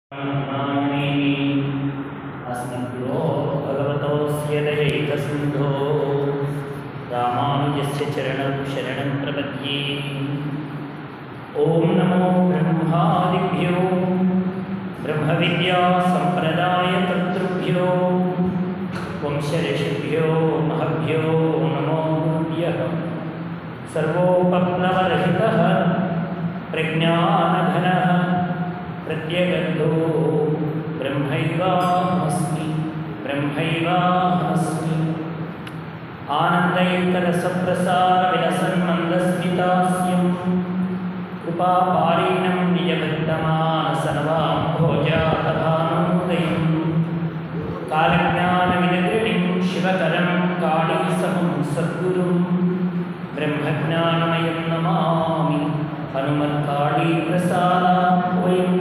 अस्मद्गुरो भगवतोऽस्य दयैकसिन्धो रामानुजस्य चरणौ शरणं प्रपद्ये ॐ नमो ब्रह्मादिभ्यो ब्रह्मविद्यासम्प्रदायकर्तृभ्यो वंशऋषिभ्यो महभ्यो नमो गुरुभ्यः सर्वोपप्लवरहितः प्रज्ञानघनः प्रत्यगन्धो ब्रह्मैवाहमस्मि ब्रह्मैवाहमस्मि आनन्दैकरसप्रसारविलसन्मन्दस्मितास्यं कृपापारीणं निजवृत्तमानसर्वाम्भोजातभानोदयं कालज्ञानविनगृणिं शिवकरं काळीसमं सद्गुरुं ब्रह्मज्ञानमयं नमामि హనుమత్కాళీప్రసాదం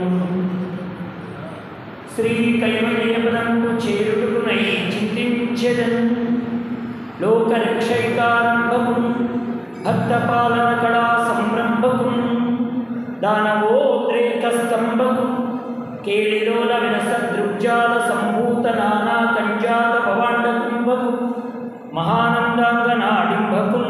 శ్రీ కైవల్యపదంబు చేరుకునై చింతించెదన్ లోకరక్షైకారంభము భక్తపాలన కళా సంరంభకు దానవోద్రేక స్తంభకు కేళిలోల వినస దృగ్జాల సంభూత నానా కంజాత భవాండ కుంభకు మహానందాంగ నాడింభకు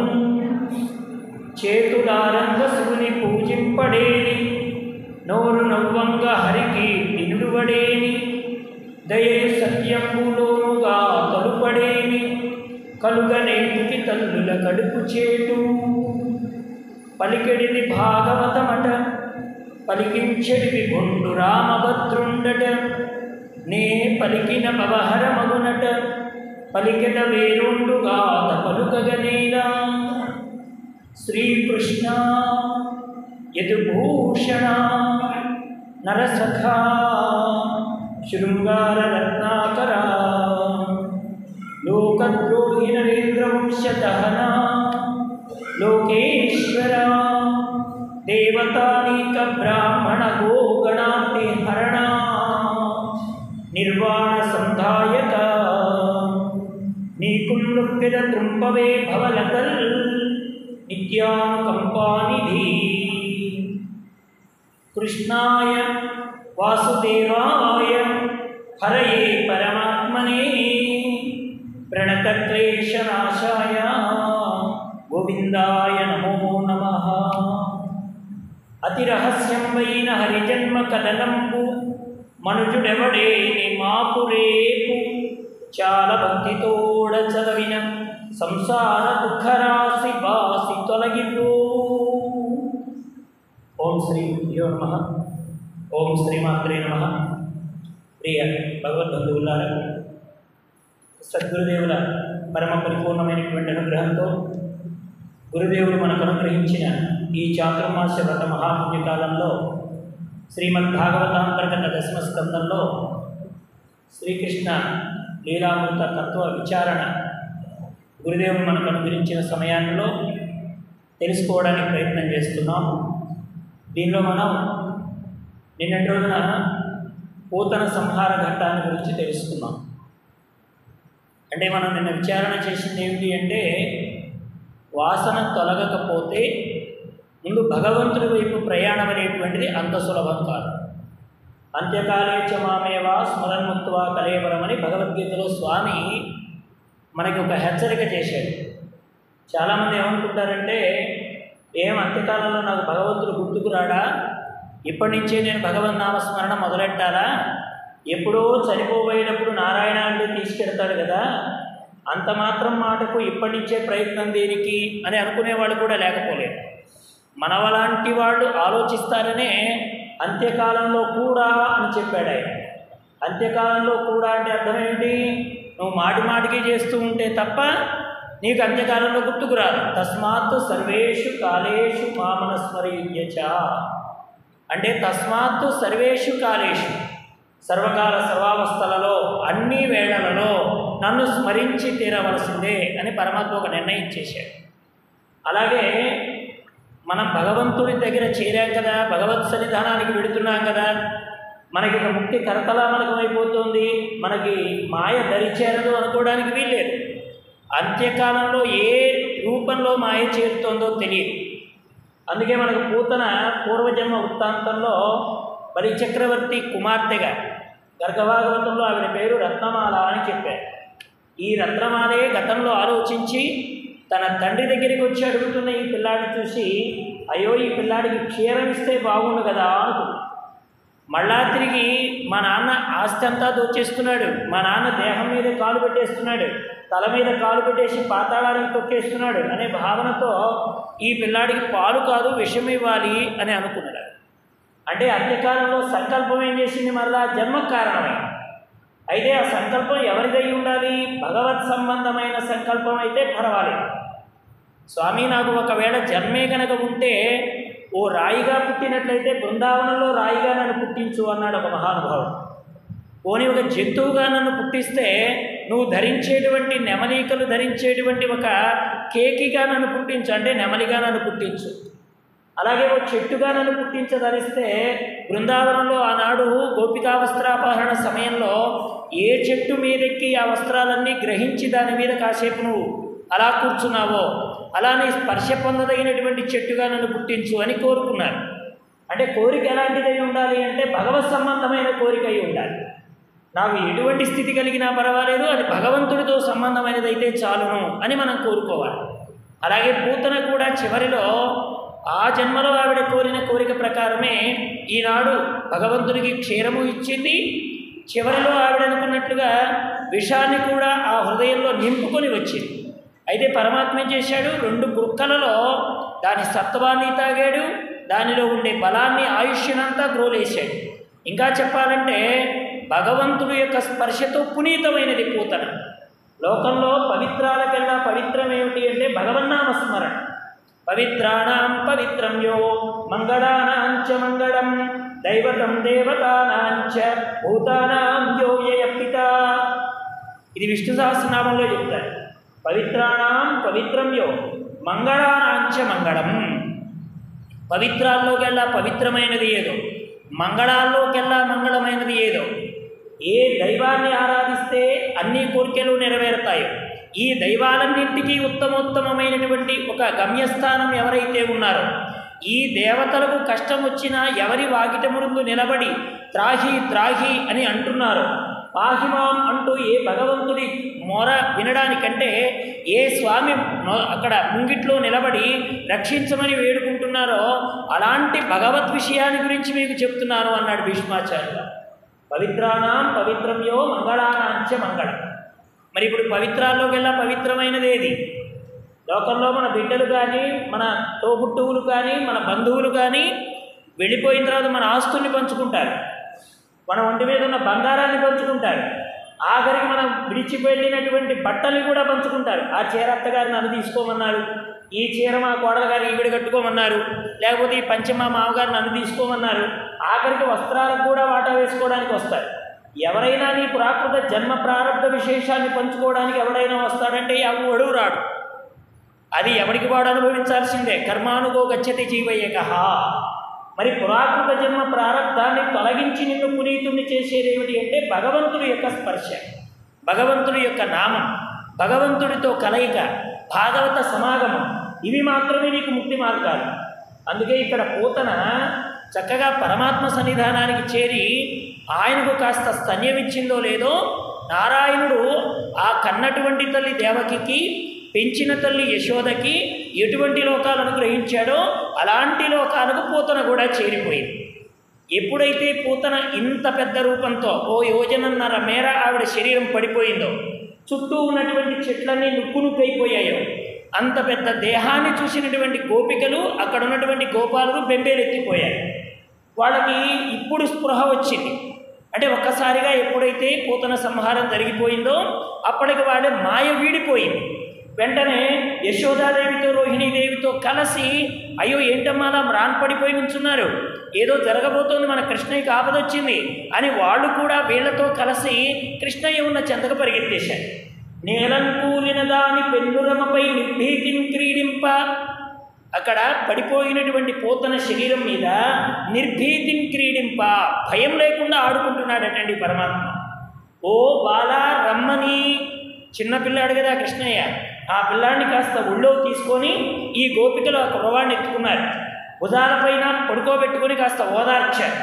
చేతులారంగ శివుని పూజింపడేని నోరు నవ్వంగ హరికి నిలువడేని దయలు సత్యంబులోనుగా తలుపడేని కలుగనేటికి తల్లుల కడుపు చేటు పలికెడిది భాగవతమట పలికించెడివి బొండు రామభద్రుండట నే పలికిన పవహర మగునట పలికెట వేరుండుగా పలుకగనేలా శ్రీకృష్ణ యదుభూషణ నరసఖా శృంగారరత్నాకర లోకద్రోహి నరేంద్రవంశదహన లోకేశ్వర దేవతానీక బ్రాహ్మణ గోగణాతి హరణ నిర్వాణ సంధాయక నీకున్నొప్పెద తుంపవే భవలతల్ నిత్యానుకంపానిధి కృష్ణాయ వాసుదేవాయ హరయే పరమాత్మనే ప్రణతక్లేశనాశాయ గోవిందాయ నమో నమ అతిరహస్యంబైన హరిజన్మ కథనంపు మనుజుడెవడేని మాపురేపు చాలా భక్తితోడ చదవిన సంసార దుఃఖరాశి బాసి తొలగిపో ఓం శ్రీ గురుభ్యో నమ ఓం శ్రీమాత్రే నమ ప్రియ భగవద్బంధువులారా సద్గురుదేవుల పరమ పరిపూర్ణమైనటువంటి అనుగ్రహంతో గురుదేవుడు మనకు అనుగ్రహించిన ఈ చాతుర్మాస వ్రత మహాపుణ్యకాలంలో శ్రీమద్ భాగవతాంతర్గత దశమ స్కందంలో శ్రీకృష్ణ లీలామృత తత్వ విచారణ గురుదేవుడు మనకు అనుగ్రహించిన సమయాల్లో తెలుసుకోవడానికి ప్రయత్నం చేస్తున్నాం దీనిలో మనం నిన్నటి రోజున పూతన సంహార ఘట్టాన్ని గురించి తెలుసుకున్నాం అంటే మనం నిన్న విచారణ చేసింది ఏమిటి అంటే వాసన తొలగకపోతే ముందు భగవంతుడి వైపు ప్రయాణం అనేటువంటిది అంత సులభం కాదు అంత్యకాలే చ మామేవా స్మరణముక్త్వా కలేవరం అని భగవద్గీతలో స్వామి మనకి ఒక హెచ్చరిక చేశాడు చాలామంది ఏమనుకుంటారంటే ఏం అంత్యకాలంలో నాకు భగవంతుడు గుర్తుకు రాడా ఇప్పటి నుంచే నేను భగవన్ నామస్మరణ మొదలెట్టాలా ఎప్పుడో చనిపోబోయేటప్పుడు నారాయణ అంటే తీసుకెడతాడు కదా అంత మాత్రం మాటకు ఇప్పటి నుంచే ప్రయత్నం దేనికి అని అనుకునేవాళ్ళు కూడా లేకపోలేదు మనవలాంటి వాళ్ళు ఆలోచిస్తారనే అంత్యకాలంలో కూడా అని చెప్పాడు ఆయన అంత్యకాలంలో కూడా అంటే అర్థం ఏంటి నువ్వు మాటి మాటికి చేస్తూ ఉంటే తప్ప నీకు అంత్యకాలంలో గుర్తుకు రాదు తస్మాత్ సర్వేషు కాలేషు మామనస్మరయుజ్యచ అంటే తస్మాత్ సర్వేషు కాలేషు సర్వకాల సర్వావస్థలలో అన్ని వేళలలో నన్ను స్మరించి తీరవలసిందే అని పరమాత్మ ఒక నిర్ణయం చేశాడు అలాగే మనం భగవంతుడి దగ్గర చేరాం కదా భగవత్ సన్నిధానానికి వెడుతున్నాం కదా మనకి ఇక ముక్తి కరతలామలకం అయిపోతుంది మనకి మాయ దరిచేరదు అనుకోవడానికి వీల్లేదు అంత్యకాలంలో ఏ రూపంలో మాయ చేరుతోందో తెలియదు అందుకే మనకు పూతన పూర్వజన్మ వృత్తాంతంలో బలి చక్రవర్తి కుమార్తెగా గర్గభాగవతంలో ఆవిడ పేరు రత్నమాల అని చెప్పారు ఈ రత్నమాలే గతంలో ఆలోచించి తన తండ్రి దగ్గరికి వచ్చి అడుగుతున్న ఈ పిల్లాడిని చూసి అయ్యో ఈ పిల్లాడికి క్షీరం ఇస్తే బాగుండు కదా అనుకుంది మళ్ళా తిరిగి మా నాన్న ఆస్తి అంతా దోచేస్తున్నాడు మా నాన్న దేహం మీద కాలు పెట్టేస్తున్నాడు తల మీద కాలు పెట్టేసి పాతాళానికి తొక్కేస్తున్నాడు అనే భావనతో ఈ పిల్లాడికి పాలు కాదు విషం ఇవ్వాలి అని అనుకున్నాడు అంటే అంత్యకాలంలో సంకల్పం ఏం చేసింది మళ్ళా జన్మకు కారణమైంది అయితే ఆ సంకల్పం ఎవరిదై ఉండాలి భగవత్ సంబంధమైన సంకల్పం అయితే పర్వాలేదు స్వామి నాకు ఒకవేళ జన్మే కనుక ఉంటే ఓ రాయిగా పుట్టినట్లయితే బృందావనంలో రాయిగా నన్ను పుట్టించు అన్నాడు ఒక మహానుభావుడు పోనీ ఒక జంతువుగా నన్ను పుట్టిస్తే నువ్వు ధరించేటువంటి నెమలికలు ధరించేటువంటి ఒక కేకిగా నన్ను పుట్టించు అంటే నెమలిగా నన్ను పుట్టించు అలాగే ఒక చెట్టుగా నన్ను పుట్టించదలిస్తే బృందావనంలో ఆనాడు గోపికా వస్త్రాపహరణ సమయంలో ఏ చెట్టు మీదెక్కి ఆ వస్త్రాలన్నీ గ్రహించి దాని మీద కాసేపు నువ్వు అలా కూర్చున్నావో అలానే స్పర్శ పొందదగినటువంటి చెట్టుగా నన్ను పుట్టించు అని కోరుకున్నారు అంటే కోరిక ఎలాంటిదై ఉండాలి అంటే భగవత్ సంబంధమైన కోరిక అయి ఉండాలి నాకు ఎటువంటి స్థితి కలిగినా పర్వాలేదు అది భగవంతుడితో సంబంధమైనదైతే చాలును అని మనం కోరుకోవాలి అలాగే పూతన కూడా చివరిలో ఆ జన్మలో ఆవిడ కోరిన కోరిక ప్రకారమే ఈనాడు భగవంతుడికి క్షీరము ఇచ్చింది చివరిలో ఆవిడ అనుకున్నట్లుగా విషాన్ని కూడా ఆ హృదయంలో నింపుకొని వచ్చింది అయితే పరమాత్మ ఏం చేశాడు రెండు గుక్కలలో దాని సత్వాన్ని తాగాడు దానిలో ఉండే బలాన్ని ఆయుష్యనంతా గ్రోలేశాడు ఇంకా చెప్పాలంటే భగవంతుడు యొక్క స్పర్శతో పునీతమైనది పూతన లోకంలో పవిత్రాలకల్లా పవిత్రం ఏమిటి అంటే భగవన్నామస్మరణ పవిత్రాణం పవిత్రం యో మంగళానాంచ మంగళం దైవతం దేవతానాంచ భూతానాం యో యయ పిత ఇది విష్ణు సహస్రనామంలో చెప్తారు పవిత్రాణం పవిత్రం యో మంగళానాంచ మంగళం పవిత్రాల్లోకెల్లా పవిత్రమైనది ఏదో మంగళాల్లోకెల్లా మంగళమైనది ఏదో ఏ దైవాన్ని ఆరాధిస్తే అన్ని కోరికలు నెరవేరుతాయో ఈ దైవాలన్నింటికీ ఉత్తమోత్తమమైనటువంటి ఒక గమ్యస్థానం ఎవరైతే ఉన్నారో ఈ దేవతలకు కష్టం వచ్చినా ఎవరి వాకిట ముందు నిలబడి త్రాహి త్రాహి అని అంటున్నారో పాహిమాం అంటూ ఏ భగవంతుడి మొర వినడానికంటే ఏ స్వామి మొ- అక్కడ ముంగిట్లో నిలబడి రక్షించమని వేడుకుంటున్నారో అలాంటి భగవత్ విషయాన్ని గురించి మీకు చెప్తున్నాను అన్నాడు భీష్మాచార్య పవిత్రానాం పవిత్రంయో మంగళానాంచ మంగళం మరి ఇప్పుడు పవిత్రాల్లోకెల్లా పవిత్రమైనది ఏది లోకంలో మన బిడ్డలు కానీ మన తోబుట్టువులు కానీ మన బంధువులు కానీ వెళ్ళిపోయిన తర్వాత మన ఆస్తుల్ని పంచుకుంటారు మన ఒంటి మీద ఉన్న బంగారాన్ని పంచుకుంటారు ఆఖరికి మనం విడిచిపెళ్ళినటువంటి బట్టల్ని కూడా పంచుకుంటారు ఆ చీర అత్తగారిని అది తీసుకోమన్నారు ఈ చీర మా కోడల గారి ఈవిడ కట్టుకోమన్నారు లేకపోతే ఈ పంచ మా మామగారిని అన్ను తీసుకోమన్నారు ఆఖరికి వస్త్రాలకు కూడా వాటా వేసుకోవడానికి వస్తారు ఎవరైనా నీ ప్రాకృత జన్మ ప్రారంభ విశేషాన్ని పంచుకోవడానికి ఎవడైనా వస్తాడంటే ఎవడు రాడు అది ఎవరికి వాడు అనుభవించాల్సిందే కర్మానుగో గచ్చతి జీవయ్యక మరి పురాకృత జన్మ ప్రారంధాన్ని తొలగించి నిన్ను పునీతుణ్ణి చేసేది ఏమిటి అంటే భగవంతుడి యొక్క స్పర్శ భగవంతుడి యొక్క నామం భగవంతుడితో కలయిక భాగవత సమాగమం ఇవి మాత్రమే నీకు ముక్తి మార్గాలు అందుకే ఇక్కడ పూతన చక్కగా పరమాత్మ సన్నిధానానికి చేరి ఆయనకు కాస్త స్తన్యమిచ్చిందో లేదో నారాయణుడు ఆ కన్నటువంటి తల్లి దేవకికి పెంచిన తల్లి యశోదకి ఎటువంటి లోకాలను గ్రహించాడో అలాంటి లోకాలకు పూతన కూడా చేరిపోయింది ఎప్పుడైతే పూతన ఇంత పెద్ద రూపంతో ఓ యోజనన్నర మేర ఆవిడ శరీరం పడిపోయిందో చుట్టూ ఉన్నటువంటి చెట్లన్నీ నుక్కు నుక్కైపోయాయో అంత పెద్ద దేహాన్ని చూసినటువంటి గోపికలు అక్కడ ఉన్నటువంటి గోపాలులు బెంబేలెత్తిపోయారు వాళ్ళకి ఇప్పుడు స్పృహ వచ్చింది అంటే ఒక్కసారిగా ఎప్పుడైతే పూతన సంహారం జరిగిపోయిందో అప్పటికి వాళ్ళ మాయ వీడిపోయింది వెంటనే యశోదాదేవితో రోహిణీదేవితో కలిసి అయ్యో ఏంటమ్మా అలా మ్రాన్ పడిపోయి నుంచున్నారు ఏదో జరగబోతోంది మన కృష్ణయ్యకి ఆపదొచ్చింది అని వాళ్ళు కూడా వీళ్లతో కలిసి కృష్ణయ్య ఉన్న చెంతకు పరిగెత్తేశారు నేలంకూలిన దాని పెన్నురమపై నిర్భీతిని క్రీడింప అక్కడ పడిపోయినటువంటి పోతన శరీరం మీద నిర్భీతిని క్రీడింప భయం లేకుండా ఆడుకుంటున్నాడటండి పరమాత్మ ఓ బాలా రమ్మని చిన్న పిల్లాడు కదా కృష్ణయ్య ఆ పిల్లాడిని కాస్త ఒళ్ళో తీసుకొని ఈ గోపికలు ఆ కుర్రవాడిని ఎత్తుకున్నారు భుజాలపైన పడుకోబెట్టుకొని కాస్త ఓదార్చారు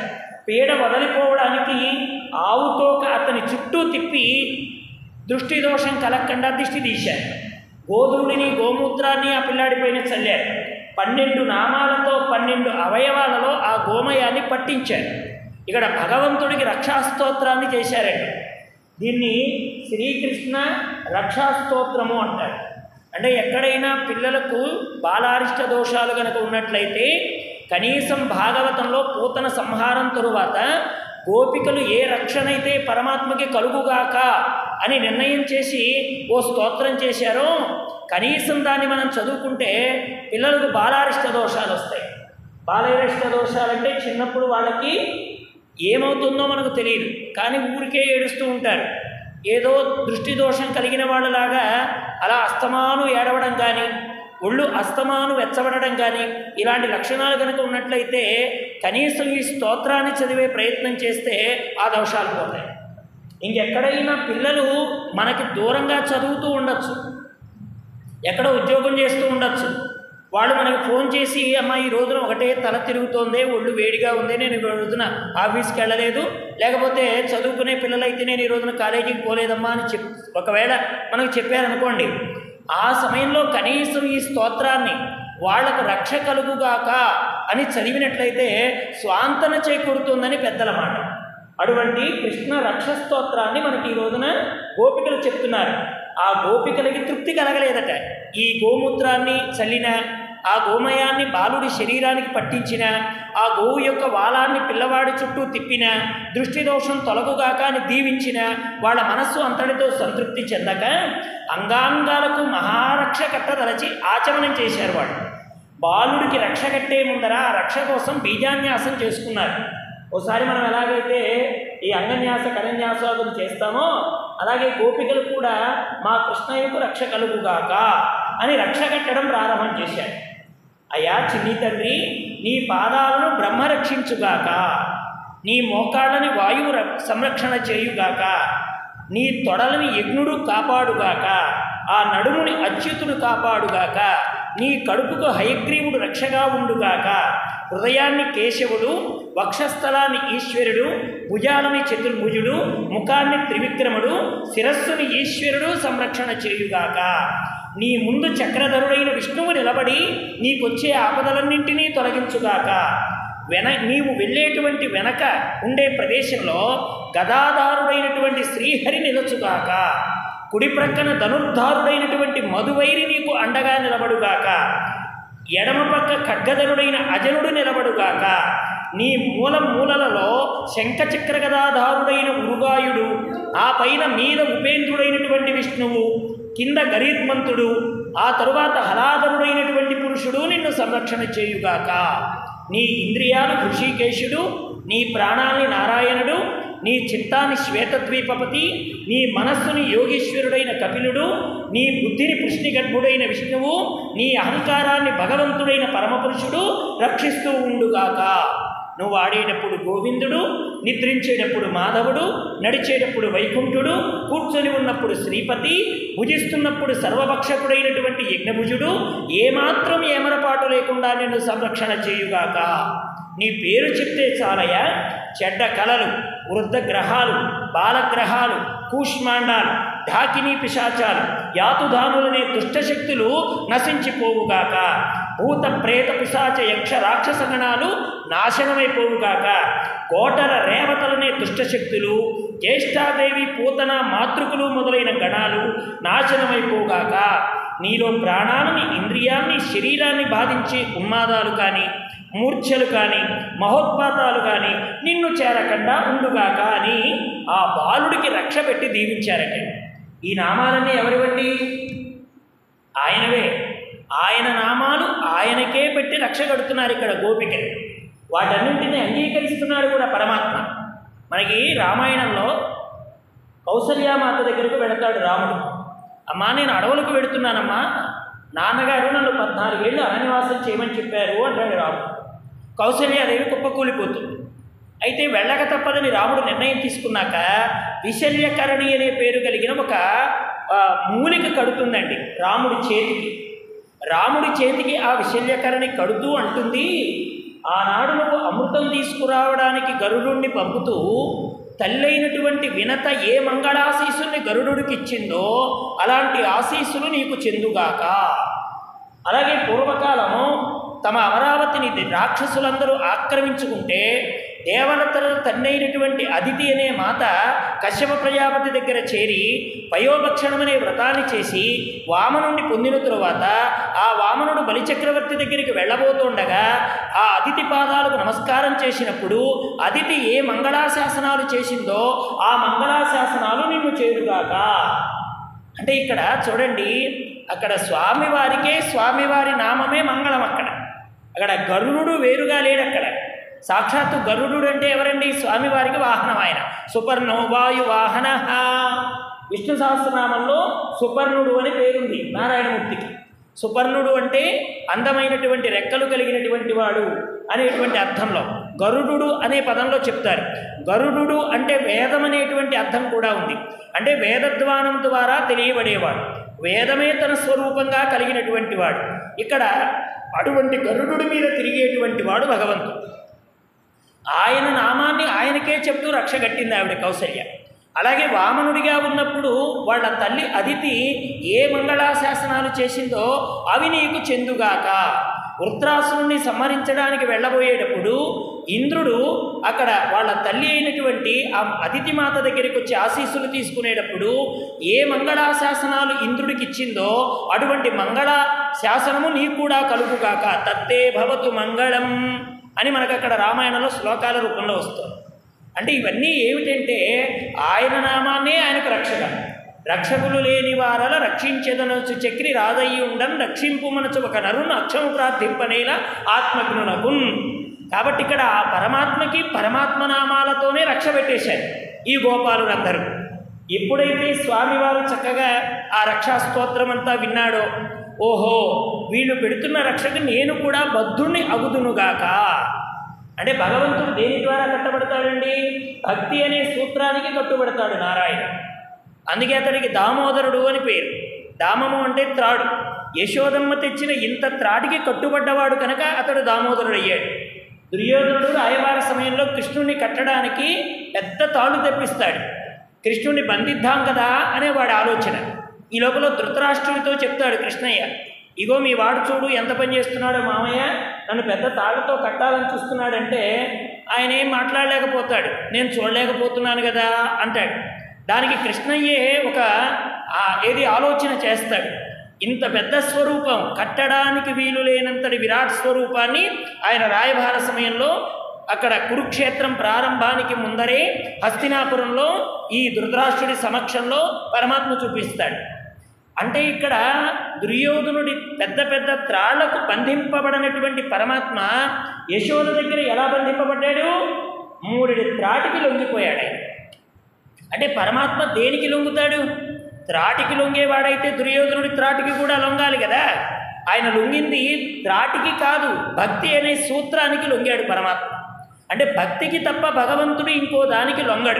పీడ వదిలిపోవడానికి ఆవుతోక అతని చుట్టూ తిప్పి దృష్టి దోషం కలగకుండా దిష్టి తీశారు గోధుడిని గోమూత్రాన్ని ఆ పిల్లాడి పైన చల్లారు పన్నెండు నామాలతో పన్నెండు అవయవాలలో ఆ గోమయాన్ని పట్టించారు ఇక్కడ భగవంతుడికి రక్షాస్తోత్రాన్ని చేశారండి దీన్ని శ్రీకృష్ణ రక్షాస్తోత్రము అంటారు అంటే ఎక్కడైనా పిల్లలకు బాలారిష్ట దోషాలు కనుక ఉన్నట్లయితే కనీసం భాగవతంలో పూతన సంహారం తరువాత గోపికలు ఏ రక్షణ అయితే పరమాత్మకి కలుగుగాక అని నిర్ణయం చేసి ఓ స్తోత్రం చేశారో కనీసం దాన్ని మనం చదువుకుంటే పిల్లలకు బాలారిష్ట దోషాలు వస్తాయి బాలారిష్ట దోషాలంటే చిన్నప్పుడు వాళ్ళకి ఏమవుతుందో మనకు తెలియదు కానీ ఊరికే ఏడుస్తూ ఉంటారు ఏదో దృష్టి దోషం కలిగిన వాళ్ళలాగా అలా అస్తమాను ఏడవడం కానీ ఒళ్ళు అస్తమాను వెచ్చబడడం కానీ ఇలాంటి లక్షణాలు కనుక ఉన్నట్లయితే కనీసం ఈ స్తోత్రాన్ని చదివే ప్రయత్నం చేస్తే ఆ దోషాలు పోతాయి ఇంకెక్కడైనా పిల్లలు మనకి దూరంగా చదువుతూ ఉండొచ్చు ఎక్కడ ఉద్యోగం చేస్తూ ఉండొచ్చు వాళ్ళు మనకి ఫోన్ చేసి అమ్మ ఈ రోజున ఒకటే తల తిరుగుతోంది ఒళ్ళు వేడిగా ఉంది నేను ఈ రోజున ఆఫీస్కి వెళ్ళలేదు లేకపోతే చదువుకునే పిల్లలైతే నేను ఈ రోజున కాలేజీకి పోలేదమ్మా అని చెప్ ఒకవేళ మనకు చెప్పారనుకోండి ఆ సమయంలో కనీసం ఈ స్తోత్రాన్ని వాళ్ళకు రక్ష కలుగుగాక అని చదివినట్లయితే స్వాంతన చేకూరుతుందని పెద్దల మాట అటువంటి కృష్ణ రక్ష స్తోత్రాన్ని మనకి ఈ రోజున గోపికలు చెప్తున్నారు ఆ గోపికలకి తృప్తి కలగలేదట ఈ గోమూత్రాన్ని చల్లిన ఆ గోమయాన్ని బాలుడి శరీరానికి పట్టించిన ఆ గోవు యొక్క వాలాన్ని పిల్లవాడి చుట్టూ తిప్పిన దృష్టి దోషం తొలగుగాక అని దీవించిన వాళ్ళ మనస్సు అంతటితో సంతృప్తి చెందక అంగాంగాలకు మహారక్ష కట్టదలచి ఆచమనం చేశారు వాళ్ళు బాలుడికి రక్ష కట్టే ముందర ఆ రక్ష కోసం బీజాన్యాసం చేసుకున్నారు ఓసారి మనం ఎలాగైతే ఈ అంగన్యాస కరన్యాసాదులు చేస్తామో అలాగే గోపికలు కూడా మా కృష్ణయ్యకు రక్ష కలుగుగాక అని రక్ష కట్టడం ప్రారంభం చేశారు అయ్యా చిన్ని తండ్రి నీ పాదాలను బ్రహ్మ రక్షించుగాక నీ మోకాళ్ళని వాయువు ర- సంరక్షణ చేయుగాక నీ తొడలని యజ్ఞుడు కాపాడుగాక ఆ నడుముని అచ్యుతుడు కాపాడుగాక నీ కడుపుకు హయగ్రీవుడు రక్షగా ఉండుగాక హృదయాన్ని కేశవుడు వక్షస్థలాన్ని ఈశ్వరుడు భుజాలని చతుర్భుజుడు ముఖాన్ని త్రివిక్రముడు శిరస్సుని ఈశ్వరుడు సంరక్షణ చేయుగాక నీ ముందు చక్రధరుడైన విష్ణువు నిలబడి నీకొచ్చే ఆపదలన్నింటినీ తొలగించుగాక వెన నీవు వెళ్ళేటువంటి వెనక ఉండే ప్రదేశంలో గదాధారుడైనటువంటి శ్రీహరి నిలచుగాక కుడి ప్రక్కన ధనుర్ధారుడైనటువంటి మధువైరి నీకు అండగా నిలబడుగాక ఎడమ పక్క ఖడ్గధరుడైన అజనుడు నిలబడుగాక నీ మూల మూలలలో శంఖచక్ర గదాధారుడైన ఉరుగాయుడు ఆ పైన మీద ఉపేంద్రుడైనటువంటి విష్ణువు కింద గరీత్మంతుడు ఆ తరువాత హలాధరుడైనటువంటి పురుషుడు నిన్ను సంరక్షణ చేయుగాక నీ ఇంద్రియాలు ఋషికేశుడు నీ ప్రాణాల్ని నారాయణుడు నీ చిత్తాన్ని శ్వేతద్వీపపతి నీ మనస్సుని యోగీశ్వరుడైన కపిలుడు నీ బుద్ధిని పుష్ణిగర్భుడైన విష్ణువు నీ అహంకారాన్ని భగవంతుడైన పరమపురుషుడు రక్షిస్తూ ఉండుగాక నువ్వు ఆడేటప్పుడు గోవిందుడు నిద్రించేటప్పుడు మాధవుడు నడిచేటప్పుడు వైకుంఠుడు కూర్చొని ఉన్నప్పుడు శ్రీపతి భుజిస్తున్నప్పుడు సర్వభక్షకుడైనటువంటి యజ్ఞభుజుడు ఏమాత్రం ఏమరపాటు లేకుండా నిన్ను సంరక్షణ చేయుగాక నీ పేరు చెప్తే చాలయ్యా చెడ్డ కలలు వృద్ధ గ్రహాలు బాలగ్రహాలు కూష్మాండాలు ఢాకినీ పిశాచాలు యాతుధానులనే దుష్టశక్తులు నశించిపోవుగాక భూత ప్రేత పిశాచ యక్ష రాక్షస గణాలు నాశనమైపోవుగాక కోటర రేవతలనే దుష్టశక్తులు జ్యేష్ఠాదేవి పూతన మాతృకులు మొదలైన గణాలు నాశనమైపోగాక నీలో ప్రాణాలని ఇంద్రియాన్ని శరీరాన్ని బాధించే ఉన్మాదాలు కానీ మూర్ఛలు కానీ మహోత్పాతాలు కానీ నిన్ను చేరకుండా ఉండుగాక అని ఆ బాలుడికి రక్ష పెట్టి దీవించారట ఈ నామాలన్నీ ఎవరివండి ఆయనవే ఆయన నామాలు ఆయనకే పెట్టి రక్ష కడుతున్నారు ఇక్కడ గోపికలు వాటన్నింటినీ అంగీకరిస్తున్నారు కూడా పరమాత్మ మనకి రామాయణంలో కౌసల్యామాత దగ్గరకు వెళతాడు రాముడు అమ్మా నేను అడవులకు వెళుతున్నానమ్మా నాన్నగారు నన్ను పద్నాలుగేళ్ళు అరణ్యవాసం చేయమని చెప్పారు అంటాడు రాముడు కౌసల్యాదేవి కుప్పకూలిపోతుంది అయితే వెళ్ళక తప్పదని రాముడు నిర్ణయం తీసుకున్నాక విశల్యకరణి అనే పేరు కలిగిన ఒక ఆ, మూలిక కడుతుందండి రాముడి చేతికి రాముడి చేతికి ఆ విశల్యకరణి కడుతూ అంటుంది ఆనాడు నువ్వు అమృతం తీసుకురావడానికి గరుడుణ్ణి పంపుతూ తల్లైనటువంటి వినత ఏ మంగళాశీసుల్ని గరుడుడికి ఇచ్చిందో అలాంటి ఆశీస్సులు నీకు చెందుగాక అలాగే పూర్వకాలము తమ అమరావతిని రాక్షసులందరూ ఆక్రమించుకుంటే దేవతల తన్నైనటువంటి అదితి అనే మాత కశ్యప ప్రజాపతి దగ్గర చేరి పయోభక్షణం అనే వ్రతాన్ని చేసి వామనుణ్ణి పొందిన తరువాత ఆ వామనుడు బలిచక్రవర్తి దగ్గరికి వెళ్ళబోతుండగా ఆ అదితి పాదాలకు నమస్కారం చేసినప్పుడు అదితి ఏ మంగళాశాసనాలు చేసిందో ఆ మంగళాశాసనాలు నిన్ను చేరుగాక అంటే ఇక్కడ చూడండి అక్కడ స్వామివారికే స్వామివారి నామమే మంగళం అక్కడ అక్కడ గరుడు వేరుగా లేడు అక్కడ సాక్షాత్తు గరుడు అంటే ఎవరండి స్వామివారికి వాహనం ఆయన సుపర్ణో వాయు వాహన విష్ణు సహస్రనామంలో సుపర్ణుడు అని పేరుంది నారాయణమూర్తికి సుపర్ణుడు అంటే అందమైనటువంటి రెక్కలు కలిగినటువంటి వాడు అనేటువంటి అర్థంలో గరుడు అనే పదంలో చెప్తారు గరుడు అంటే వేదం అనేటువంటి అర్థం కూడా ఉంది అంటే వేదద్వానం ద్వారా తెలియబడేవాడు వేదమే తన స్వరూపంగా కలిగినటువంటి వాడు ఇక్కడ అటువంటి గరుడు మీద తిరిగేటువంటి వాడు భగవంతుడు ఆయన నామాన్ని ఆయనకే చెప్తూ రక్ష కట్టింది ఆవిడ కౌసల్య అలాగే వామనుడిగా ఉన్నప్పుడు వాళ్ళ తల్లి అదితి ఏ మంగళాశాసనాలు చేసిందో అవి నీకు చెందుగాక వృత్రాసురుణ్ణి సంహరించడానికి వెళ్ళబోయేటప్పుడు ఇంద్రుడు అక్కడ వాళ్ళ తల్లి అయినటువంటి ఆ అతిథి మాత దగ్గరికి వచ్చి ఆశీస్సులు తీసుకునేటప్పుడు ఏ మంగళాశాసనాలు ఇంద్రుడికి ఇచ్చిందో అటువంటి మంగళ శాసనము నీకు కూడా కలుగుగాక తత్తే భవతు మంగళం అని మనకు అక్కడ రామాయణంలో శ్లోకాల రూపంలో వస్తుంది అంటే ఇవన్నీ ఏమిటంటే ఆయన నామాన్నే ఆయనకు రక్షక రక్షకులు లేని వారల రక్షించేదనొచ్చు చక్రి రాదయ్యుండన్ రక్షింపు మనసు ఒక నరును అక్షము ప్రార్థింపనేల ఆత్మజ్ఞునకున్ కాబట్టి ఇక్కడ ఆ పరమాత్మకి పరమాత్మ నామాలతోనే రక్ష పెట్టేశారు ఈ గోపాలులందరూ ఎప్పుడైతే స్వామివారు చక్కగా ఆ రక్షా స్తోత్రం అంతా విన్నాడో ఓహో వీళ్ళు పెడుతున్న రక్షకు నేను కూడా బద్ధుణ్ణి అగుదునుగాక అంటే భగవంతుడు దేని ద్వారా కట్టబడతాడండి భక్తి అనే సూత్రానికి కట్టుబడతాడు నారాయణ అందుకే అతడికి దామోదరుడు అని పేరు దామము అంటే త్రాడు యశోదమ్మ తెచ్చిన ఇంత త్రాటికి కట్టుబడ్డవాడు కనుక అతడు దామోదరుడు అయ్యాడు దుర్యోధనుడు రాయబార సమయంలో కృష్ణుణ్ణి కట్టడానికి పెద్ద తాళ్ళు తెప్పిస్తాడు కృష్ణుణ్ణి బంధిద్దాం కదా అనే వాడి ఆలోచన ఈ లోపల ధృతరాష్ట్రుడితో చెప్తాడు కృష్ణయ్య ఇగో మీ వాడు చూడు ఎంత పని చేస్తున్నాడో మామయ్య నన్ను పెద్ద తాళ్ళతో కట్టాలని చూస్తున్నాడంటే ఆయన ఏం మాట్లాడలేకపోతాడు నేను చూడలేకపోతున్నాను కదా అంటాడు దానికి కృష్ణయ్యే ఒక ఆ, ఏది ఆలోచన చేస్తాడు ఇంత పెద్ద స్వరూపం కట్టడానికి వీలు లేనంతటి విరాట్ స్వరూపాన్ని ఆయన రాయభార సమయంలో అక్కడ కురుక్షేత్రం ప్రారంభానికి ముందరే హస్తినాపురంలో ఈ ధృతరాష్ట్రుడి సమక్షంలో పరమాత్మ చూపిస్తాడు అంటే ఇక్కడ దుర్యోధనుడి పెద్ద పెద్ద త్రాళ్లకు బంధింపబడినటువంటి పరమాత్మ యశోద దగ్గర ఎలా బంధింపబడ్డాడు మూడిడి త్రాటికి లొంగిపోయాడు ఆయన అంటే పరమాత్మ దేనికి లొంగుతాడు త్రాటికి లొంగేవాడైతే దుర్యోధనుడి త్రాటికి కూడా లొంగాలి కదా ఆయన లొంగింది త్రాటికి కాదు భక్తి అనే సూత్రానికి లొంగాడు పరమాత్మ అంటే భక్తికి తప్ప భగవంతుడు ఇంకో దానికి లొంగడు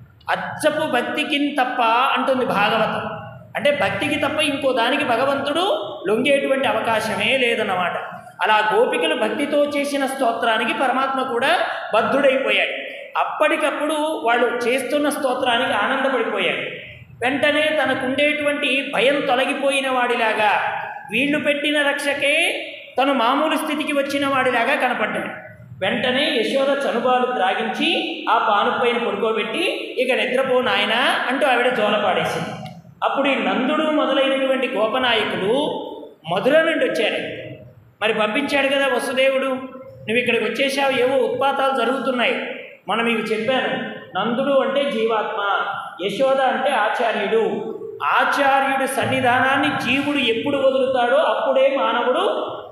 అచ్చపు భక్తికి తప్ప అంటుంది భాగవతం అంటే భక్తికి తప్ప ఇంకో దానికి భగవంతుడు లొంగేటువంటి అవకాశమే లేదన్నమాట అలా గోపికలు భక్తితో చేసిన స్తోత్రానికి పరమాత్మ కూడా బద్ధుడైపోయాడు అప్పటికప్పుడు వాళ్ళు చేస్తున్న స్తోత్రానికి ఆనందపడిపోయాడు వెంటనే తనకుండేటువంటి భయం తొలగిపోయిన వాడిలాగా వీళ్ళు పెట్టిన రక్షకే తను మామూలు స్థితికి వచ్చిన వాడిలాగా కనపడ్డాడు వెంటనే యశోద చనుబాలు త్రాగించి ఆ పాను పైన పడుకోబెట్టి ఇక నిద్రపో నాయన అంటూ ఆవిడ జోలపాడేసింది అప్పుడు ఈ నందుడు మొదలైనటువంటి గోపనాయకులు మధుర నుండి వచ్చారు మరి పంపించాడు కదా వసుదేవుడు నువ్వు ఇక్కడికి వచ్చేసావు ఏవో ఉత్పాతాలు జరుగుతున్నాయి మనం మీకు చెప్పాను నందుడు అంటే జీవాత్మ యశోద అంటే ఆచార్యుడు ఆచార్యుడి సన్నిధానాన్ని జీవుడు ఎప్పుడు వదులుతాడో అప్పుడే మానవుడు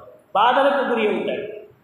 బాధలకు గురి అవుతాడు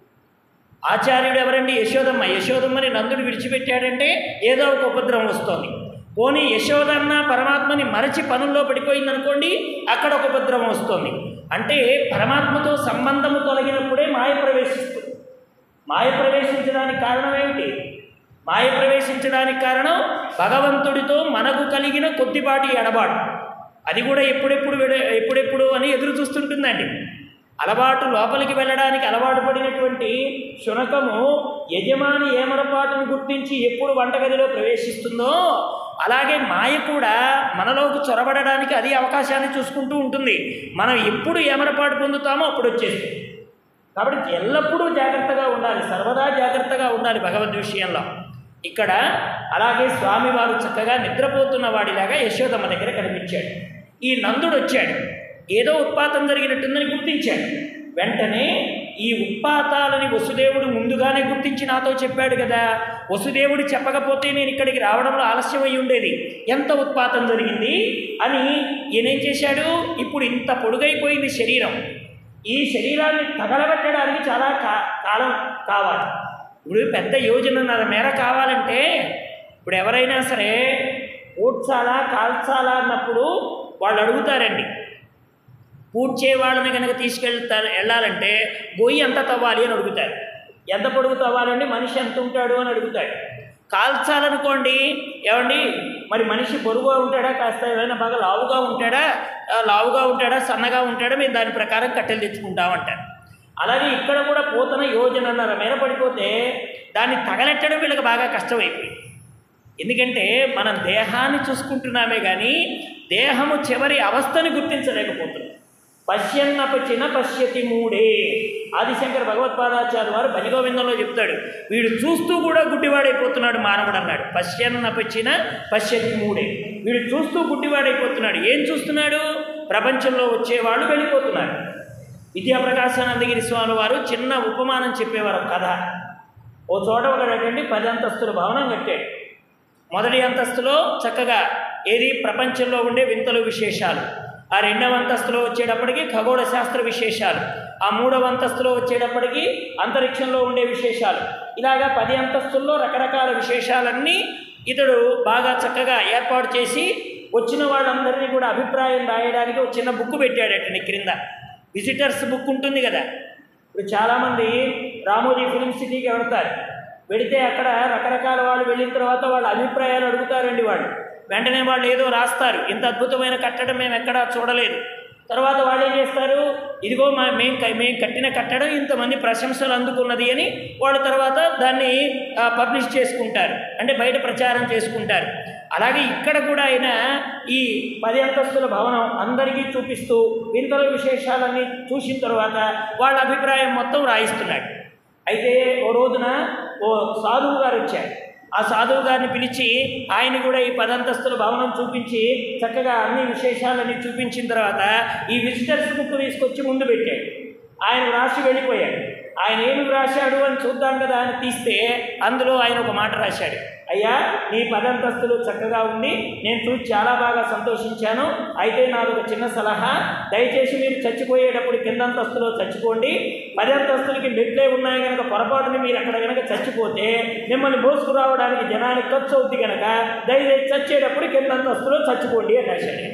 ఆచార్యుడు ఎవరండి యశోదమ్మ యశోదమ్మని నందుడు విడిచిపెట్టాడంటే ఏదో ఒక ఉపద్రవం వస్తుంది పోనీ యశోదన్న పరమాత్మని మరచి పనుల్లో పడిపోయిందనుకోండి అక్కడ ఒక ఉపద్రవం వస్తుంది అంటే పరమాత్మతో సంబంధము తొలగినప్పుడే మాయ ప్రవేశిస్తుంది మాయ ప్రవేశించడానికి కారణం ఏమిటి మాయ ప్రవేశించడానికి కారణం భగవంతుడితో మనకు కలిగిన కొద్దిపాటి ఎడబాటు అది కూడా ఎప్పుడెప్పుడు విడ- ఎప్పుడెప్పుడు అని ఎదురు చూస్తుంటుందండి అలవాటు లోపలికి వెళ్ళడానికి అలవాటు పడినటువంటి శునకము యజమాని ఏమరపాటును గుర్తించి ఎప్పుడు వంటగదిలో ప్రవేశిస్తుందో అలాగే మాయ కూడా మనలోకి చొరబడడానికి అది అవకాశాన్ని చూసుకుంటూ ఉంటుంది మనం ఎప్పుడు ఏమరపాటు పొందుతామో అప్పుడు వచ్చేస్తుంది కాబట్టి ఎల్లప్పుడూ జాగ్రత్తగా ఉండాలి సర్వదా జాగ్రత్తగా ఉండాలి భగవద్ విషయంలో ఇక్కడ అలాగే స్వామివారు చక్కగా నిద్రపోతున్న వాడిలాగా యశోదమ్మ దగ్గర కనిపించాడు ఈ నందుడు వచ్చాడు ఏదో ఉత్పాతం జరిగినట్టుందని గుర్తించాడు వెంటనే ఈ ఉత్పాతాలని వసుదేవుడు ముందుగానే గుర్తించి నాతో చెప్పాడు కదా వసుదేవుడు చెప్పకపోతే నేను ఇక్కడికి రావడంలో ఆలస్యం అయి ఉండేది ఎంత ఉత్పాతం జరిగింది అని ఈయనేం చేశాడు ఇప్పుడు ఇంత పొడుగైపోయింది శరీరం ఈ శరీరాన్ని తగలబెట్టడానికి చాలా కా కాలం కావాలి ఇప్పుడు పెద్ద యోజనన్నర మేర కావాలంటే ఇప్పుడు ఎవరైనా సరే పూడ్చాలా కాల్చాలా అన్నప్పుడు వాళ్ళు అడుగుతారండి పూడ్చే వాళ్ళని కనుక తీసుకెళ్తారు వెళ్ళాలంటే గొయ్యి ఎంత తవ్వాలి అని అడుగుతారు ఎంత పొడుగు తవ్వాలండి మనిషి ఎంత ఉంటాడు అని అడుగుతాడు కాల్చాలనుకోండి ఏమండి మరి మనిషి బరువుగా ఉంటాడా కాస్త ఏదైనా బాగా లావుగా ఉంటాడా ఆ, లావుగా ఉంటాడా సన్నగా ఉంటాడా మేము దాని ప్రకారం కట్టెలు తెచ్చుకుంటామంటారు అలాగే ఇక్కడ కూడా పోతున్న యోజనన్నర మేర పడిపోతే దాన్ని తగలెట్టడం వీళ్ళకి బాగా కష్టమైపోయింది ఎందుకంటే మనం దేహాన్ని చూసుకుంటున్నామే కానీ దేహము చివరి అవస్థని గుర్తించలేకపోతున్నాం పశ్యన్నపచిన పశ్యతి మూడే ఆదిశంకర భగవత్పాదాచార్య వారు భజగోవిందంలో చెప్తాడు వీడు చూస్తూ కూడా గుడ్డివాడైపోతున్నాడు మానవుడు అన్నాడు పశ్యన్నపచిన పశ్యతి మూడే వీడు చూస్తూ గుడ్డివాడైపోతున్నాడు ఏం చూస్తున్నాడు ప్రపంచంలో వచ్చేవాళ్ళు వెళ్ళిపోతున్నారు విద్యాప్రకాశానందగిరి స్వామి వారు చిన్న ఉపమానం చెప్పేవారు ఒక కథ ఓ చోట ఒకటండి పది అంతస్తుల భవనం కట్టాడు మొదటి అంతస్తులో చక్కగా ఏది ప్రపంచంలో ఉండే వింతలు విశేషాలు ఆ రెండవ అంతస్తులో వచ్చేటప్పటికి ఖగోళ శాస్త్ర విశేషాలు ఆ మూడవ అంతస్తులో వచ్చేటప్పటికి అంతరిక్షంలో ఉండే విశేషాలు ఇలాగా పది అంతస్తుల్లో రకరకాల విశేషాలన్నీ ఇతడు బాగా చక్కగా ఏర్పాటు చేసి వచ్చిన వాళ్ళందరినీ కూడా అభిప్రాయం రాయడానికి ఒక చిన్న బుక్ పెట్టాడటండి క్రింద విజిటర్స్ బుక్ ఉంటుంది కదా ఇప్పుడు చాలామంది రామోజీ ఫిలిం సిటీకి వెళతారు వెళితే అక్కడ రకరకాల వాళ్ళు వెళ్ళిన తర్వాత వాళ్ళ అభిప్రాయాలు అడుగుతారండి వాళ్ళు వెంటనే వాళ్ళు ఏదో రాస్తారు ఇంత అద్భుతమైన కట్టడం మేము ఎక్కడా చూడలేదు తర్వాత వాళ్ళు ఏం చేస్తారు ఇదిగో మా మేము క- మేము కట్టిన కట్టడం ఇంతమంది ప్రశంసలు అందుకున్నది అని వాళ్ళు తర్వాత దాన్ని ఆ, పబ్లిష్ చేసుకుంటారు అంటే బయట ప్రచారం చేసుకుంటారు అలాగే ఇక్కడ కూడా ఆయన ఈ పది అంతస్తుల భవనం అందరికీ చూపిస్తూ వింతల విశేషాలన్నీ చూసిన తర్వాత వాళ్ళ అభిప్రాయం మొత్తం రాయిస్తున్నాడు అయితే ఓ రోజున ఓ సాధువు గారు వచ్చారు ఆ సాధువు గారిని పిలిచి ఆయన కూడా ఈ పదంతస్తుల భవనం చూపించి చక్కగా అన్ని విశేషాలన్నీ చూపించిన తర్వాత ఈ విజిటర్స్ బుక్ తీసుకొచ్చి ముందు పెట్టాడు ఆయన రాసి వెళ్ళిపోయాడు ఆయన ఏమి రాశాడు అని చూద్దాం కదా అని తీస్తే అందులో ఆయన ఒక మాట రాశాడు అయ్యా నీ పదంతస్తులు చక్కగా ఉంది నేను చూసి చాలా బాగా సంతోషించాను అయితే నాది ఒక చిన్న సలహా దయచేసి మీరు చచ్చిపోయేటప్పుడు కిందంతస్తులో చచ్చిపోండి పది అంతస్తులకి మెట్లే ఉన్నాయి కనుక పొరపాటుని మీరు అక్కడ కనుక చచ్చిపోతే మిమ్మల్ని మోసుకురావడానికి జనానికి ఖర్చు అవుద్ది కనుక దయచేసి చచ్చేటప్పుడు కిందంతస్తులో చచ్చిపోండి అని రాశాడు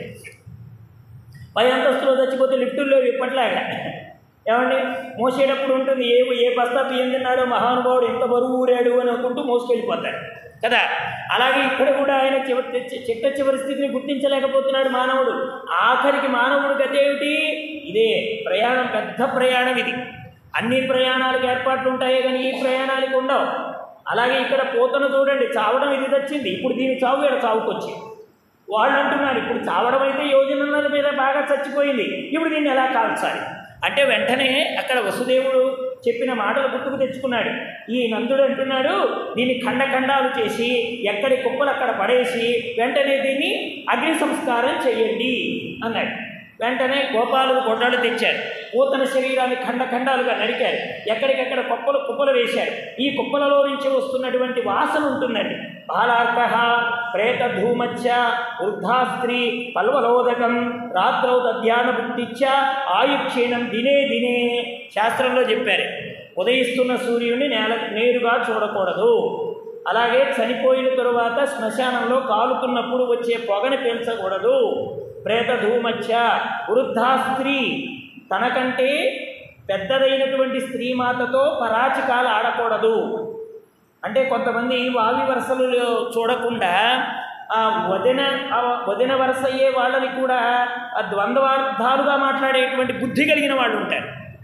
పై అంతస్తులో చచ్చిపోతే లిఫ్టుల్లో ఇప్పట్లాగా ఏమండి మోసేటప్పుడు ఉంటుంది ఏ ఏ బస్తా బియ్యం తిన్నాడో మహానుభావుడు ఎంత బరువు ఊరాడు అని అనుకుంటూ మోసుకెళ్ళిపోతాడు కదా అలాగే ఇక్కడ కూడా ఆయన చివరి చి- చిట్ట చివరి స్థితిని గుర్తించలేకపోతున్నాడు మానవుడు ఆఖరికి మానవుడు గతి ఏమిటి ఇదే ప్రయాణం పెద్ద ప్రయాణం ఇది అన్ని ప్రయాణాలకు ఏర్పాట్లు ఉంటాయే కానీ ఈ ప్రయాణాలకు ఉండవు అలాగే ఇక్కడ పోతను చూడండి చావడం ఇది తెచ్చింది ఇప్పుడు దీని చావు ఇక్కడ చావుకొచ్చింది వాళ్ళు అంటున్నారు ఇప్పుడు చావడం అయితే యోజనల మీద బాగా చచ్చిపోయింది ఇప్పుడు దీన్ని ఎలా కాల్చాలి అంటే వెంటనే అక్కడ వసుదేవుడు చెప్పిన మాటలు గుర్తుకు తెచ్చుకున్నాడు ఈ నందుడు అంటున్నాడు దీన్ని ఖండఖండాలు చేసి ఎక్కడి కుప్పలు అక్కడ పడేసి వెంటనే దీన్ని అగ్ని సంస్కారం చేయండి అన్నాడు వెంటనే గోపాలు గొడ్డలు తెచ్చారు పూతన శరీరాన్ని ఖండఖండాలుగా నరికారు ఎక్కడికెక్కడ కుప్పలు కుప్పలు వేశారు ఈ కుప్పలలో నుంచి వస్తున్నటువంటి వాసన ఉంటుందండి బాలార్క ప్రేత ధూమచ్చ వృద్ధా స్త్రీ పల్వలోదకం రాత్రౌ దధ్యాన బుద్ధిచ్చ ఆయుక్షీణం దినే దినే శాస్త్రంలో చెప్పారు ఉదయిస్తున్న సూర్యుడిని నేల నేరుగా చూడకూడదు అలాగే చనిపోయిన తరువాత శ్మశానంలో కాలుతున్నప్పుడు వచ్చే పొగని పీల్చకూడదు ప్రేత ధూమచ్చ వృద్ధా స్త్రీ తనకంటే పెద్దదైనటువంటి స్త్రీమాతతో పరాచికాలు ఆడకూడదు అంటే కొంతమంది వావి వరుసలు చూడకుండా ఆ వదిన ఆ వదిన వరుస అయ్యే వాళ్ళని కూడా ఆ ద్వంద్వార్థాలుగా మాట్లాడేటువంటి బుద్ధి కలిగిన వాళ్ళు ఉంటారు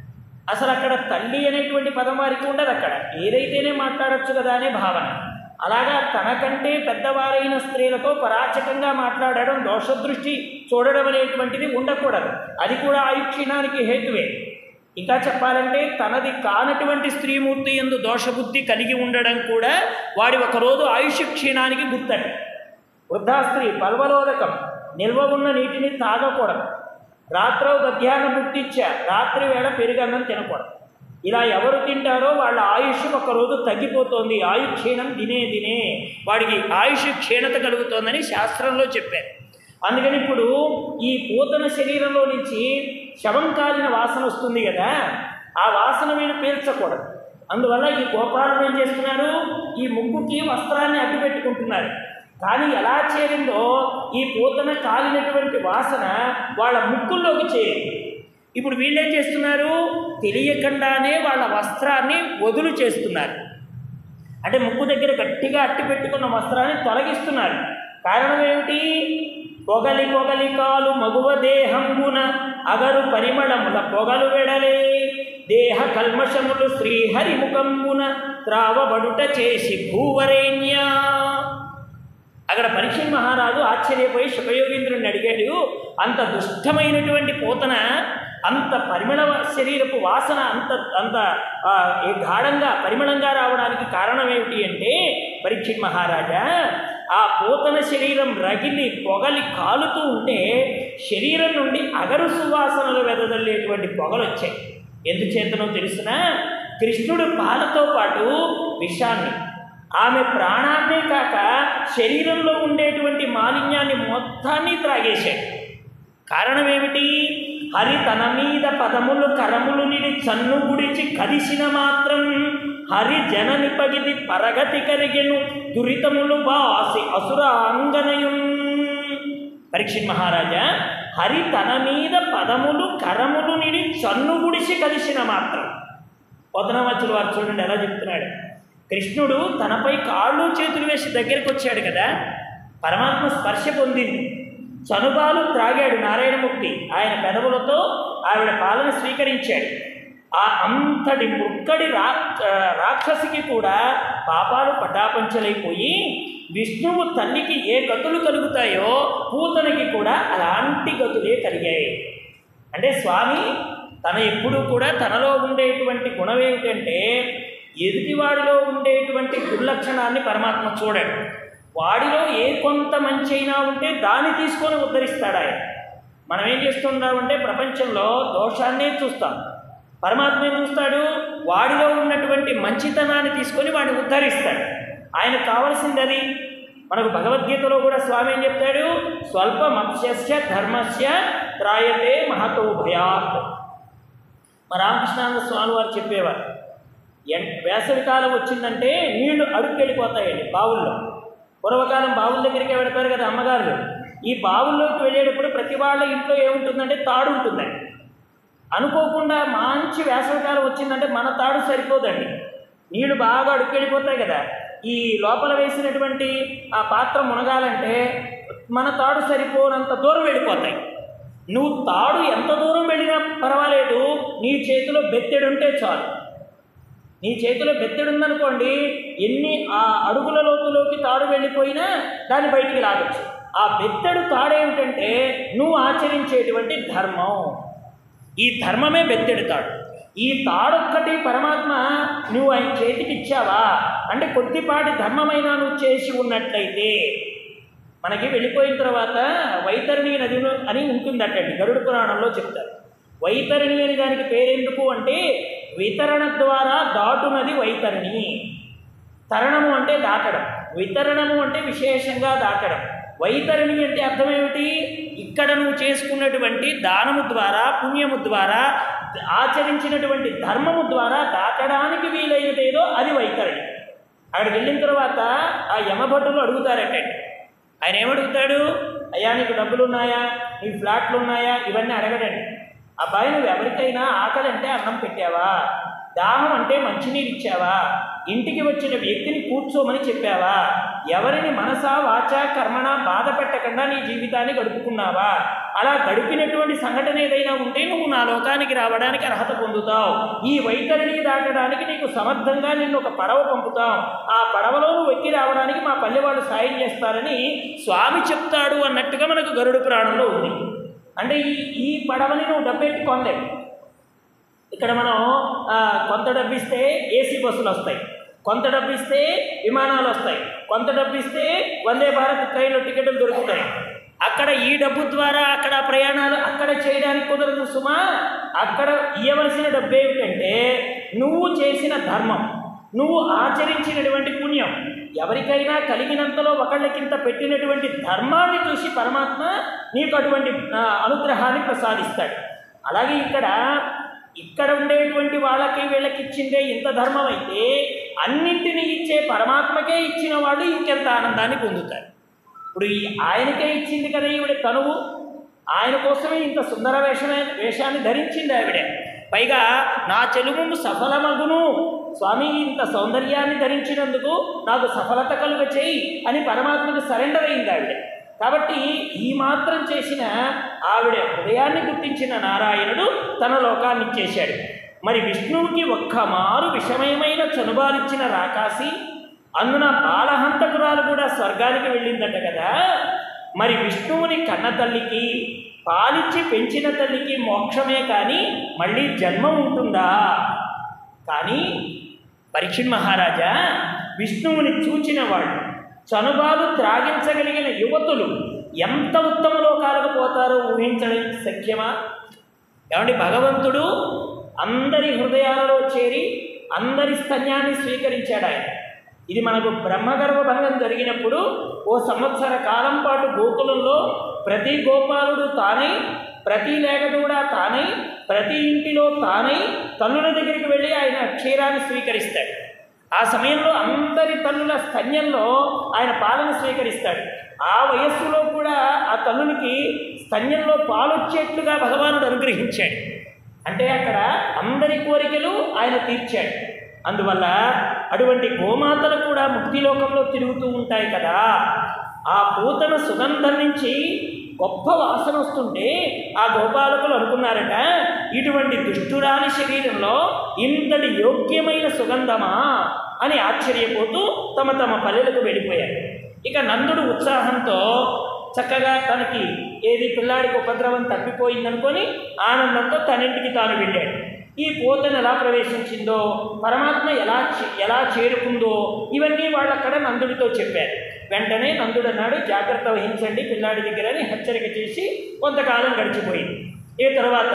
అసలు అక్కడ తల్లి అనేటువంటి పదం వారికి ఉండదు అక్కడ ఏదైతేనే మాట్లాడొచ్చు కదా అనే భావన అలాగా తనకంటే పెద్దవారైన స్త్రీలతో పరాచకంగా మాట్లాడడం దోషదృష్టి చూడడం అనేటువంటిది ఉండకూడదు అది కూడా ఆయుక్షీణానికి హేతువే ఇంకా చెప్పాలంటే తనది కానటువంటి స్త్రీమూర్తి ఎందు దోషబుద్ధి కలిగి ఉండడం కూడా వాడి ఒకరోజు ఆయుష్ క్షీణానికి గుర్తట వృద్ధా స్త్రీ పల్వలోదకం నిల్వ ఉన్న నీటిని తాగకూడదు రాత్రో మధ్యాహ్నం బుట్టిచ్చా రాత్రి వేళ పెరుగన్నం తినకూడదు ఇలా ఎవరు తింటారో వాళ్ళ ఆయుష్ ఒకరోజు తగ్గిపోతోంది ఆయు క్షీణం దినే దినే వాడికి ఆయుష్ క్షీణత కలుగుతోందని శాస్త్రంలో చెప్పారు అందుకని ఇప్పుడు ఈ పూతన శరీరంలో నుంచి శవం కాలిన వాసన వస్తుంది కదా ఆ వాసన వీళ్ళు పీల్చకూడదు అందువల్ల ఈ గోపాలను ఏం చేస్తున్నారు ఈ ముగ్గుకి వస్త్రాన్ని అడ్డు పెట్టుకుంటున్నారు కానీ ఎలా చేరిందో ఈ పూతన కాలినటువంటి వాసన వాళ్ళ ముక్కుల్లోకి చేరింది ఇప్పుడు వీళ్ళేం చేస్తున్నారు తెలియకుండానే వాళ్ళ వస్త్రాన్ని వదులు చేస్తున్నారు అంటే ముక్కు దగ్గర గట్టిగా అట్టి పెట్టుకున్న వస్త్రాన్ని తొలగిస్తున్నారు కారణం ఏమిటి పొగలి పొగలి కాలు మగువ దేహంబున అగరు పరిమళముల పొగలు వెడలే దేహ కల్మషములు శ్రీహరి ముఖంబున త్రావబడుట చేసి భూవరేణ్య అక్కడ పరీక్ష మహారాజు ఆశ్చర్యపోయి శుభయోగీంద్రుడిని అడిగాడు అంత దుష్టమైనటువంటి పూతన అంత పరిమళ శరీరపు వాసన అంత అంత ఆ, ఏ గాఢంగా పరిమళంగా రావడానికి కారణం ఏమిటి అంటే పరీక్ష మహారాజా ఆ పూతన శరీరం రగిలి పొగలి కాలుతూ ఉంటే శరీరం నుండి అగరు సువాసనలు వెదజల్లేటువంటి పొగలు వచ్చాయి ఎందుచేతనో తెలుసునా కృష్ణుడు పాలతో పాటు విషాన్ని ఆమె ప్రాణాన్నే కాక శరీరంలో ఉండేటువంటి మాలిన్యాన్ని మొత్తాన్ని త్రాగేశాడు కారణం ఏమిటి హరి తన మీద పదములు కరములు నిడి చన్ను గుడిచి కదిసిన మాత్రం హరి జనని పగిది పరగతి కరిగెను దురితములు బాసి అసుర అంగనయున్ పరీక్షిత్ మహారాజా హరి తన మీద పదములు కరములు నిడి చన్ను గుడిచి కదిసిన మాత్రం పొదనమచ్చులు వారు చూడండి ఎలా చెప్తున్నాడు కృష్ణుడు తనపై కాళ్ళు చేతులు వేసి దగ్గరికి వచ్చాడు కదా పరమాత్మ స్పర్శ పొందింది చనుబాలు త్రాగాడు నారాయణమూర్తి ఆయన పెదవులతో ఆవిడ పాలన స్వీకరించాడు ఆ అంతటి ముక్కడి రా రాక్షసికి కూడా పాపాలు పటాపంచలైపోయి విష్ణువు తల్లికి ఏ గతులు కలుగుతాయో పూతనకి కూడా అలాంటి గతులే కలిగాయి అంటే స్వామి తన ఎప్పుడూ కూడా తనలో ఉండేటువంటి గుణం ఏమిటంటే ఎదుటివాడిలో ఉండేటువంటి దుర్లక్షణాన్ని పరమాత్మ చూడాడు వాడిలో ఏ కొంత మంచి అయినా ఉంటే దాన్ని తీసుకొని ఉద్ధరిస్తాడు ఆయన మనం ఏం చేస్తున్నామంటే ప్రపంచంలో దోషాన్నే చూస్తాం పరమాత్మ ఏం చూస్తాడు వాడిలో ఉన్నటువంటి మంచితనాన్ని తీసుకొని వాడిని ఉద్ధరిస్తాడు ఆయనకు కావలసింది అది మనకు భగవద్గీతలో కూడా స్వామి ఏం చెప్తాడు స్వల్ప మత్స్యస్య ధర్మస్య త్రాయతే మహతో భయాత్ మా రామకృష్ణానంద స్వామి వారు చెప్పేవారు ఎన్ వేసవికాలం వచ్చిందంటే నీళ్లు అడుగు వెళ్ళిపోతాయండి బావుల్లో పూర్వకాలం బావుల దగ్గరికి వెళతారు కదా అమ్మగారు ఈ బావుల్లోకి వెళ్ళేటప్పుడు ప్రతి వాళ్ళ ఇంట్లో ఏముంటుందంటే తాడు ఉంటుందండి అనుకోకుండా మంచి వేసవికాలం వచ్చిందంటే మన తాడు సరిపోదండి నీళ్లు బాగా అడుక్కెళ్ళిపోతాయి కదా ఈ లోపల వేసినటువంటి ఆ పాత్ర మునగాలంటే మన తాడు సరిపోనంత దూరం వెళ్ళిపోతాయి నువ్వు తాడు ఎంత దూరం వెళ్ళినా పర్వాలేదు నీ చేతిలో బెత్తెడుంటే చాలు నీ చేతిలో బెత్తెడు ఉందనుకోండి ఎన్ని ఆ అడుగుల లోతులోకి తాడు వెళ్ళిపోయినా దాన్ని బయటికి లాగచ్చు ఆ బెత్తెడు తాడేమిటంటే నువ్వు ఆచరించేటువంటి ధర్మం ఈ ధర్మమే బెత్తెడుతాడు ఈ తాడొక్కటి పరమాత్మ నువ్వు ఆయన చేతికి ఇచ్చావా అంటే కొద్దిపాటి ధర్మమైనా నువ్వు చేసి ఉన్నట్లయితే మనకి వెళ్ళిపోయిన తర్వాత వైతరిణి నది అని ఉంటుందటండి గరుడ పురాణంలో చెప్తారు వైతరిణి అని దానికి పేరెందుకు అంటే వితరణ ద్వారా దాటునది వైతరిణి తరణము అంటే దాటడం వితరణము అంటే విశేషంగా దాటడం వైతరిణి అంటే అర్థం ఏమిటి ఇక్కడ నువ్వు చేసుకున్నటువంటి దానము ద్వారా పుణ్యము ద్వారా ఆచరించినటువంటి ధర్మము ద్వారా దాటడానికి వీలైనదేదో అది వైతరిణి అక్కడికి వెళ్ళిన తర్వాత ఆ యమభటులు అడుగుతారటండి ఆయన ఏమడుగుతాడు అయ్యా నీకు డబ్బులు ఉన్నాయా నీకు ఫ్లాట్లు ఉన్నాయా ఇవన్నీ అడగడండి అబ్బాయి నువ్వు ఎవరికైనా ఆకలి అంటే అన్నం పెట్టావా దాహం అంటే మంచినీరు ఇచ్చావా ఇంటికి వచ్చిన వ్యక్తిని కూర్చోమని చెప్పావా ఎవరిని మనసా వాచ కర్మణ బాధ పెట్టకుండా నీ జీవితాన్ని గడుపుకున్నావా అలా గడిపినటువంటి సంఘటన ఏదైనా ఉంటే నువ్వు నా లోకానికి రావడానికి అర్హత పొందుతావు ఈ వైతరిని దాటడానికి నీకు సమర్థంగా నిన్ను ఒక పడవ పంపుతాం ఆ పడవలో నువ్వు ఎక్కి రావడానికి మా పల్లె వాళ్ళు సాయం చేస్తారని స్వామి చెప్తాడు అన్నట్టుగా మనకు గరుడు పురాణంలో ఉంది అంటే ఈ ఈ పడవని నువ్వు డబ్బెట్టి కొనలేవు ఇక్కడ మనం ఆ, కొంత డబ్బు ఇస్తే ఏసీ బస్సులు వస్తాయి కొంత డబ్బు ఇస్తే విమానాలు వస్తాయి కొంత డబ్బు ఇస్తే వందే భారత్ ట్రైన్లో టికెట్లు దొరుకుతాయి అక్కడ ఈ డబ్బు ద్వారా అక్కడ ప్రయాణాలు అక్కడ చేయడానికి కుదరదు సుమా అక్కడ ఇవ్వవలసిన డబ్బు ఏమిటంటే నువ్వు చేసిన ధర్మం నువ్వు ఆచరించినటువంటి పుణ్యం ఎవరికైనా కలిగినంతలో ఒకళ్ళకింత పెట్టినటువంటి ధర్మాన్ని చూసి పరమాత్మ నీకు అటువంటి ఆ, అనుగ్రహాన్ని ప్రసాదిస్తాడు అలాగే ఇక్కడ ఇక్కడ ఉండేటువంటి వాళ్ళకి వీళ్ళకి ఇచ్చిందే ఇంత ధర్మం అయితే అన్నింటినీ ఇచ్చే పరమాత్మకే ఇచ్చిన వాళ్ళు ఇంకెంత ఆనందాన్ని పొందుతారు ఇప్పుడు ఈ ఆయనకే ఇచ్చింది కదా ఈవిడ తనువు ఆయన కోసమే ఇంత సుందర వేషమే వేషాన్ని ధరించింది ఆవిడ పైగా నా చెలుము సఫలమగును స్వామి ఇంత సౌందర్యాన్ని ధరించినందుకు నాకు సఫలత కలుగ చేయి అని పరమాత్మకు సరెండర్ అయింది ఆవిడ కాబట్టి ఈ మాత్రం చేసిన ఆవిడ హృదయాన్ని గుర్తించిన నారాయణుడు తన లోకాన్ని ఇచ్చేశాడు మరి విష్ణువుకి ఒక్క మారు విషమయమైన చనుబాలిచ్చిన రాకాసి అందున బాలహంతకురాలు కూడా స్వర్గానికి వెళ్ళిందట కదా మరి విష్ణువుని కన్న తల్లికి పాలిచ్చి పెంచిన తల్లికి మోక్షమే కానీ మళ్ళీ జన్మ ఉంటుందా కానీ పరీక్షణ్ మహారాజా విష్ణువుని చూచిన వాళ్ళు చనుబాలు త్రాగించగలిగిన యువతులు ఎంత ఉత్తమ లోకాలకు పోతారో ఊహించడం శక్యమా ఏమండి భగవంతుడు అందరి హృదయాలలో చేరి అందరి స్తన్యాన్ని స్వీకరించాడు ఆయన ఇది మనకు బ్రహ్మగర్భ భంగం జరిగినప్పుడు ఓ సంవత్సర కాలం పాటు గోకులంలో ప్రతి గోపాలుడు తానై ప్రతి లేఖదూడ తానై ప్రతి ఇంటిలో తానై తల్లుల దగ్గరికి వెళ్ళి ఆయన క్షీరాన్ని స్వీకరిస్తాడు ఆ సమయంలో అందరి తల్లుల స్తన్యంలో ఆయన పాలన స్వీకరిస్తాడు ఆ వయస్సులో కూడా ఆ తల్లులకి స్తన్యంలో పాలొచ్చేట్లుగా భగవానుడు అనుగ్రహించాడు అంటే అక్కడ అందరి కోరికలు ఆయన తీర్చాడు అందువల్ల అటువంటి గోమాతలు కూడా ముక్తిలోకంలో తిరుగుతూ ఉంటాయి కదా ఆ పూతన సుగంధం నుంచి గొప్ప వాసన వస్తుంటే ఆ గోపాలకులు అనుకున్నారట ఇటువంటి దుష్టురాలి శరీరంలో ఇంతటి యోగ్యమైన సుగంధమా అని ఆశ్చర్యపోతూ తమ తమ పల్లెలకు వెళ్ళిపోయారు ఇక నందుడు ఉత్సాహంతో చక్కగా తనకి ఏది పిల్లాడికి ఉపద్రవం తప్పిపోయిందనుకొని ఆనందంతో తనింటికి తాను వెళ్ళాడు ఈ పోతను ఎలా ప్రవేశించిందో పరమాత్మ ఎలా చే- ఎలా చేరుకుందో ఇవన్నీ వాళ్ళు అక్కడ నందుడితో చెప్పారు వెంటనే నందుడు అన్నాడు జాగ్రత్త వహించండి పిల్లాడి దగ్గర అని హెచ్చరిక చేసి కొంతకాలం గడిచిపోయింది ఈ తర్వాత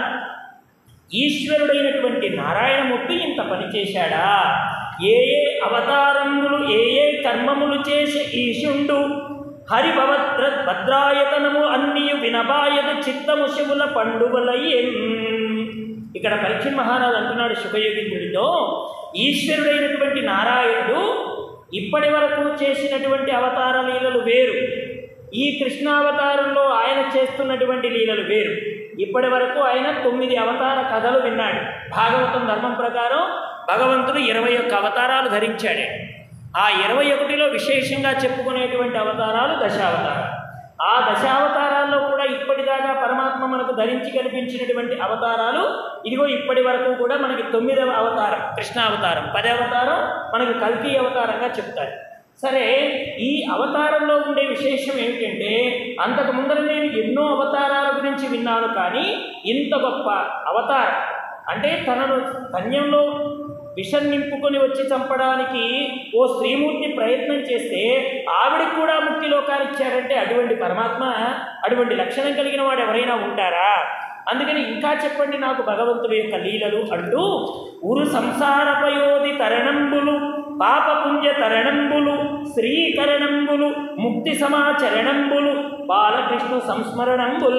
ఈశ్వరుడైనటువంటి నారాయణమూర్తి ఇంత పని చేశాడా ఏ ఏ అవతారములు ఏ ఏ కర్మములు చేసి ఈశుండు హరిభవద్ర భద్రాయతనము అన్నియు వినబాయదు చిత్తము శివుల పండుగలయ్యెన్ ఇక్కడ పరీక్ష మహారాజు అంటున్నాడు శుభయోగింద్రుడితో ఈశ్వరుడైనటువంటి నారాయణుడు ఇప్పటి వరకు చేసినటువంటి అవతార లీలలు వేరు ఈ కృష్ణావతారంలో ఆయన చేస్తున్నటువంటి లీలలు వేరు ఇప్పటి వరకు ఆయన తొమ్మిది అవతార కథలు విన్నాడు భాగవతం ధర్మం ప్రకారం భగవంతుడు ఇరవై ఒక్క అవతారాలు ధరించాడు ఆ ఇరవై ఒకటిలో విశేషంగా చెప్పుకునేటువంటి అవతారాలు దశావతారాలు ఆ దశావతారాల్లో కూడా ఇప్పటిదాకా పరమాత్మ మనకు ధరించి కనిపించినటువంటి అవతారాలు ఇదిగో ఇప్పటి వరకు కూడా మనకి తొమ్మిదవ అవతారం కృష్ణావతారం పది అవతారం మనకు కల్కి అవతారంగా చెప్తారు సరే ఈ అవతారంలో ఉండే విశేషం ఏమిటంటే అంతకు ముందర నేను ఎన్నో అవతారాల గురించి విన్నాను కానీ ఇంత గొప్ప అవతారం అంటే తనను ధన్యంలో విషం నింపుకొని వచ్చి చంపడానికి ఓ స్త్రీమూర్తి ప్రయత్నం చేస్తే ఆవిడకి కూడా ముక్తి లోకాలు ఇచ్చారంటే అటువంటి పరమాత్మ అటువంటి లక్షణం కలిగిన వాడు ఎవరైనా ఉంటారా అందుకని ఇంకా చెప్పండి నాకు భగవంతుడి యొక్క లీలలు అంటూ ఉరు సంసారపయోధి తరణంబులు పాపపుణ్య తరణంబులు శ్రీకరణంబులు ముక్తి సమాచరణంబులు బాలకృష్ణ సంస్మరణంబుల్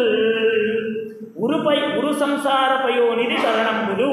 ఉరుపై ఉరు సంసారపయోనిది తరణంబులు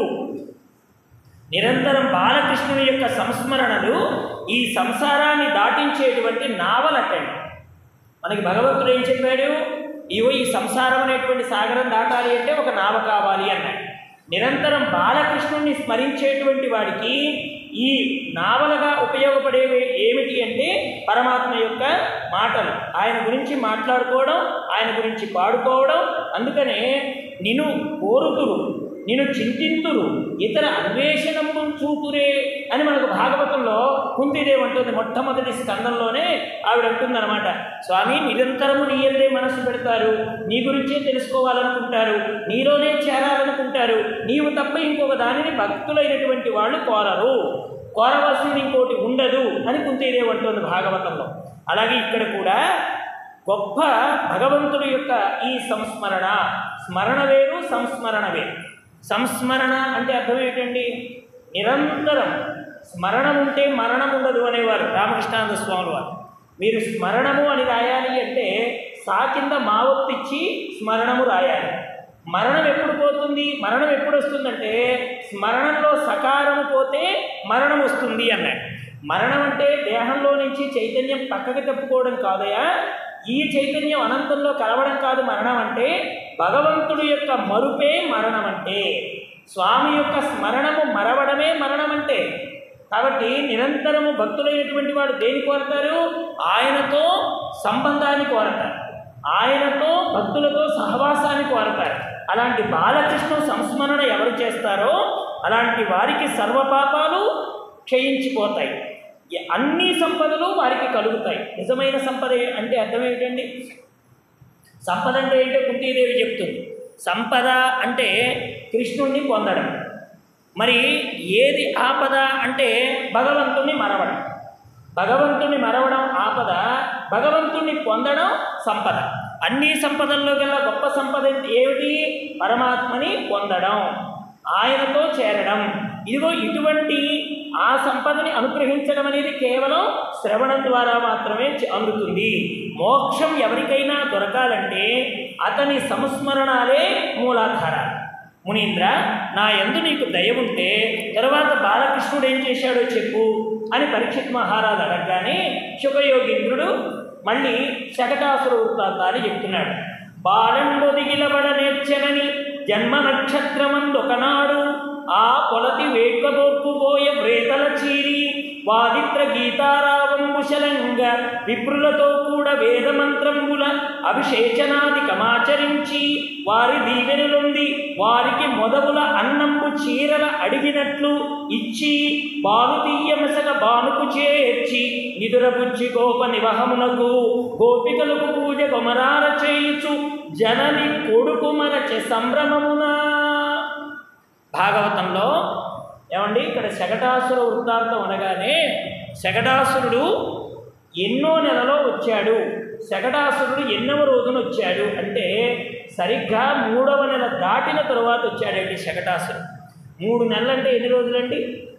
నిరంతరం బాలకృష్ణుని యొక్క సంస్మరణలు ఈ సంసారాన్ని దాటించేటువంటి నావలటండి మనకి భగవంతుడు ఏం చెప్పాడు ఇవో ఈ సంసారం అనేటువంటి సాగరం దాటాలి అంటే ఒక నావ కావాలి అన్నాడు నిరంతరం బాలకృష్ణుణ్ణి స్మరించేటువంటి వాడికి ఈ నావలగా ఉపయోగపడేవి ఏమిటి అంటే పరమాత్మ యొక్క మాటలు ఆయన గురించి మాట్లాడుకోవడం ఆయన గురించి పాడుకోవడం అందుకనే నిన్ను కోరుతురు నిన్ను చింతింతురు ఇతర అన్వేషణము చూపురే అని మనకు భాగవతంలో కుంతిదేవి అంటుంది మొట్టమొదటి స్కందంలోనే ఆవిడ అంటుందన్నమాట స్వామి నిరంతరము నీయల్లే మనసు పెడతారు నీ గురించే తెలుసుకోవాలనుకుంటారు నీలోనే చేరాలనుకుంటారు నీవు తప్ప ఇంకొక దానిని భక్తులైనటువంటి వాళ్ళు కోరరు కోరవలసింది ఇంకోటి ఉండదు అని కుంతిదేవి అంటుంది భాగవతంలో అలాగే ఇక్కడ కూడా గొప్ప భగవంతుడి యొక్క ఈ సంస్మరణ స్మరణ వేరు సంస్మరణ వేరు సంస్మరణ అంటే అర్థం ఏంటండి నిరంతరం స్మరణం ఉంటే మరణం ఉండదు అనేవారు రామకృష్ణానంద స్వామి వారు మీరు స్మరణము అని రాయాలి అంటే సా కింద మావొత్తిచ్చి స్మరణము రాయాలి మరణం ఎప్పుడు పోతుంది మరణం ఎప్పుడు వస్తుందంటే స్మరణంలో సకారము పోతే మరణం వస్తుంది అన్నాడు మరణం అంటే దేహంలో నుంచి చైతన్యం పక్కకి తప్పుకోవడం కాదయా ఈ చైతన్యం అనంతంలో కలవడం కాదు మరణం అంటే భగవంతుడి యొక్క మరుపే మరణం అంటే స్వామి యొక్క స్మరణము మరవడమే మరణం అంటే కాబట్టి నిరంతరము భక్తులైనటువంటి వాడు దేని కోరతారు ఆయనతో సంబంధాన్ని కోరతారు ఆయనతో భక్తులతో సహవాసాన్ని కోరతారు అలాంటి బాలకృష్ణ సంస్మరణ ఎవరు చేస్తారో అలాంటి వారికి సర్వపాపాలు క్షయించిపోతాయి ఈ అన్ని సంపదలు వారికి కలుగుతాయి నిజమైన సంపద ఏ- అంటే అర్థం ఏమిటండి సంపద అంటే ఏంటో కుంతీదేవి చెప్తుంది సంపద అంటే కృష్ణుణ్ణి పొందడం మరి ఏది ఆపద అంటే భగవంతుణ్ణి మరవడం భగవంతుణ్ణి మరవడం ఆపద భగవంతుణ్ణి పొందడం సంపద అన్ని సంపదల్లో గల గొప్ప సంపద ఏమిటి పరమాత్మని పొందడం ఆయనతో చేరడం ఇదిగో ఇటువంటి ఆ సంపదని అనుగ్రహించడం అనేది కేవలం శ్రవణం ద్వారా మాత్రమే చ- అందుతుంది మోక్షం ఎవరికైనా దొరకాలంటే అతని సంస్మరణాలే మూలాధారాలు మునీంద్ర నా యందు నీకు దయ ఉంటే తర్వాత బాలకృష్ణుడు ఏం చేశాడో చెప్పు అని పరీక్షిత్ మహారాజు అడగగానే శుభయోగీంద్రుడు మళ్ళీ శకటాసుర వృత్తాంతాన్ని చెప్తున్నాడు బాలండొదిగిలబడ నేర్చనని జన్మ నక్షత్రమందొకనాడు ఆ పొలతి వేట్కబోక్కుపోయ ప్రేతల చీరి వాదిత్ర గీతారావంబుశలంగ విప్రులతో కూడా వేదమంత్రంబుల అభిషేచనాది కమాచరించి వారి దీవెనలుంది వారికి మొదవుల అన్నంబు చీరల అడిగినట్లు ఇచ్చి బాలు తీయమసగ బానుకు చేర్చి నిదురబుచ్చి గోప నివహమునకు గోపికలకు పూజ కొమరార చేయుచు జనని కొడుకు మరచె సంభ్రమమునా భాగవతంలో ఏమండి ఇక్కడ శకటాసుర వృత్తాంతం అనగానే శకటాసురుడు ఎన్నో నెలలో వచ్చాడు శకటాసురుడు ఎన్నవ రోజున వచ్చాడు అంటే సరిగ్గా మూడవ నెల దాటిన తరువాత వచ్చాడండి శకటాసురుడు మూడు నెలలంటే ఎన్ని రోజులండి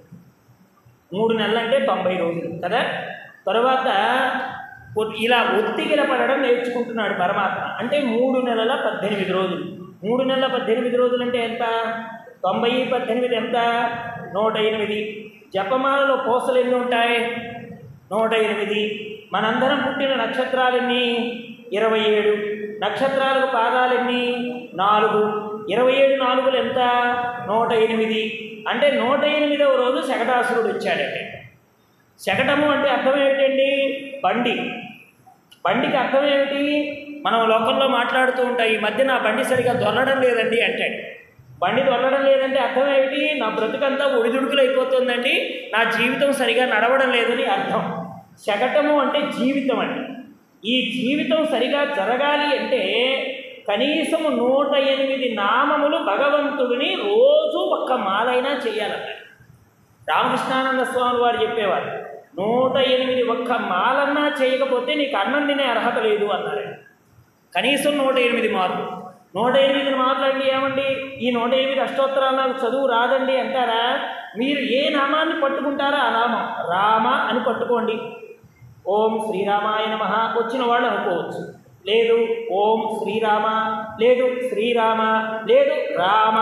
మూడు నెలలంటే తొంభై రోజులు కదా తర్వాత ఒ- ఇలా ఒత్తిగిల పడడం నేర్చుకుంటున్నాడు పరమాత్మ అంటే మూడు నెలల పద్దెనిమిది రోజులు మూడు నెలల పద్దెనిమిది రోజులు అంటే ఎంత తొంభై పద్దెనిమిది ఎంత నూట ఎనిమిది జపమాలలో పూసలు ఎన్ని ఉంటాయి నూట ఎనిమిది మనందరం పుట్టిన నక్షత్రాలెన్ని ఇరవై ఏడు నక్షత్రాలకు పాదాలెన్ని నాలుగు ఇరవై ఏడు నాలుగులు ఎంత నూట ఎనిమిది అంటే నూట ఎనిమిదవ రోజు శకటాసురుడు వచ్చాడండి శకటము అంటే అర్థం ఏమిటండి బండి బండికి అర్థం ఏమిటి మనం లోకంలో మాట్లాడుతూ ఉంటాం ఈ మధ్య నా బండి సరిగా దొల్లడం లేదండి అంటాడు బండి దొల్లడం లేదంటే అర్థం ఏమిటి నా బ్రతుకంతా ఒడిదుడుకులు అయిపోతుందండి నా జీవితం సరిగా నడవడం లేదని అర్థం శకటము అంటే జీవితం అండి ఈ జీవితం సరిగా జరగాలి అంటే కనీసము నూట ఎనిమిది నామములు భగవంతుడిని రోజు ఒక్క మాలైనా చేయాలన్నాడు రామకృష్ణానంద స్వామి వారు చెప్పేవారు నూట ఎనిమిది ఒక్క మాలన్నా చేయకపోతే నీకు అన్నం తినే అర్హత లేదు అన్నారు కనీసం నూట ఎనిమిది మార్లు నూట ఎనిమిది మార్లు అంటే ఏమండి ఈ నూట ఎనిమిది అష్టోత్తరాలు నాకు చదువు రాదండి అంటారా మీరు ఏ నామాన్ని పట్టుకుంటారో ఆ నామం రామ అని పట్టుకోండి ఓం శ్రీరామాయ నమ వచ్చిన వాళ్ళు అనుకోవచ్చు లేదు ఓం శ్రీరామ లేదు శ్రీరామ లేదు రామ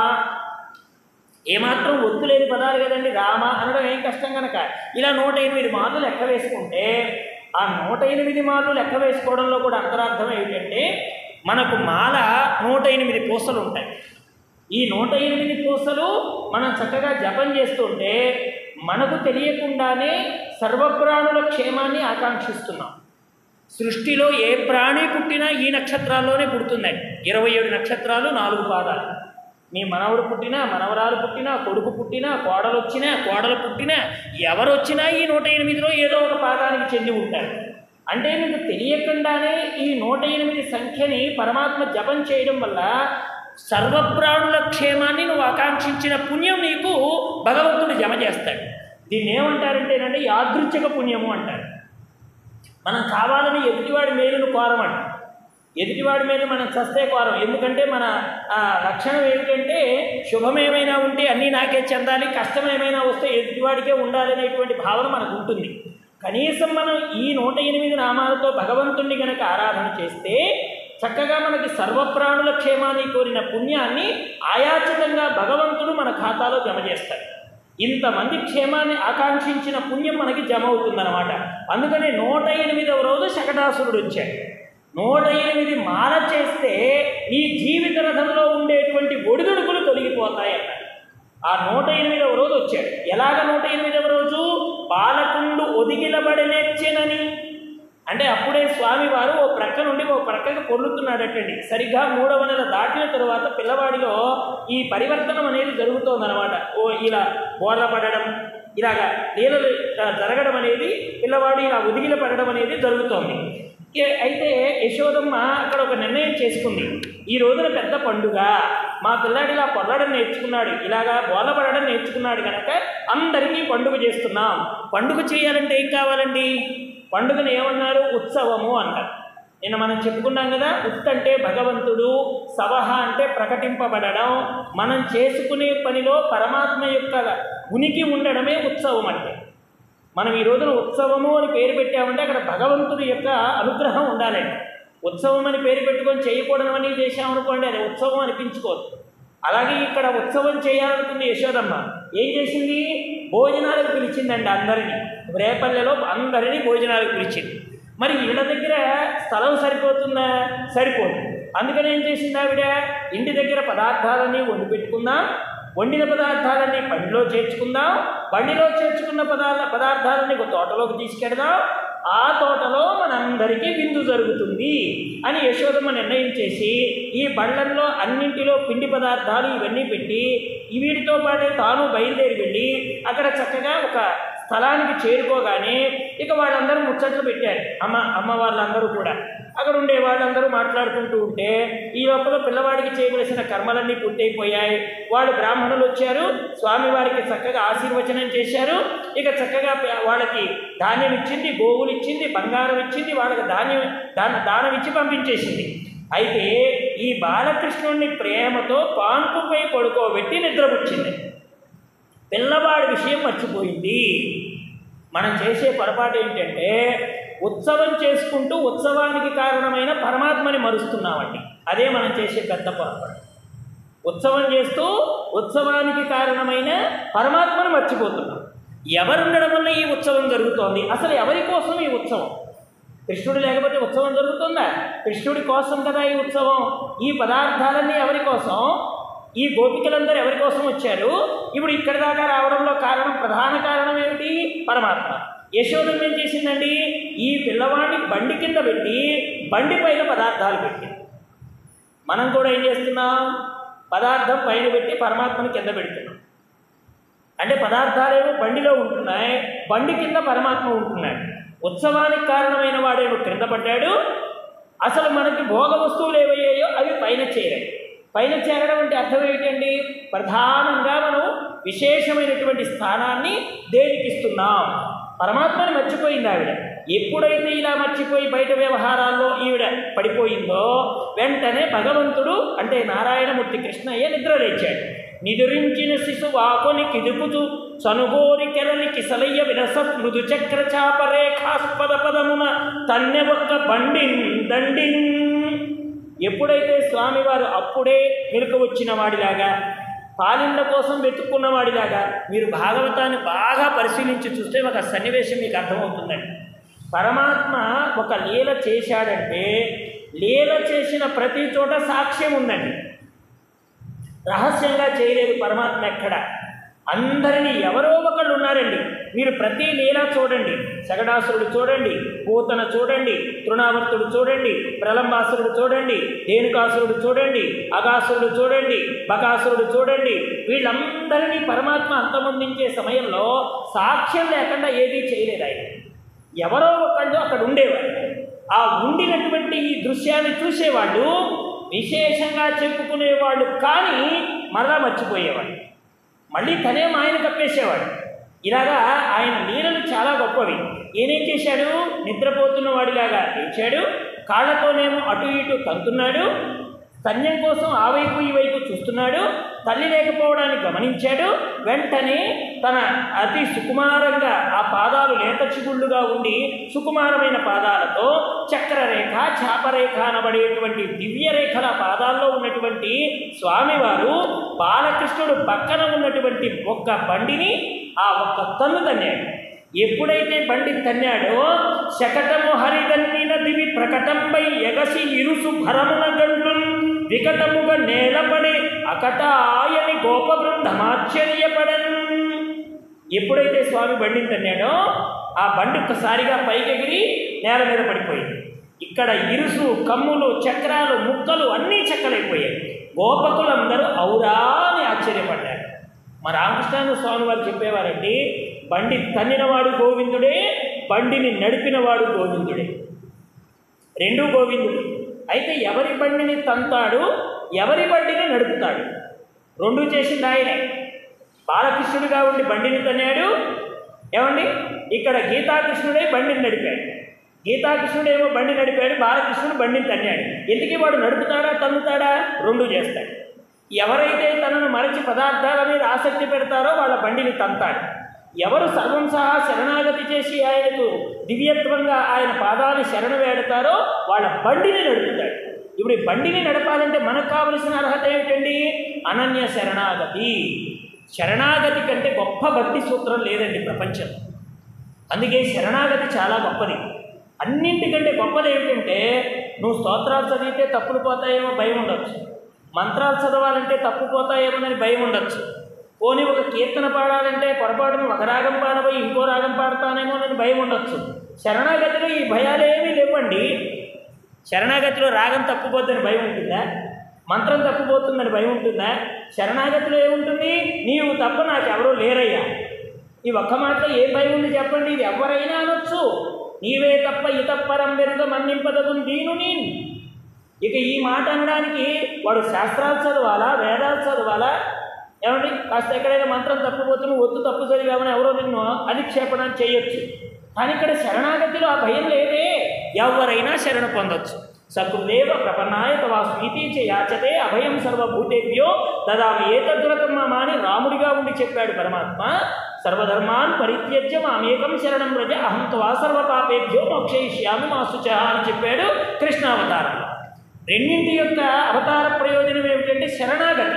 ఏమాత్రం ఒత్తు లేని పదాలు కదండి రామ అనడం ఏం కష్టం కనుక ఇలా నూట ఎనిమిది మార్లు లెక్క వేసుకుంటే ఆ నూట ఎనిమిది మార్లు లెక్క వేసుకోవడంలో కూడా అంతరార్థం ఏమిటంటే మనకు మాల నూట ఎనిమిది పూసలు ఉంటాయి ఈ నూట ఎనిమిది పూసలు మనం చక్కగా జపం చేస్తుంటే మనకు తెలియకుండానే సర్వప్రాణుల క్షేమాన్ని ఆకాంక్షిస్తున్నాం సృష్టిలో ఏ ప్రాణి పుట్టినా ఈ నక్షత్రాల్లోనే పుడుతున్నాయి ఇరవై ఏడు నక్షత్రాలు నాలుగు పాదాలు మీ మనవడు పుట్టినా మనవరాలు పుట్టినా కొడుకు పుట్టినా కోడలు వచ్చినా కోడలు పుట్టినా ఎవరు వచ్చినా ఈ నూట ఎనిమిదిలో ఏదో ఒక పాదానికి చెంది ఉంటారు అంటే మీకు తెలియకుండానే ఈ నూట ఎనిమిది సంఖ్యని పరమాత్మ జపం చేయడం వల్ల సర్వప్రాణుల క్షేమాన్ని నువ్వు ఆకాంక్షించిన పుణ్యం నీకు భగవంతుడు జమ చేస్తాడు దీన్ని ఏమంటారంటేనంటే యాదృచ్ఛిక పుణ్యము అంటారు మనం కావాలని ఎదుటివాడి మేలును కోరమంట ఎదుటివాడి మీద మనం చస్తే కోరం ఎందుకంటే మన ఆ, లక్షణం ఏమిటంటే శుభమేమైనా ఉంటే అన్నీ నాకే చెందాలి కష్టం ఏమైనా వస్తే ఎదుటివాడికే ఉండాలి అనేటువంటి భావన మనకు ఉంటుంది కనీసం మనం ఈ నూట ఎనిమిది నామాలతో భగవంతుణ్ణి గనక ఆరాధన చేస్తే చక్కగా మనకి సర్వప్రాణుల క్షేమాన్ని కోరిన పుణ్యాన్ని ఆయాచితంగా భగవంతుడు మన ఖాతాలో జమ చేస్తాడు ఇంతమంది క్షేమాన్ని ఆకాంక్షించిన పుణ్యం మనకి జమ అవుతుందన్నమాట అందుకని నూట ఎనిమిదవ రోజు శకటాసురుడు వచ్చాడు నూట ఎనిమిది మాల చేస్తే నీ జీవిత రథంలో ఉండేటువంటి ఒడిదుడుకులు తొలగిపోతాయి అన్నాడు ఆ నూట ఎనిమిదవ రోజు వచ్చాడు ఎలాగ నూట ఎనిమిదవ రోజు బాలకుండు ఒదిగిలబడనేర్చెనని అంటే అప్పుడే స్వామివారు ఓ ప్రక్క నుండి ఓ ప్రక్కకు పొర్లుతున్నాడటండి సరిగ్గా మూడవ నెల దాటిన తరువాత పిల్లవాడిలో ఈ పరివర్తనం అనేది జరుగుతోందన్నమాట ఓ ఇలా బోర్ల పడడం ఇలాగా లీలలు ఆ, జరగడం అనేది పిల్లవాడు ఇలా ఉదిగిల పడడం అనేది జరుగుతోంది ఏ- అయితే యశోదమ్మ అక్కడ ఒక నిర్ణయం చేసుకుంది ఈ రోజున పెద్ద పండుగ మా పిల్లాడు ఇలా పొల్లడం నేర్చుకున్నాడు ఇలాగా బోలపడడం నేర్చుకున్నాడు కనుక అందరికీ పండుగ చేస్తున్నాం పండుగ చేయాలంటే ఏం కావాలండి పండుగను ఏమన్నారు ఉత్సవము అంటారు నిన్న మనం చెప్పుకున్నాం కదా ఉత్ అంటే భగవంతుడు సవహ అంటే ప్రకటింపబడడం మనం చేసుకునే పనిలో పరమాత్మ యొక్క ఉనికి ఉండడమే ఉత్సవం అంటే మనం ఈ రోజున ఉత్సవము అని పేరు పెట్టామంటే అక్కడ భగవంతుడి యొక్క అనుగ్రహం ఉండాలండి ఉత్సవం అని పేరు పెట్టుకొని చేయకూడదు అని చేశామనుకోండి అది ఉత్సవం అనిపించుకోదు అలాగే ఇక్కడ ఉత్సవం చేయాలనుకుంది యశోదమ్మ ఏం చేసింది భోజనాలకు పిలిచిందండి అందరినీ రేపల్లెలో అందరినీ భోజనాలకు పిలిచింది మరి ఇళ్ళ దగ్గర స్థలం సరిపోతుందా సరిపోదు అందుకని ఏం చేసింది ఆవిడ ఇంటి దగ్గర పదార్థాలన్నీ వండి పెట్టుకుందాం వండిన పదార్థాలన్నీ బండిలో చేర్చుకుందాం బండిలో చేర్చుకున్న పదార్థ పదార్థాలన్నీ ఒక తోటలోకి తీసుకెడదాం ఆ తోటలో మనందరికీ విందు జరుగుతుంది అని యశోదమ్మ నిర్ణయం చేసి ఈ బళ్ళల్లో అన్నింటిలో పిండి పదార్థాలు ఇవన్నీ పెట్టి ఈ వీటితో పాటే తాను బయలుదేరి వెళ్ళి అక్కడ చక్కగా ఒక స్థలానికి చేరుకోగానే ఇక వాళ్ళందరూ ముచ్చట్లు పెట్టారు అమ్మ అమ్మ వాళ్ళందరూ కూడా అక్కడ ఉండే వాళ్ళందరూ మాట్లాడుకుంటూ ఉంటే ఈ లోపల పిల్లవాడికి చేయవలసిన కర్మలన్నీ పూర్తయిపోయాయి వాళ్ళు బ్రాహ్మణులు వచ్చారు స్వామివారికి చక్కగా ఆశీర్వచనం చేశారు ఇక చక్కగా ప- వాళ్ళకి ధాన్యం ఇచ్చింది గోవులు ఇచ్చింది బంగారం ఇచ్చింది వాళ్ళకి ధాన్యం దాన దానం ఇచ్చి పంపించేసింది అయితే ఈ బాలకృష్ణుడిని ప్రేమతో పాన్పుపై పడుకోబెట్టి నిద్రపుచ్చింది పిల్లవాడి విషయం మర్చిపోయింది మనం చేసే పొరపాటు ఏంటంటే ఉత్సవం చేసుకుంటూ ఉత్సవానికి కారణమైన పరమాత్మని మరుస్తున్నామండి అదే మనం చేసే పెద్ద పొరపాటు ఉత్సవం చేస్తూ ఉత్సవానికి కారణమైన పరమాత్మను మర్చిపోతున్నాం ఎవరుండడం వల్ల ఈ ఉత్సవం జరుగుతోంది అసలు ఎవరి కోసం ఈ ఉత్సవం కృష్ణుడు లేకపోతే ఉత్సవం జరుగుతుందా కృష్ణుడి కోసం కదా ఈ ఉత్సవం ఈ పదార్థాలన్నీ ఎవరి కోసం ఈ గోపికలందరూ ఎవరి కోసం వచ్చారు ఇప్పుడు ఇక్కడి దాకా రావడంలో కారణం ప్రధాన కారణం ఏమిటి పరమాత్మ యశోదం ఏం చేసిందండి ఈ పిల్లవాడిని బండి కింద పెట్టి బండి పైన పదార్థాలు పెట్టింది మనం కూడా ఏం చేస్తున్నాం పదార్థం పైన పెట్టి పరమాత్మని కింద పెడుతున్నాం అంటే పదార్థాలేమో బండిలో ఉంటున్నాయి బండి కింద పరమాత్మ ఉంటున్నాడు ఉత్సవానికి కారణమైన వాడేమో క్రింద పడ్డాడు అసలు మనకి భోగ వస్తువులు ఏవయ్యాయో అవి పైన చేరాయి పైన చేరడం అంటే అర్థం ఏంటండి ప్రధానంగా మనం విశేషమైనటువంటి స్థానాన్ని దేనికి ఇస్తున్నాం పరమాత్మని మర్చిపోయింది ఆవిడ ఎప్పుడైతే ఇలా మర్చిపోయి బయట వ్యవహారాల్లో ఈవిడ పడిపోయిందో వెంటనే భగవంతుడు అంటే నారాయణమూర్తి కృష్ణయ్య నిద్ర లేచాడు నిదురించిన శిశువాకుని కిదుపుతూ సనుగోరి కెరలి కిసలయ్య విరస మృదు చక్ర చాపరేఖాస్పద పదమున తన్నె ఒక్క బండిన్ దండిన్ ఎప్పుడైతే స్వామివారు అప్పుడే మెలకు వచ్చిన వాడిలాగా పాలిండ కోసం వెతుక్కున్న వాడిలాగా మీరు భాగవతాన్ని బాగా పరిశీలించి చూస్తే ఒక సన్నివేశం మీకు అర్థమవుతుందండి పరమాత్మ ఒక లీల చేశాడంటే లీల చేసిన ప్రతి చోట సాక్ష్యం ఉందండి రహస్యంగా చేయలేదు పరమాత్మ ఎక్కడ అందరినీ ఎవరో ఒకళ్ళు ఉన్నారండి మీరు ప్రతి లీల చూడండి సగడాసురుడు చూడండి పూతన చూడండి తృణావర్తుడు చూడండి ప్రలంబాసురుడు చూడండి ధేనుకాసురుడు చూడండి అగాసురుడు చూడండి బకాసురుడు చూడండి వీళ్ళందరినీ పరమాత్మ అంతమొందించే సమయంలో సాక్ష్యం లేకుండా ఏదీ చేయలేదు ఆయన ఎవరో ఒకళ్ళు అక్కడ ఉండేవారు ఆ ఉండినటువంటి ఈ దృశ్యాన్ని చూసేవాళ్ళు విశేషంగా చెప్పుకునేవాళ్ళు కానీ మరలా మర్చిపోయేవాడు మళ్ళీ తనే ఆయన కప్పేసేవాడు ఇలాగా ఆయన లీలలు చాలా గొప్పవి ఈయనేం చేశాడు నిద్రపోతున్న వాడిలాగా లేచాడు కాళ్ళతోనేమో అటు ఇటు తంతున్నాడు స్తన్యం కోసం ఆ వైపు ఈ వైపు చూస్తున్నాడు తల్లి లేకపోవడాన్ని గమనించాడు వెంటనే తన అతి సుకుమారంగా ఆ పాదాలు లేత చిగుళ్ళుగా ఉండి సుకుమారమైన పాదాలతో చక్రరేఖ చాపరేఖ అనబడేటువంటి దివ్య రేఖల పాదాల్లో ఉన్నటువంటి స్వామివారు బాలకృష్ణుడు పక్కన ఉన్నటువంటి ఒక్క బండిని ఆ ఒక్క తన్ను తన్నాడు ఎప్పుడైతే బండి తన్నాడో శకటము హరిదన్నిన దివి ప్రకటంపై ఎగసి ఇరుసు భరమున గంటున్ వికటముగా నేలపడి అకట ఆయని గోప బృందమాశ్చర్యపడన్ ఎప్పుడైతే స్వామి బండిని తన్నాడో ఆ బండి ఒక్కసారిగా పైకెగిరి నేల మీద పడిపోయింది ఇక్కడ ఇరుసు కమ్ములు చక్రాలు ముక్కలు అన్నీ చెక్కలైపోయాయి గోపకులందరూ ఔరా అని ఆశ్చర్యపడ్డారు మా రామకృష్ణ స్వామి వారు చెప్పేవారండి బండి తన్నినవాడు గోవిందుడే బండిని నడిపినవాడు గోవిందుడే రెండు గోవిందుడు అయితే ఎవరి బండిని తంతాడు ఎవరి బండిని నడుపుతాడు రెండు చేసింది ఆయనే బాలకృష్ణుడిగా ఉండి బండిని తన్నాడు ఏమండి ఇక్కడ గీతాకృష్ణుడే బండిని నడిపాడు గీతాకృష్ణుడేమో బండి నడిపాడు బాలకృష్ణుడు బండిని తన్నాడు ఎందుకు వాడు నడుపుతాడా తన్నుతాడా రెండు చేస్తాడు ఎవరైతే తనను మరచి పదార్థాల మీద ఆసక్తి పెడతారో వాళ్ళ బండిని తంతాడు ఎవరు సర్వం సహా శరణాగతి చేసి ఆయనకు దివ్యత్వంగా ఆయన పాదాలు శరణ వేడతారో వాళ్ళ బండిని నడుపుతాడు ఇప్పుడు ఈ బండిని నడపాలంటే మనకు కావలసిన అర్హత ఏమిటండి అనన్య శరణాగతి శరణాగతి కంటే గొప్ప భక్తి సూత్రం లేదండి ప్రపంచం అందుకే శరణాగతి చాలా గొప్పది అన్నింటికంటే గొప్పది ఏమిటంటే నువ్వు స్తోత్రాలు చదివితే తప్పులు పోతాయేమో భయం ఉండొచ్చు మంత్రాలు చదవాలంటే తప్పు పోతాయేమోనని భయం ఉండొచ్చు పోనీ ఒక కీర్తన పాడాలంటే పొరపాటున ఒక రాగం పాడబోయి ఇంకో రాగం పాడతానేమోనని భయం ఉండొచ్చు శరణాగతిలో ఈ భయాలేమీ లేవండి శరణాగతిలో రాగం తప్పిపోతుందని భయం ఉంటుందా మంత్రం తప్పిపోతుందని భయం ఉంటుందా శరణాగతిలో ఏముంటుంది నీవు తప్ప నాకు ఎవరూ లేరయ్యా ఈ ఒక్క మాటలో ఏ భయం ఉంది చెప్పండి ఇది ఎవరైనా అనొచ్చు నీవే తప్ప ఇతప్పరం వెనుక మన్నింపదగు దీను నేను ఇక ఈ మాట అనడానికి వాడు శాస్త్రాలు చదవాలా వేదాలు చదవాలా ఏమండి కాస్త ఎక్కడైనా మంత్రం తప్పిపోతే నువ్వు ఒత్తు తప్పు చదివామని ఎవరో నిన్ను అధిక్షేపణ చేయొచ్చు కానీ ఇక్కడ శరణాగతిలో ఆ భయం లేదే ఎవరైనా శరణ పొందొచ్చు సకృదేవ ప్రపన్నాయ తవా స్మీతి చ యాచతే అభయం సర్వభూతేభ్యో దదామి ఏతద్రతమ్మ అని రాముడిగా ఉండి చెప్పాడు పరమాత్మ సర్వధర్మాన్ పరిత్యజ్య మామేకం శరణం రజ అహం త్వా సర్వపాపేభ్యో మోక్షయిష్యామి మా శుచ అని చెప్పాడు కృష్ణావతారంలో రెండింటి యొక్క అవతార ప్రయోజనం ఏమిటంటే శరణాగతి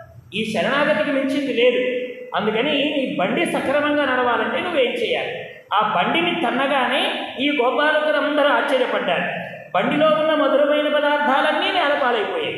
ఈ శరణాగతికి మించింది లేదు అందుకని నీ బండి సక్రమంగా నడవాలంటే నువ్వేం చేయాలి ఆ బండిని తన్నగానే ఈ గోపాలకులందరూ ఆశ్చర్యపడ్డారు బండిలో ఉన్న మధురమైన పదార్థాలన్నీ నేలపాలైపోయాయి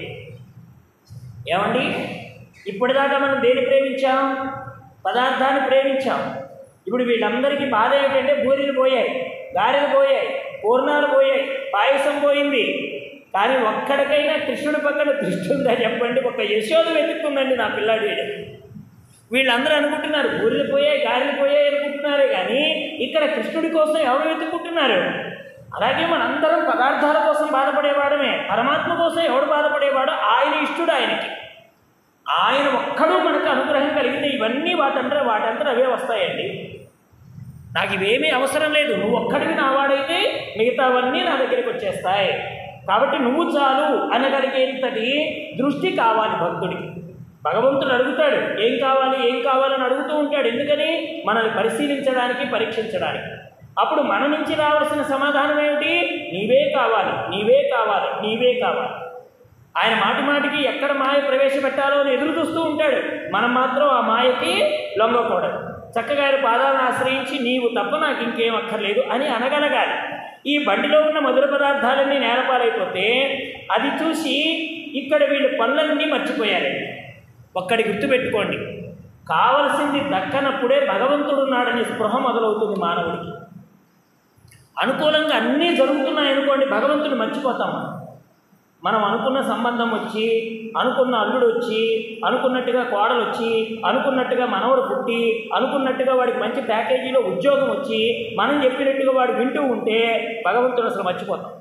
ఏమండి ఇప్పటిదాకా మనం దేని ప్రేమించాం పదార్థాన్ని ప్రేమించాం ఇప్పుడు వీళ్ళందరికీ బాధ ఏమిటంటే బూరెలు పోయాయి గారెలు పోయాయి పూర్ణాలు పోయాయి పాయసం పోయింది కానీ ఒక్కడికైనా కృష్ణుడి పక్కన దృష్టి ఉందా చెప్పండి ఒక యశోద వెతుక్కుందండి నా పిల్లాడు వీడు వీళ్ళందరూ అనుకుంటున్నారు బూరెలు పోయాయి గారెలు పోయాయి అనుకుంటున్నారే కానీ ఇక్కడ కృష్ణుడి కోసం ఎవరు వెతుక్కుంటున్నారు అలాగే మనందరం పదార్థాల కోసం బాధపడేవాడమే పరమాత్మ కోసం ఎవడు బాధపడేవాడో ఆయన ఇష్టుడు ఆయనకి ఆయన ఒక్కడూ మనకు అనుగ్రహం కలిగితే ఇవన్నీ వాటంటే వాటంతా అవే వస్తాయండి నాకు ఇవేమీ అవసరం లేదు నువ్వు ఒక్కడివి నావాడైతే మిగతావన్నీ నా దగ్గరికి వచ్చేస్తాయి కాబట్టి నువ్వు చాలు అనగలిగేంతటి దృష్టి కావాలి భక్తుడికి భగవంతుడు అడుగుతాడు ఏం కావాలి ఏం కావాలని అడుగుతూ ఉంటాడు ఎందుకని మనల్ని పరిశీలించడానికి పరీక్షించడానికి అప్పుడు మన నుంచి రావాల్సిన సమాధానం ఏమిటి నీవే కావాలి నీవే కావాలి నీవే కావాలి ఆయన మాటి మాటికి ఎక్కడ మాయ ప్రవేశపెట్టాలో అని ఎదురు చూస్తూ ఉంటాడు మనం మాత్రం ఆ మాయకి లొంగకూడదు చక్కగా ఆయన పాదాలను ఆశ్రయించి నీవు తప్ప నాకు ఇంకేం అక్కర్లేదు అని అనగలగాలి ఈ బండిలో ఉన్న మధుర పదార్థాలన్నీ నేలపాలైపోతే అది చూసి ఇక్కడ వీళ్ళు పనులన్నీ మర్చిపోయారండి ఒక్కడి గుర్తుపెట్టుకోండి కావలసింది దక్కనప్పుడే భగవంతుడు ఉన్నాడనే స్పృహ మొదలవుతుంది మానవుడికి అనుకూలంగా అన్నీ జరుగుతున్నాయి అనుకోండి భగవంతుడు మర్చిపోతాం మనం మనం అనుకున్న సంబంధం వచ్చి అనుకున్న అల్లుడు వచ్చి అనుకున్నట్టుగా కోడలు వచ్చి అనుకున్నట్టుగా మనవడు పుట్టి అనుకున్నట్టుగా వాడికి మంచి ప్యాకేజీలో ఉద్యోగం వచ్చి మనం చెప్పినట్టుగా వాడు వింటూ ఉంటే భగవంతుడు అసలు మర్చిపోతాం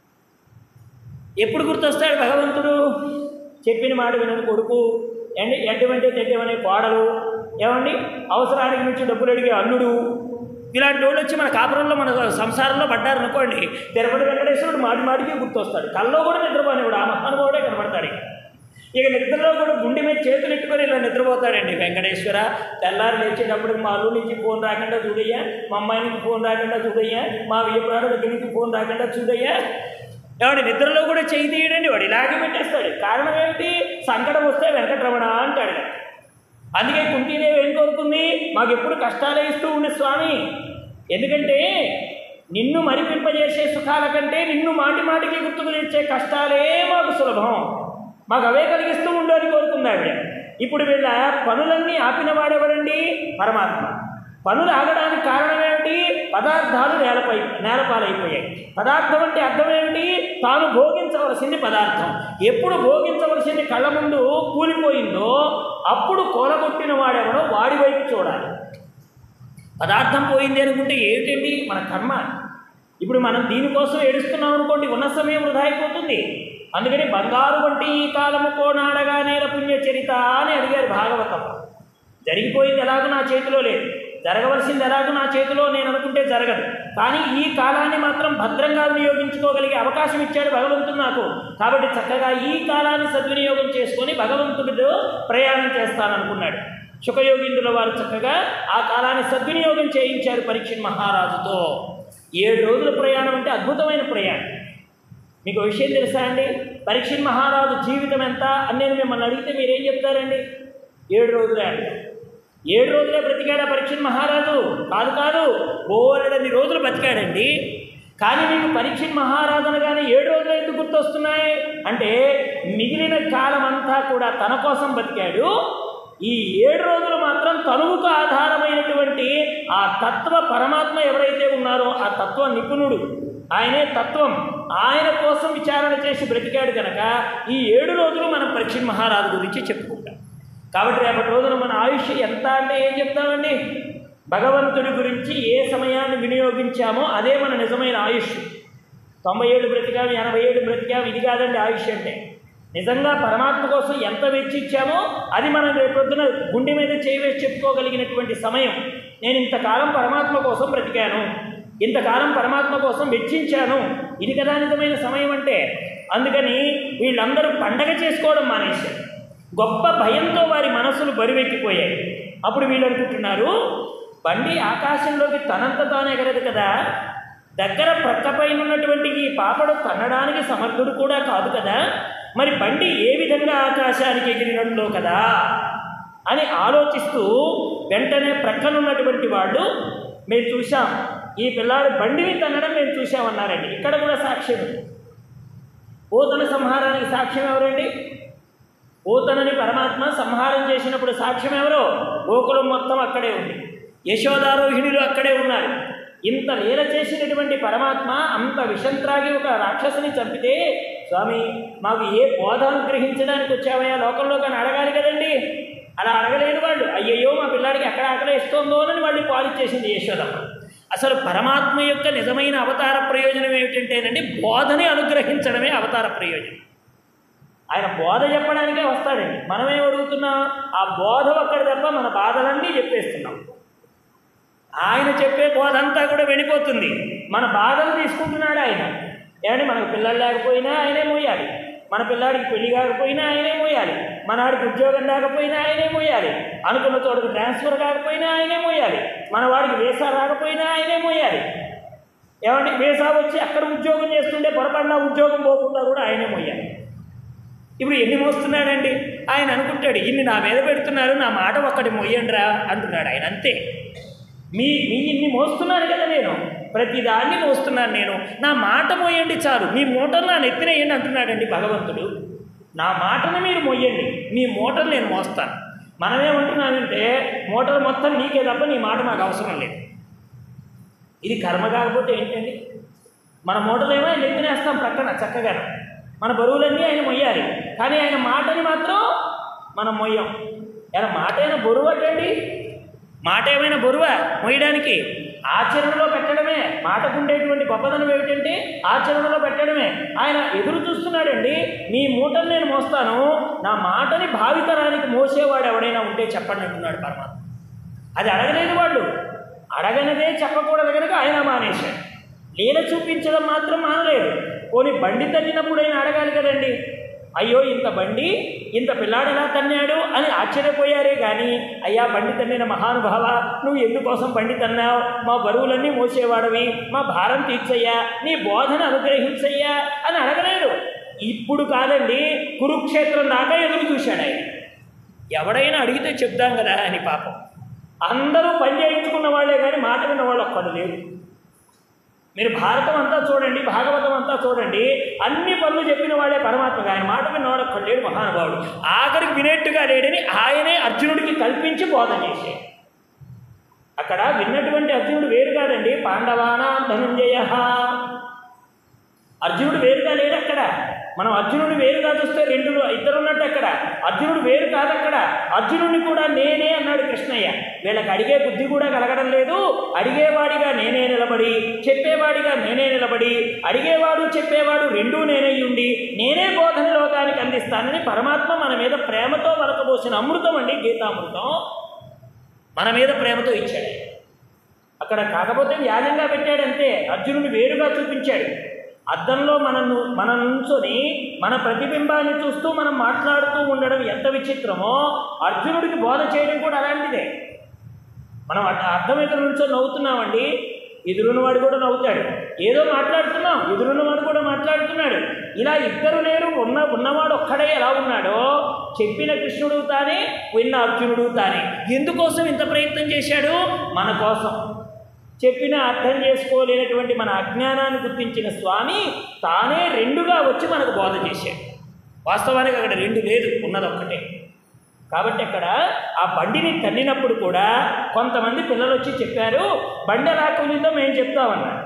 ఎప్పుడు గుర్తొస్తాడు భగవంతుడు చెప్పిన మాట వినని కొడుకు ఎండి ఎటువంటి తెడ్డమనే కోడలు ఏమండి అవసరానికి మించి డబ్బులు అడిగే అల్లుడు ఇలాంటి వాళ్ళు వచ్చి మన కాపురంలో మన సంసారంలో పడ్డారు అనుకోండి తిరుపతి వెంకటేశ్వరుడు మాటి మాటికి గుర్తొస్తాడు కల్లో కూడా నిద్రపోనివాడు ఆ మహానుభావుడే కనబడతాడు ఇక. ఇక నిద్రలో కూడా గుండె మీద చేతులు ఎట్టుకొని ఇలా నిద్రపోతాడండి వెంకటేశ్వర తెల్లారి లేచేటప్పుడు మా అల్లు నుంచి ఫోన్ రాకుండా చూడయ్యా మా అమ్మాయి నుంచి ఫోన్ రాకుండా చూడయ్యా మా వియ్యప్రాడు దగ్గర నుంచి ఫోన్ రాకుండా చూడయ్యా ఎవడి నిద్రలో కూడా చేయి తీయడండి వాడు ఇలాగే పెట్టేస్తాడు కారణం ఏంటి సంకటం వస్తే వెంకటరమణ అంటాడు అందుకే కుంతీదేవి ఏం కోరుకుంది మాకు ఎప్పుడు కష్టాలే ఇస్తూ ఉండే స్వామి ఎందుకంటే నిన్ను మరిపింపజేసే సుఖాల కంటే నిన్ను మాటి మాటికి గుర్తుకు తెచ్చే కష్టాలే మాకు సులభం మాకు అవే కలిగిస్తూ ఉండు అని కోరుకుంది ఆవిడ ఇప్పుడు వీళ్ళ పనులన్నీ ఆపిన వాడెవడండి పరమాత్మ పనులు ఆగడానికి కారణం ఏమిటి పదార్థాలు నేలపై నేలపాలైపోయాయి పదార్థం అంటే అర్థం ఏమిటి తాను భోగించవలసింది పదార్థం ఎప్పుడు భోగించవలసింది కళ్ళ ముందు కూలిపోయిందో అప్పుడు కూలగొట్టిన వాడెవడో వాడి వైపు చూడాలి పదార్థం పోయింది అనుకుంటే ఏమిటండి మన కర్మ ఇప్పుడు మనం దీనికోసం ఏడుస్తున్నాం అనుకోండి ఉన్న సమయం వృధా అయిపోతుంది అందుకని బంగారు వంటి ఈ కాలము కోనాడగా నేల పుణ్యచరిత అని అడిగారు భాగవతం జరిగిపోయింది ఎలాగో నా చేతిలో లేదు జరగవలసింది ఎలాగో నా చేతిలో నేను అనుకుంటే జరగదు కానీ ఈ కాలాన్ని మాత్రం భద్రంగా వినియోగించుకోగలిగే అవకాశం ఇచ్చాడు భగవంతుడు నాకు కాబట్టి చక్కగా ఈ కాలాన్ని సద్వినియోగం చేసుకొని భగవంతుడితో ప్రయాణం చేస్తాననుకున్నాడు శుకయోగీంద్రుల వారు చక్కగా ఆ కాలాన్ని సద్వినియోగం చేయించారు పరీక్ష మహారాజుతో ఏడు రోజుల ప్రయాణం అంటే అద్భుతమైన ప్రయాణం మీకు ఒక విషయం తెలుసా అండి పరీక్ష మహారాజు జీవితం ఎంత అని నేను మిమ్మల్ని అడిగితే మీరేం చెప్తారండి ఏడు రోజులే అండి ఏడు రోజులే బ్రతికాడా పరీక్ష మహారాజు కాదు కాదు బోలెడన్ని రోజులు బతికాడండి కానీ మీకు పరీక్ష మహారాజు అనగానే ఏడు రోజులు ఎందుకు గుర్తొస్తున్నాయి అంటే మిగిలిన కాలం అంతా కూడా తన కోసం బతికాడు ఈ ఏడు రోజులు మాత్రం తనువుకు ఆధారమైనటువంటి ఆ తత్వ పరమాత్మ ఎవరైతే ఉన్నారో ఆ తత్వ నిపుణుడు ఆయనే తత్వం ఆయన కోసం విచారణ చేసి బ్రతికాడు కనుక ఈ ఏడు రోజులు మనం పరీక్ష మహారాజు గురించి చెప్పుకుంటాం కాబట్టి రేపటి రోజున మన ఆయుష్ ఎంత అంటే ఏం చెప్తామండి భగవంతుడి గురించి ఏ సమయాన్ని వినియోగించామో అదే మన నిజమైన ఆయుష్ తొంభై ఏళ్ళు బ్రతికాము ఎనభై ఏళ్ళు బ్రతికాము ఇది కాదండి ఆయుష్ అంటే నిజంగా పరమాత్మ కోసం ఎంత వెచ్చించామో అది మనం రేపొద్దున గుండె మీద చేయి వేసి చెప్పుకోగలిగినటువంటి సమయం నేను ఇంతకాలం పరమాత్మ కోసం బ్రతికాను ఇంతకాలం పరమాత్మ కోసం వెచ్చించాను ఇది కదా నిజమైన సమయం అంటే అందుకని వీళ్ళందరూ పండగ చేసుకోవడం మానేశారు గొప్ప భయంతో వారి మనసులు బరువెక్కిపోయాయి అప్పుడు వీళ్ళు అనుకుంటున్నారు బండి ఆకాశంలోకి తనంత తాను ఎగరదు కదా దగ్గర ప్రక్కపైన ఉన్నటువంటి ఈ పాపడు కన్నడానికి సమర్థుడు కూడా కాదు కదా మరి బండి ఏ విధంగా ఆకాశానికి ఎగిరినట్లో కదా అని ఆలోచిస్తూ వెంటనే ప్రక్కనున్నటువంటి వాళ్ళు మేము చూశాం ఈ పిల్లాడు బండిని తన్నడం మేము చూశామన్నారండి ఇక్కడ కూడా సాక్ష్యం ఉంది. ఓతన సంహారానికి సాక్ష్యం ఎవరండి ఓతనని పరమాత్మ సంహారం చేసినప్పుడు సాక్ష్యం ఎవరో గోకులం మొత్తం అక్కడే ఉంది యశోదారోహిణులు అక్కడే ఉన్నారు ఇంత లీల చేసినటువంటి పరమాత్మ అంత విషం త్రాగి ఒక రాక్షసుని చంపితే స్వామి మాకు ఏ బోధ అనుగ్రహించడానికి వచ్చావయ్యా లోకంలో కానీ అడగాలి కదండి అలా అడగలేని వాళ్ళు అయ్యయ్యో మా పిల్లాడికి ఎక్కడ ఆకలి ఇస్తోందో అని వాళ్ళు పాలిచ్చేసింది యశోదమ్మ అసలు పరమాత్మ యొక్క నిజమైన అవతార ప్రయోజనం ఏమిటంటేనండి బోధని అనుగ్రహించడమే అవతార ప్రయోజనం ఆయన బోధ చెప్పడానికే వస్తాడండి మనమేం అడుగుతున్నాం ఆ బోధ ఒక్కడి తప్ప మన బాధలన్నీ చెప్పేస్తున్నాం ఆయన చెప్పే బోధ అంతా కూడా వెళ్ళిపోతుంది మన బాధలు తీసుకుంటున్నాడు ఆయన ఏమంటే మనకు పిల్లలు లేకపోయినా ఆయనే మోయాలి మన పిల్లాడికి పెళ్లి కాకపోయినా ఆయనే మోయాలి మన వాడికి ఉద్యోగం లేకపోయినా ఆయనే మోయాలి అనుకున్న చోటుకు ట్రాన్స్ఫర్ కాకపోయినా ఆయనే మోయాలి మన వాడికి వీసా రాకపోయినా ఆయనే మోయాలి ఏమంటే వీసా వచ్చి అక్కడ ఉద్యోగం చేస్తుంటే పొరపాటున ఉద్యోగం పోకుండా కూడా ఆయనే మోయాలి ఇప్పుడు ఎన్ని మోస్తున్నాడండి ఆయన అనుకుంటాడు ఇన్ని నా మీద పెడుతున్నారు నా మాట ఒక్కటి మొయ్యండిరా అంటున్నాడు ఆయన అంతే మీ మీ ఇన్ని మోస్తున్నాను కదా నేను ప్రతిదాన్ని మోస్తున్నాను నేను నా మాట మోయండి చాలు మీ మూటలు నా నెత్తినేయండి అంటున్నాడండి భగవంతుడు నా మాటను మీరు మొయ్యండి మీ మూటలు నేను మోస్తాను మనమేమంటున్నామంటే మోటార్ మొత్తం నీకే తప్ప నీ మాట మాకు అవసరం లేదు ఇది కర్మ కాకపోతే ఏంటండి మన మూటలేమో ఆయన ఎత్తినేస్తాం ప్రక్కన చక్కగా మన బరువులన్నీ ఆయన మొయ్యాలి కానీ ఆయన మాటని మాత్రం మనం మొయ్యం ఆయన మాట అయినా బరువు అటండి మాట ఏమైనా బరువా మొయ్యడానికి ఆచరణలో పెట్టడమే మాటకు ఉండేటువంటి గొప్పదనం ఏమిటంటే ఆచరణలో పెట్టడమే ఆయన ఎదురు చూస్తున్నాడండి నీ మూటను నేను మోస్తాను నా మాటని భావితరానికి మోసేవాడు ఎవడైనా ఉంటే చెప్పండి అంటున్నాడు పరమాత్మ అది అడగలేని వాళ్ళు అడగనిదే చెప్పకూడదు కనుక ఆయన మానేశాడు లీల చూపించడం మాత్రం మానలేదు పోనీ బండి తన్నినప్పుడైనా అడగాలి కదండి అయ్యో ఇంత బండి ఇంత పిల్లాడు ఎలా తన్నాడు అని ఆశ్చర్యపోయారే కానీ అయ్యా బండి తన్నిన మహానుభావ నువ్వు ఎందుకోసం బండి తన్నావు మా బరువులన్నీ మోసేవాడవి మా భారం తీర్చయ్యా నీ బోధన అనుగ్రహించయ్యా అని అడగలేదు ఇప్పుడు కాదండి కురుక్షేత్రం దాకా ఎదురు చూశాడు ఆయన ఎవడైనా అడిగితే చెప్దాం కదా అని పాపం అందరూ పని చేయించుకున్న వాళ్ళే కానీ మాట విన్న వాళ్ళు ఒక్కడు లేరు మీరు భారతం అంతా చూడండి భాగవతం అంతా చూడండి అన్ని పనులు చెప్పిన వాడే పరమాత్మ ఆయన మాట విన్నవాడు ఒక్కడు లేడు మహానుభావుడు ఆఖరికి వినేట్టుగా లేడని ఆయనే అర్జునుడికి కల్పించి బోధ చేశాడు అక్కడ విన్నటువంటి అర్జునుడు వేరు కాదండి పాండవానా ధనుంజయ అర్జునుడు వేరుగా లేడు అక్కడ మనం అర్జునుడు వేరుగా చూస్తే రెండు ఇద్దరు ఉన్నట్టు అక్కడ అర్జునుడు వేరు కాదు అక్కడ అర్జునుడిని కూడా నేనే అన్నాడు కృష్ణయ్య వీళ్ళకి అడిగే బుద్ధి కూడా కలగడం లేదు అడిగేవాడిగా నేనే నిలబడి చెప్పేవాడిగా నేనే నిలబడి అడిగేవాడు చెప్పేవాడు రెండూ నేనే ఉండి నేనే బోధన లోకానికి అందిస్తానని పరమాత్మ మన మీద ప్రేమతో వలకబోసిన అమృతం అండి గీతామృతం మన మీద ప్రేమతో ఇచ్చాడు అక్కడ కాకపోతే వ్యాజంగా పెట్టాడంతే అర్జునుడు వేరుగా చూపించాడు అద్దంలో మనను మన నుంచొని మన ప్రతిబింబాన్ని చూస్తూ మనం మాట్లాడుతూ ఉండడం ఎంత విచిత్రమో అర్జునుడికి బోధ చేయడం కూడా అలాంటిదే మనం అట్ అర్థం ఎదురు నుంచో నవ్వుతున్నామండి ఎదురున్నవాడు కూడా నవ్వుతాడు ఏదో మాట్లాడుతున్నాం ఎదురున్నవాడు కూడా మాట్లాడుతున్నాడు ఇలా ఇద్దరు లేరు ఉన్న ఉన్నవాడు ఒక్కడే ఎలా ఉన్నాడో చెప్పిన కృష్ణుడు తానే విన్న అర్జునుడు తానే ఎందుకోసం ఇంత ప్రయత్నం చేశాడు మన కోసం చెప్పిన అర్థం చేసుకోలేనటువంటి మన అజ్ఞానాన్ని గుర్తించిన స్వామి తానే రెండుగా వచ్చి మనకు బోధ చేశాడు వాస్తవానికి అక్కడ రెండు లేదు ఉన్నది ఒక్కటే కాబట్టి అక్కడ ఆ బండిని తన్నినప్పుడు కూడా కొంతమంది పిల్లలు వచ్చి చెప్పారు బండి ఎలా కూలిందో మేము చెప్తామన్నారు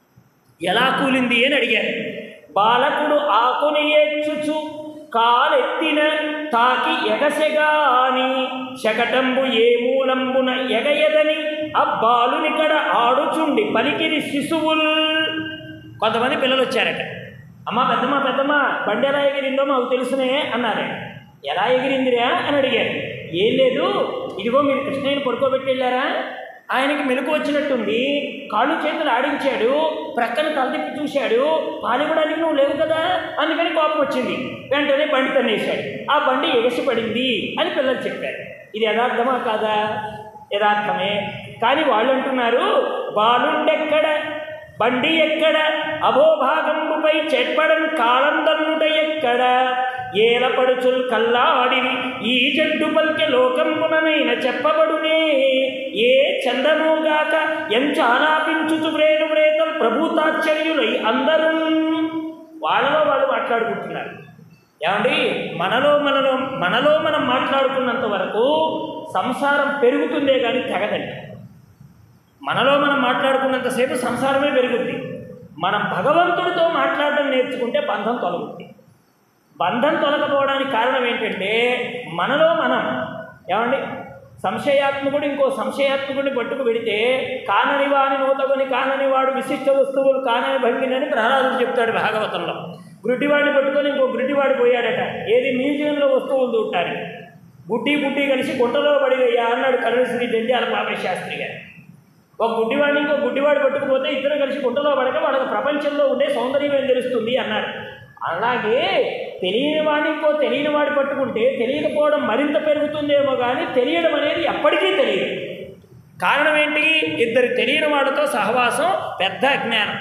ఎలా కూలింది అని అడిగారు బాలకుడు ఆకుని ఎచ్చుచు కాలెత్తిన తాకి ఎగసెగాని శకటంబు ఏ మూలంబున ఎగయదని అబ్బాలునికడ ఆడుచుండి పలికిరి శిశువుల్ కొంతమంది పిల్లలు వచ్చారట అమ్మ పెద్దమ్మ పెద్దమ్మ బండి ఎలా ఎగిరిందో మాకు తెలుసునే అన్నారే ఎలా ఎగిరిందిరా అని అడిగారు ఏం లేదు ఇదిగో మీరు కృష్ణయ్యని పడుకోబెట్టి వెళ్ళారా ఆయనకి మెలకు వచ్చినట్టుంది కాళ్ళు చేతులు ఆడించాడు ప్రక్కన తలదిప్పి చూశాడు పాలివ్వడానికి నువ్వు లేవు కదా అందుకని కోపం వచ్చింది వెంటనే బండి తన్నేశాడు ఆ బండి ఎగసి పడింది అని పిల్లలు చెప్పారు ఇది యథార్థమా కాదా యథార్థమే కానీ వాళ్ళు అంటున్నారు బాలుండెక్కడ బండి ఎక్కడ అభోభాగంబుపై చెట్పడం కాలందన్నుట ఎక్కడ ఏలపడుచుల్ కల్లాడివి ఈ జడ్డు పల్కె లోకంబుననైన చెప్పబడునే ఏ చందమోగాక ఎంచాలాపించుచు వ్రేణు వ్రేతల్ ప్రభుతాశ్చర్యులై అందరూ వాళ్ళలో వాళ్ళు మాట్లాడుకుంటున్నారు ఏమండి మనలో మనలో మనలో మనం మాట్లాడుకున్నంత వరకు సంసారం పెరుగుతుందే కానీ తెగదండి మనలో మనం మాట్లాడుకున్నంతసేపు సంసారమే పెరుగుద్ది మనం భగవంతుడితో మాట్లాడడం నేర్చుకుంటే బంధం తొలగుద్ది బంధం తొలగపోవడానికి కారణం ఏంటంటే మనలో మనం ఏమండి సంశయాత్మకుడు ఇంకో సంశయాత్మకుడిని పట్టుకు పెడితే కానని వాని నూతకుని కానని వాడు విశిష్ట వస్తువులు కానని భంగినని ప్రహ్లాదుడు చెప్తాడు భాగవతంలో గుడ్డివాడిని పట్టుకొని ఇంకో గుడ్డివాడు పోయాడట ఏది మ్యూజియంలో వస్తువులు చూడటానికి గుడ్డి గుడ్డి కలిసి గుంటలో పడివయ్యా అన్నాడు కరుణశ్రీ జంధ్యాల పాపయ్య శాస్త్రి గారు ఒక గుడ్డివాడిని ఇంకో గుడ్డివాడు పట్టుకుపోతే ఇద్దరు కలిసి గుంటలో పడక వాళ్ళకి ప్రపంచంలో ఉండే సౌందర్యం ఏం తెలుస్తుంది అన్నాడు అలాగే తెలియని వాడిని ఇంకో తెలియని వాడు పట్టుకుంటే తెలియకపోవడం మరింత పెరుగుతుందేమో కానీ తెలియడం అనేది ఎప్పటికీ తెలియదు కారణం ఏంటి ఇద్దరు తెలియని వాడితో సహవాసం పెద్ద అజ్ఞానం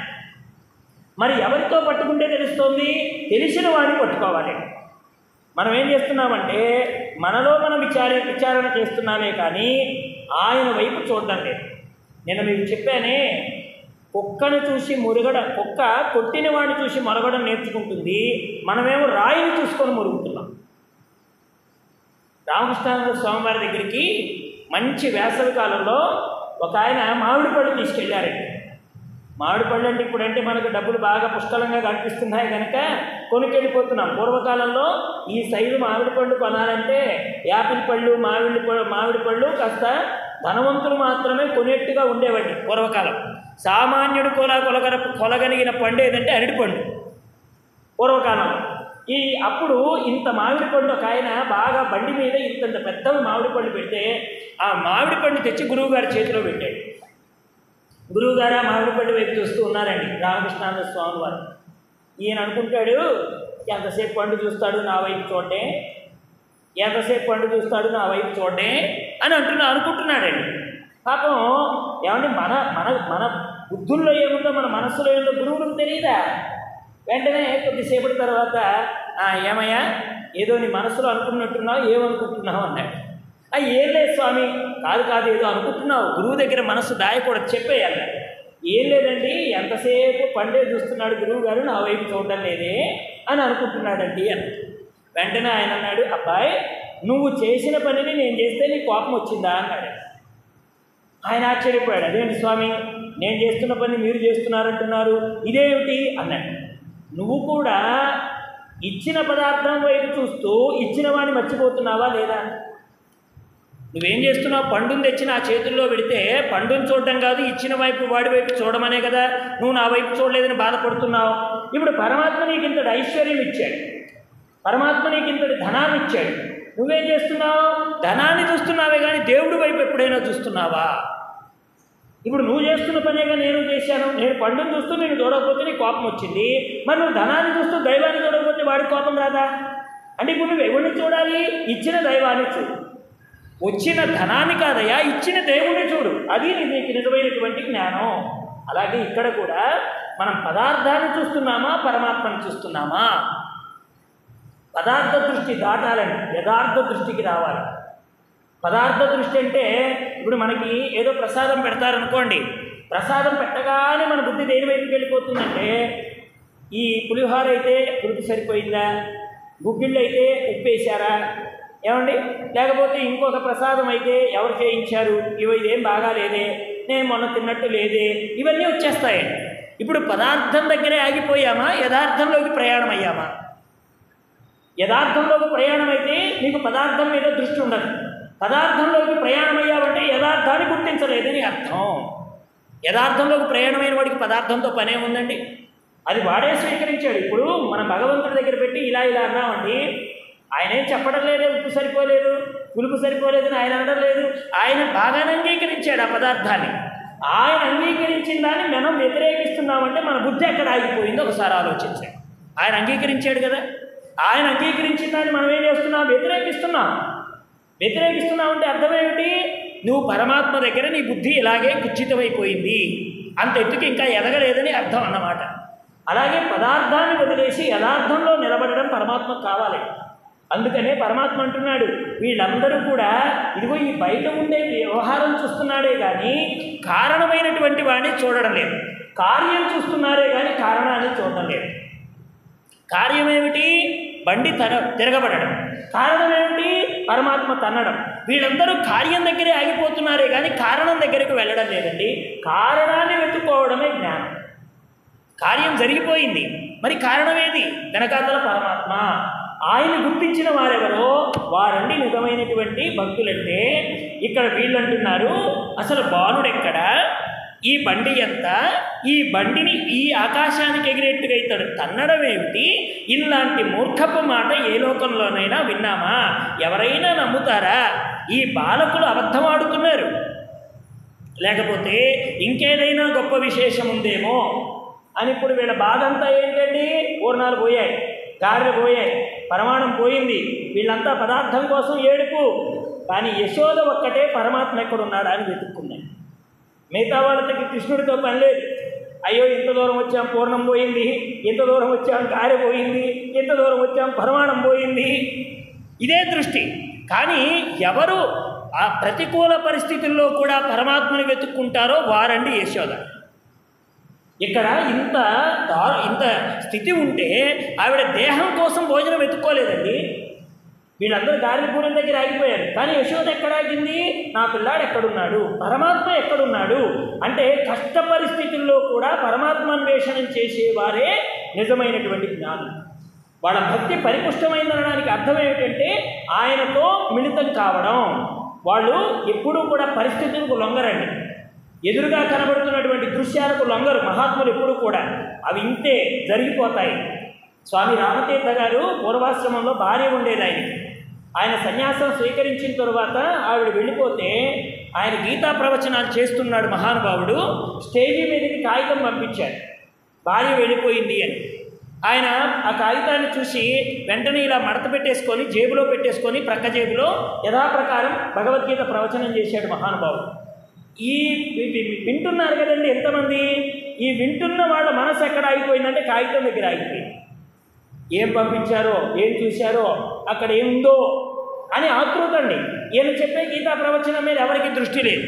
మరి ఎవరితో పట్టుకుంటే తెలుస్తోంది తెలిసిన వాడిని పట్టుకోవాలి మనం ఏం చేస్తున్నామంటే మనలో మనం విచార విచారణ చేస్తున్నామే కానీ ఆయన వైపు చూడడం లేదు నేను మీకు చెప్పానే కుక్కను చూసి మురుగడ కుక్క కొట్టిన వాడిని చూసి మరగడం నేర్చుకుంటుంది మనమేమో రాయిని చూసుకొని మురుగుతున్నాం రామకృష్ణానంద స్వామివారి దగ్గరికి మంచి వేసవి కాలంలో ఒక ఆయన మామిడి పళ్ళు తీసుకెళ్ళారండి మామిడి పళ్ళు అంటే ఇప్పుడంటే మనకు డబ్బులు బాగా పుష్కలంగా కనిపిస్తున్నాయి కనుక కొనుక్కెళ్ళిపోతున్నాం పూర్వకాలంలో ఈ సైజు మామిడి పళ్ళు కొనాలంటే యాపిల్ పళ్ళు మామిడి పళ్ళు మామిడి పళ్ళు కాస్త ధనవంతులు మాత్రమే కొనేట్టుగా ఉండేవండి పూర్వకాలం సామాన్యుడు కొల కొలగర కొలగలిగిన పండు ఏదంటే అరటిపండు పూర్వకాలంలో ఈ అప్పుడు ఇంత మామిడి పండు ఒక ఆయన బాగా బండి మీద ఇంత పెద్ద మామిడి పండు పెడితే ఆ మామిడి పండు తెచ్చి గురువుగారి చేతిలో పెట్టాడు గురువుగారు ఆ మామిడి పండు వైపు చూస్తూ ఉన్నారండి రామకృష్ణానంద స్వామి వారు ఈయన అనుకుంటాడు ఎంతసేపు పండు చూస్తాడు నా వైపు చూడే ఎంతసేపు పండు చూస్తాడు నా వైపు చూడే అని అంటున్నా అనుకుంటున్నాడండి పాపం ఏమండి మన మన మన బుద్ధుల్లో ఏముందో మన మనస్సులో ఏముందో గురువులకు తెలియదా వెంటనే కొద్దిసేపటి తర్వాత "ఆ, ఏమయ్యా ఏదో నీ మనసులో అనుకున్నట్టున్నావు ఏమనుకుంటున్నావు అన్నాడు "ఆ, ఏం లేదు స్వామి కాదు కాదు ఏదో అనుకుంటున్నావు గురువు దగ్గర మనసు దాయకూడదు చెప్పేయాలి ఏం లేదండి ఎంతసేపు పండే చూస్తున్నాడు గురువు గారు నా వైపు చూడడం లేదే అని అనుకుంటున్నాడండి అని వెంటనే ఆయన అన్నాడు అబ్బాయి నువ్వు చేసిన పనిని నేను చేస్తే నీ కోపం వచ్చిందా అన్నాడు ఆయన ఆశ్చర్యపోయాడు అదేంటి స్వామి నేను చేస్తున్న పని మీరు చేస్తున్నారంటున్నారు ఇదేమిటి అన్నాడు నువ్వు కూడా ఇచ్చిన పదార్థం వైపు చూస్తూ ఇచ్చిన వాడిని మర్చిపోతున్నావా లేదా నువ్వేం చేస్తున్నావు పండుని తెచ్చి నా చేతుల్లో పెడితే పండుని చూడడం కాదు ఇచ్చిన వైపు వాడి వైపు చూడమనే కదా నువ్వు నా వైపు చూడలేదని బాధపడుతున్నావు ఇప్పుడు పరమాత్మ నీకు ఇంతటి ఐశ్వర్యం ఇచ్చాడు పరమాత్మ నీకు ఇంతటి ధనాన్ని ఇచ్చాడు నువ్వేం చేస్తున్నావు ధనాన్ని చూస్తున్నావే కానీ దేవుడి వైపు ఎప్పుడైనా చూస్తున్నావా ఇప్పుడు నువ్వు చేస్తున్న పనేగా నేను చేశాను నేను పండును చూస్తూ నేను చూడకపోతే నీ కోపం వచ్చింది మరి నువ్వు ధనాన్ని చూస్తూ దైవాన్ని చూడకపోతే వాడి కోపం రాదా అంటే ఇప్పుడు నువ్వు ఎవరిని చూడాలి ఇచ్చిన దైవాన్ని చూడు వచ్చిన ధనాన్ని కాదయ్యా ఇచ్చిన దేవుణ్ణి చూడు అది నీకు నిజమైనటువంటి జ్ఞానం అలాగే ఇక్కడ కూడా మనం పదార్థాన్ని చూస్తున్నామా పరమాత్మని చూస్తున్నామా పదార్థ దృష్టి దాటాలని యథార్థ దృష్టికి రావాలి పదార్థ దృష్టి అంటే ఇప్పుడు మనకి ఏదో ప్రసాదం పెడతారనుకోండి ప్రసాదం పెట్టగానే మన బుద్ధి దేని వైపుకి వెళ్ళిపోతుందంటే ఈ పులిహోర అయితే పులుపు సరిపోయిందా గుగ్గిళ్ళు అయితే ఉప్పేశారా ఏమండి లేకపోతే ఇంకొక ప్రసాదం అయితే ఎవరు చేయించారు ఇవి ఇదేం బాగాలేదే నేను మొన్న తిన్నట్టు లేదే ఇవన్నీ వచ్చేస్తాయండి ఇప్పుడు పదార్థం దగ్గరే ఆగిపోయామా యథార్థంలోకి ప్రయాణం అయ్యామా యథార్థంలోకి ప్రయాణం అయితే నీకు పదార్థం మీద దృష్టి ఉండదు పదార్థంలోకి ప్రయాణం అయ్యావంటే యథార్థాన్ని గుర్తించలేదని అర్థం యథార్థంలోకి ప్రయాణమైన వాడికి పదార్థంతో పనే ఉందండి అది వాడే స్వీకరించాడు ఇప్పుడు మనం భగవంతుడి దగ్గర పెట్టి ఇలా ఇలా అన్నామండి ఆయన ఏం చెప్పడం లేదే ఉప్పు సరిపోలేదు పులుపు సరిపోలేదని ఆయన అనడం లేదు ఆయన బాగానే అంగీకరించాడు ఆ పదార్థాన్ని ఆయన అంగీకరించిన దాన్ని మనం వ్యతిరేకిస్తున్నామంటే మన బుద్ధి ఎక్కడ ఆగిపోయిందో ఒకసారి ఆలోచించాడు ఆయన అంగీకరించాడు కదా ఆయన అంగీకరించిన దాన్ని మనం ఏం చేస్తున్నాం వ్యతిరేకిస్తున్నాం వ్యతిరేకిస్తున్నావు అంటే అర్థం ఏమిటి నువ్వు పరమాత్మ దగ్గర నీ బుద్ధి ఇలాగే కుచితమైపోయింది అంత ఎత్తుకి ఇంకా ఎదగలేదని అర్థం అన్నమాట అలాగే పదార్థాన్ని వదిలేసి యథార్థంలో నిలబడడం పరమాత్మకు కావాలి అందుకనే పరమాత్మ అంటున్నాడు వీళ్ళందరూ కూడా ఇదిగో ఈ బయట ఉండే వ్యవహారం చూస్తున్నాడే కానీ కారణమైనటువంటి వాడిని చూడడం లేదు కార్యం చూస్తున్నారే కానీ కారణాన్ని చూడడం లేదు కార్యం ఏమిటి బండి తర తిరగబడడం కారణం ఏమిటి పరమాత్మ తన్నడం వీళ్ళందరూ కార్యం దగ్గరే ఆగిపోతున్నారే కానీ కారణం దగ్గరికి వెళ్ళడం లేదండి కారణాన్ని వెతుక్కోవడమే జ్ఞానం కార్యం జరిగిపోయింది మరి కారణం ఏది వెనకాతల పరమాత్మ ఆయన గుర్తించిన వారెవరో వారండి నిజమైనటువంటి భక్తులంటే ఇక్కడ వీళ్ళు అంటున్నారు అసలు బాలుడెక్కడ ఈ బండి ఎంత ఈ బండిని ఈ ఆకాశానికి ఎగిరేట్టుగా ఇతడు తన్నడం ఏమిటి ఇలాంటి మూర్ఖపు మాట ఏ లోకంలోనైనా విన్నామా ఎవరైనా నమ్ముతారా ఈ బాలకులు అబద్ధమాడుతున్నారు లేకపోతే ఇంకేదైనా గొప్ప విశేషం ఉందేమో అని ఇప్పుడు వీళ్ళ బాధ అంతా ఏంటండి పూర్ణాలు పోయాయి గారెలు పోయాయి ప్రమాణం పోయింది వీళ్ళంతా పదార్థం కోసం ఏడుపు కానీ యశోద ఒక్కటే పరమాత్మ ఎక్కడున్నాడా అని వెతుక్కున్నాయి మిగతా వాళ్ళకి కృష్ణుడితో పని లేదు అయ్యో ఇంత దూరం వచ్చాం పూర్ణం పోయింది ఇంత దూరం వచ్చాం గారె పోయింది ఇంత దూరం వచ్చాం పరమాణం పోయింది ఇదే దృష్టి కానీ ఎవరు ఆ ప్రతికూల పరిస్థితుల్లో కూడా పరమాత్మని వెతుక్కుంటారో వారండి యశోద ఇక్కడ ఇంత దా- ఇంత స్థితి ఉంటే ఆవిడ దేహం కోసం భోజనం వెతుక్కోలేదండి వీళ్ళందరూ గాలిపూరం దగ్గర ఆగిపోయారు కానీ యశోద ఎక్కడ ఆగింది నా పిల్లాడు ఎక్కడున్నాడు పరమాత్మ ఎక్కడున్నాడు అంటే కష్ట పరిస్థితుల్లో కూడా పరమాత్మ అన్వేషణం చేసేవారే నిజమైనటువంటి జ్ఞానం వాళ్ళ భక్తి పరిపుష్టమైందనడానికి అర్థం ఏమిటంటే ఆయనతో మిళితం కావడం వాళ్ళు ఎప్పుడూ కూడా పరిస్థితులకు లొంగరండి ఎదురుగా కనబడుతున్నటువంటి దృశ్యాలకు లొంగరు మహాత్ములు ఎప్పుడు కూడా అవి ఇంతే జరిగిపోతాయి స్వామి రామతీర్థ గారు పూర్వాశ్రమంలో భార్య ఉండేది ఆయనకి ఆయన సన్యాసం స్వీకరించిన తరువాత ఆవిడ వెళ్ళిపోతే ఆయన గీతా ప్రవచనాలు చేస్తున్నాడు మహానుభావుడు స్టేజీ మీదకి కాగితం పంపించాడు భార్య వెళ్ళిపోయింది అని ఆయన ఆ కాగితాన్ని చూసి వెంటనే ఇలా మడత పెట్టేసుకొని జేబులో పెట్టేసుకొని ప్రక్క జేబులో యథాప్రకారం భగవద్గీత ప్రవచనం చేశాడు మహానుభావుడు ఈ వి- వి- వింటున్నారు కదండి ఎంతమంది ఈ వింటున్న వాళ్ళ మనసు ఎక్కడ ఆగిపోయిందంటే కాగితం దగ్గర ఆగిపోయింది ఏం పంపించారో ఏం చూశారో అక్కడ ఏముందో అని ఆతృత అండి ఈయన చెప్పే గీతా ప్రవచనం మీద ఎవరికి దృష్టి లేదు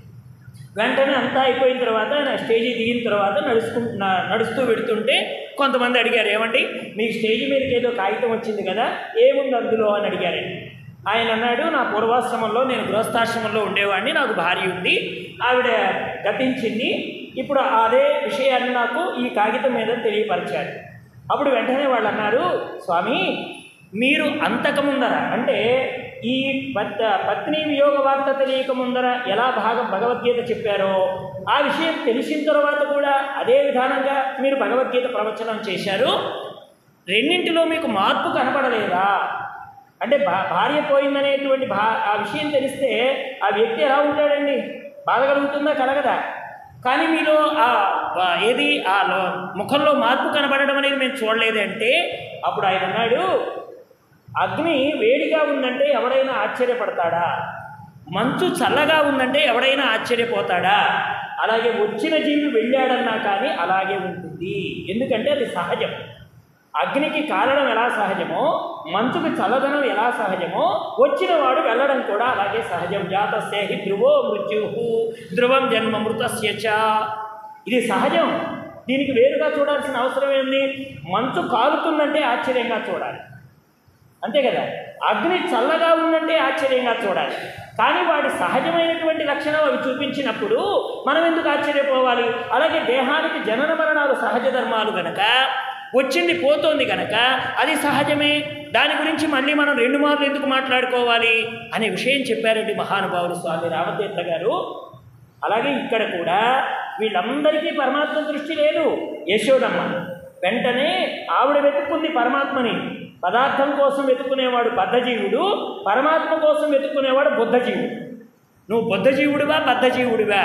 వెంటనే అంతా అయిపోయిన తర్వాత ఆయన స్టేజీ దిగిన తర్వాత నడుచుకు న- నడుస్తూ వెడుతుంటే కొంతమంది అడిగారు ఏమండి మీకు స్టేజీ మీదకి ఏదో కాగితం వచ్చింది కదా ఏముంది అందులో అని అడిగారండి ఆయన అన్నాడు నా పూర్వాశ్రమంలో నేను గృహస్థాశ్రమంలో ఉండేవాడిని నాకు భార్య ఉంది ఆవిడ గతించింది ఇప్పుడు అదే విషయాన్ని నాకు ఈ కాగితం మీద తెలియపరిచారు అప్పుడు వెంటనే వాళ్ళు అన్నారు స్వామి మీరు అంతకముందర అంటే ఈ పత్ పత్ని వియోగ వార్త తెలియక ముందర ఎలా భాగం భగవద్గీత చెప్పారో ఆ విషయం తెలిసిన తర్వాత కూడా అదే విధానంగా మీరు భగవద్గీత ప్రవచనం చేశారు రెండింటిలో మీకు మార్పు కనపడలేదా అంటే భా భార్య పోయిందనేటువంటి భా ఆ విషయం తెలిస్తే ఆ వ్యక్తి ఎలా ఉంటాడండి బాధ కలుగుతుందా కలగదా కానీ మీలో ఆ ఆ ఏది ఆ లో- ముఖంలో మార్పు కనబడడం అనేది మేము చూడలేదంటే అప్పుడు ఆయన అన్నాడు అగ్ని వేడిగా ఉందంటే ఎవడైనా ఆశ్చర్యపడతాడా మంచు చల్లగా ఉందంటే ఎవడైనా ఆశ్చర్యపోతాడా అలాగే వచ్చిన జీవి వెళ్ళాడన్నా కానీ అలాగే ఉంటుంది ఎందుకంటే అది సహజం అగ్నికి కారణం ఎలా సహజమో మంచుకి చల్లదనం ఎలా సహజమో వచ్చిన వాడు వెళ్ళడం కూడా అలాగే సహజం జాతస్య ధ్రువో మృత్యు ధ్రువం జన్మ మృతస్య చ ఇది సహజం దీనికి వేరుగా చూడాల్సిన అవసరం ఏంది మంచు కాలుతుందంటే ఆశ్చర్యంగా చూడాలి అంతే కదా అగ్ని చల్లగా ఉందంటే ఆశ్చర్యంగా చూడాలి కానీ వాడి సహజమైనటువంటి లక్షణం అవి చూపించినప్పుడు మనం ఎందుకు ఆశ్చర్యపోవాలి అలాగే దేహానికి జనన మరణాలు సహజ ధర్మాలు గనక వచ్చింది పోతోంది కనుక అది సహజమే దాని గురించి మళ్ళీ మనం రెండు మార్లు ఎందుకు మాట్లాడుకోవాలి అనే విషయం చెప్పారండి మహానుభావుడు స్వామి రామతీర్థ గారు అలాగే ఇక్కడ కూడా వీళ్ళందరికీ పరమాత్మ దృష్టి లేదు యశోదమ్మ వెంటనే ఆవిడ వెతుక్కుంది పరమాత్మని పదార్థం కోసం వెతుక్కునేవాడు బద్ధజీవుడు పరమాత్మ కోసం వెతుక్కునేవాడు బుద్ధజీవుడు నువ్వు బుద్ధజీవుడివా బద్ధజీవుడివా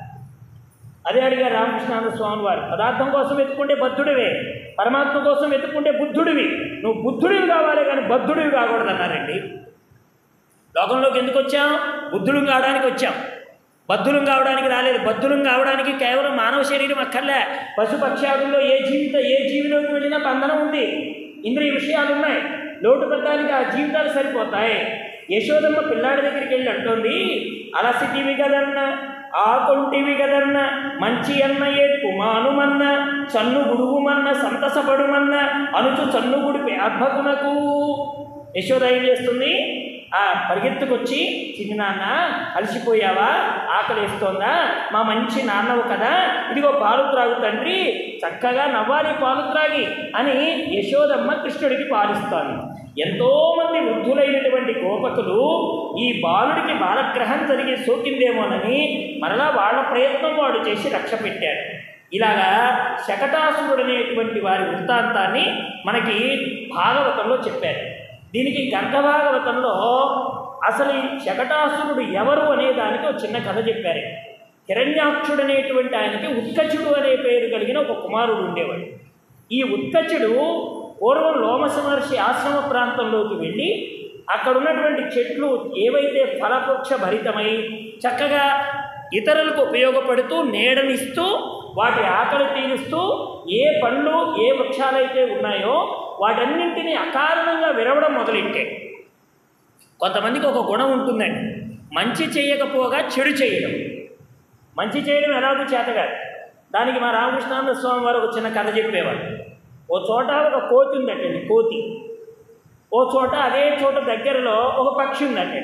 అదే అడిగారు రామకృష్ణానంద స్వామి వారు పదార్థం కోసం వెతుక్కుంటే బద్ధుడివే పరమాత్మ కోసం వెతుక్కుంటే బుద్ధుడివి నువ్వు బుద్ధుడివి కావాలి కానీ బద్ధుడివి కాకూడదన్నారండి లోకంలోకి ఎందుకు వచ్చాం బుద్ధులం కావడానికి వచ్చాం బద్ధులం కావడానికి రాలేదు బద్ధులం కావడానికి కేవలం మానవ శరీరం అక్కర్లే పశుపక్షాదుల్లో ఏ జీవిత ఏ జీవిలోకి వెళ్ళినా బంధనం ఉంది ఇంద్రియ విషయాలు ఉన్నాయి లోటు పెట్టడానికి ఆ జీవితాలు సరిపోతాయి యశోదమ్మ పిల్లాడి దగ్గరికి వెళ్ళి అంటోంది అలసిటివి కదన్న ఆకొంటివి కదన్న మంచి అన్న ఏడ్పుమానుమన్న చన్ను గుడుగుమన్న సంతసపడుమన్న అనుచు చన్ను గుడిపి అద్భుతునకు యశోద ఏం చేస్తుంది ఆ పరిగెత్తుకొచ్చి చిన్ని నాన్న అలసిపోయావా ఆకలేస్తోందా మా మంచి నాన్నవు కదా ఇదిగో పాలు త్రాగు తండ్రి చక్కగా నవ్వాలి పాలు త్రాగి అని యశోదమ్మ కృష్ణుడికి పాలిస్తాను ఎంతోమంది వృద్ధులైనటువంటి గోపకులు ఈ బాలుడికి బాలగ్రహం జరిగి సోకిందేమోనని మరలా వాళ్ళ ప్రయత్నం వాడు చేసి రక్ష పెట్టాడు ఇలాగా శకటాసురుడు అనేటువంటి వారి వృత్తాంతాన్ని మనకి భాగవతంలో చెప్పారు దీనికి గర్గభాగవతంలో అసలు ఈ శకటాసురుడు ఎవరు అనే దానికి ఒక చిన్న కథ చెప్పారు హిరణ్యాక్షుడు అనేటువంటి ఆయనకి ఉత్కచుడు అనే పేరు కలిగిన ఒక కుమారుడు ఉండేవాడు ఈ ఉత్కచుడు పూర్వం లోమస మహర్షి ఆశ్రమ ప్రాంతంలోకి వెళ్ళి అక్కడ ఉన్నటువంటి చెట్లు ఏవైతే ఫలవృక్ష భరితమై చక్కగా ఇతరులకు ఉపయోగపడుతూ నీడనిస్తూ వాటి ఆకలి తీరుస్తూ ఏ పండ్లు ఏ వృక్షాలైతే ఉన్నాయో వాటన్నింటినీ అకారణంగా విరవడం మొదలెట్టాయి కొంతమందికి ఒక గుణం ఉంటుందండి మంచి చేయకపోగా చెడు చేయడం మంచి చేయడం ఎలాగో చేతగాదు దానికి మా రామకృష్ణానంద స్వామి వారు ఒక చిన్న కథ చెప్పేవాడు ఓ చోట ఒక కోతి ఉందటండి కోతి ఓ చోట అదే చోట దగ్గరలో ఒక పక్షి ఉందండి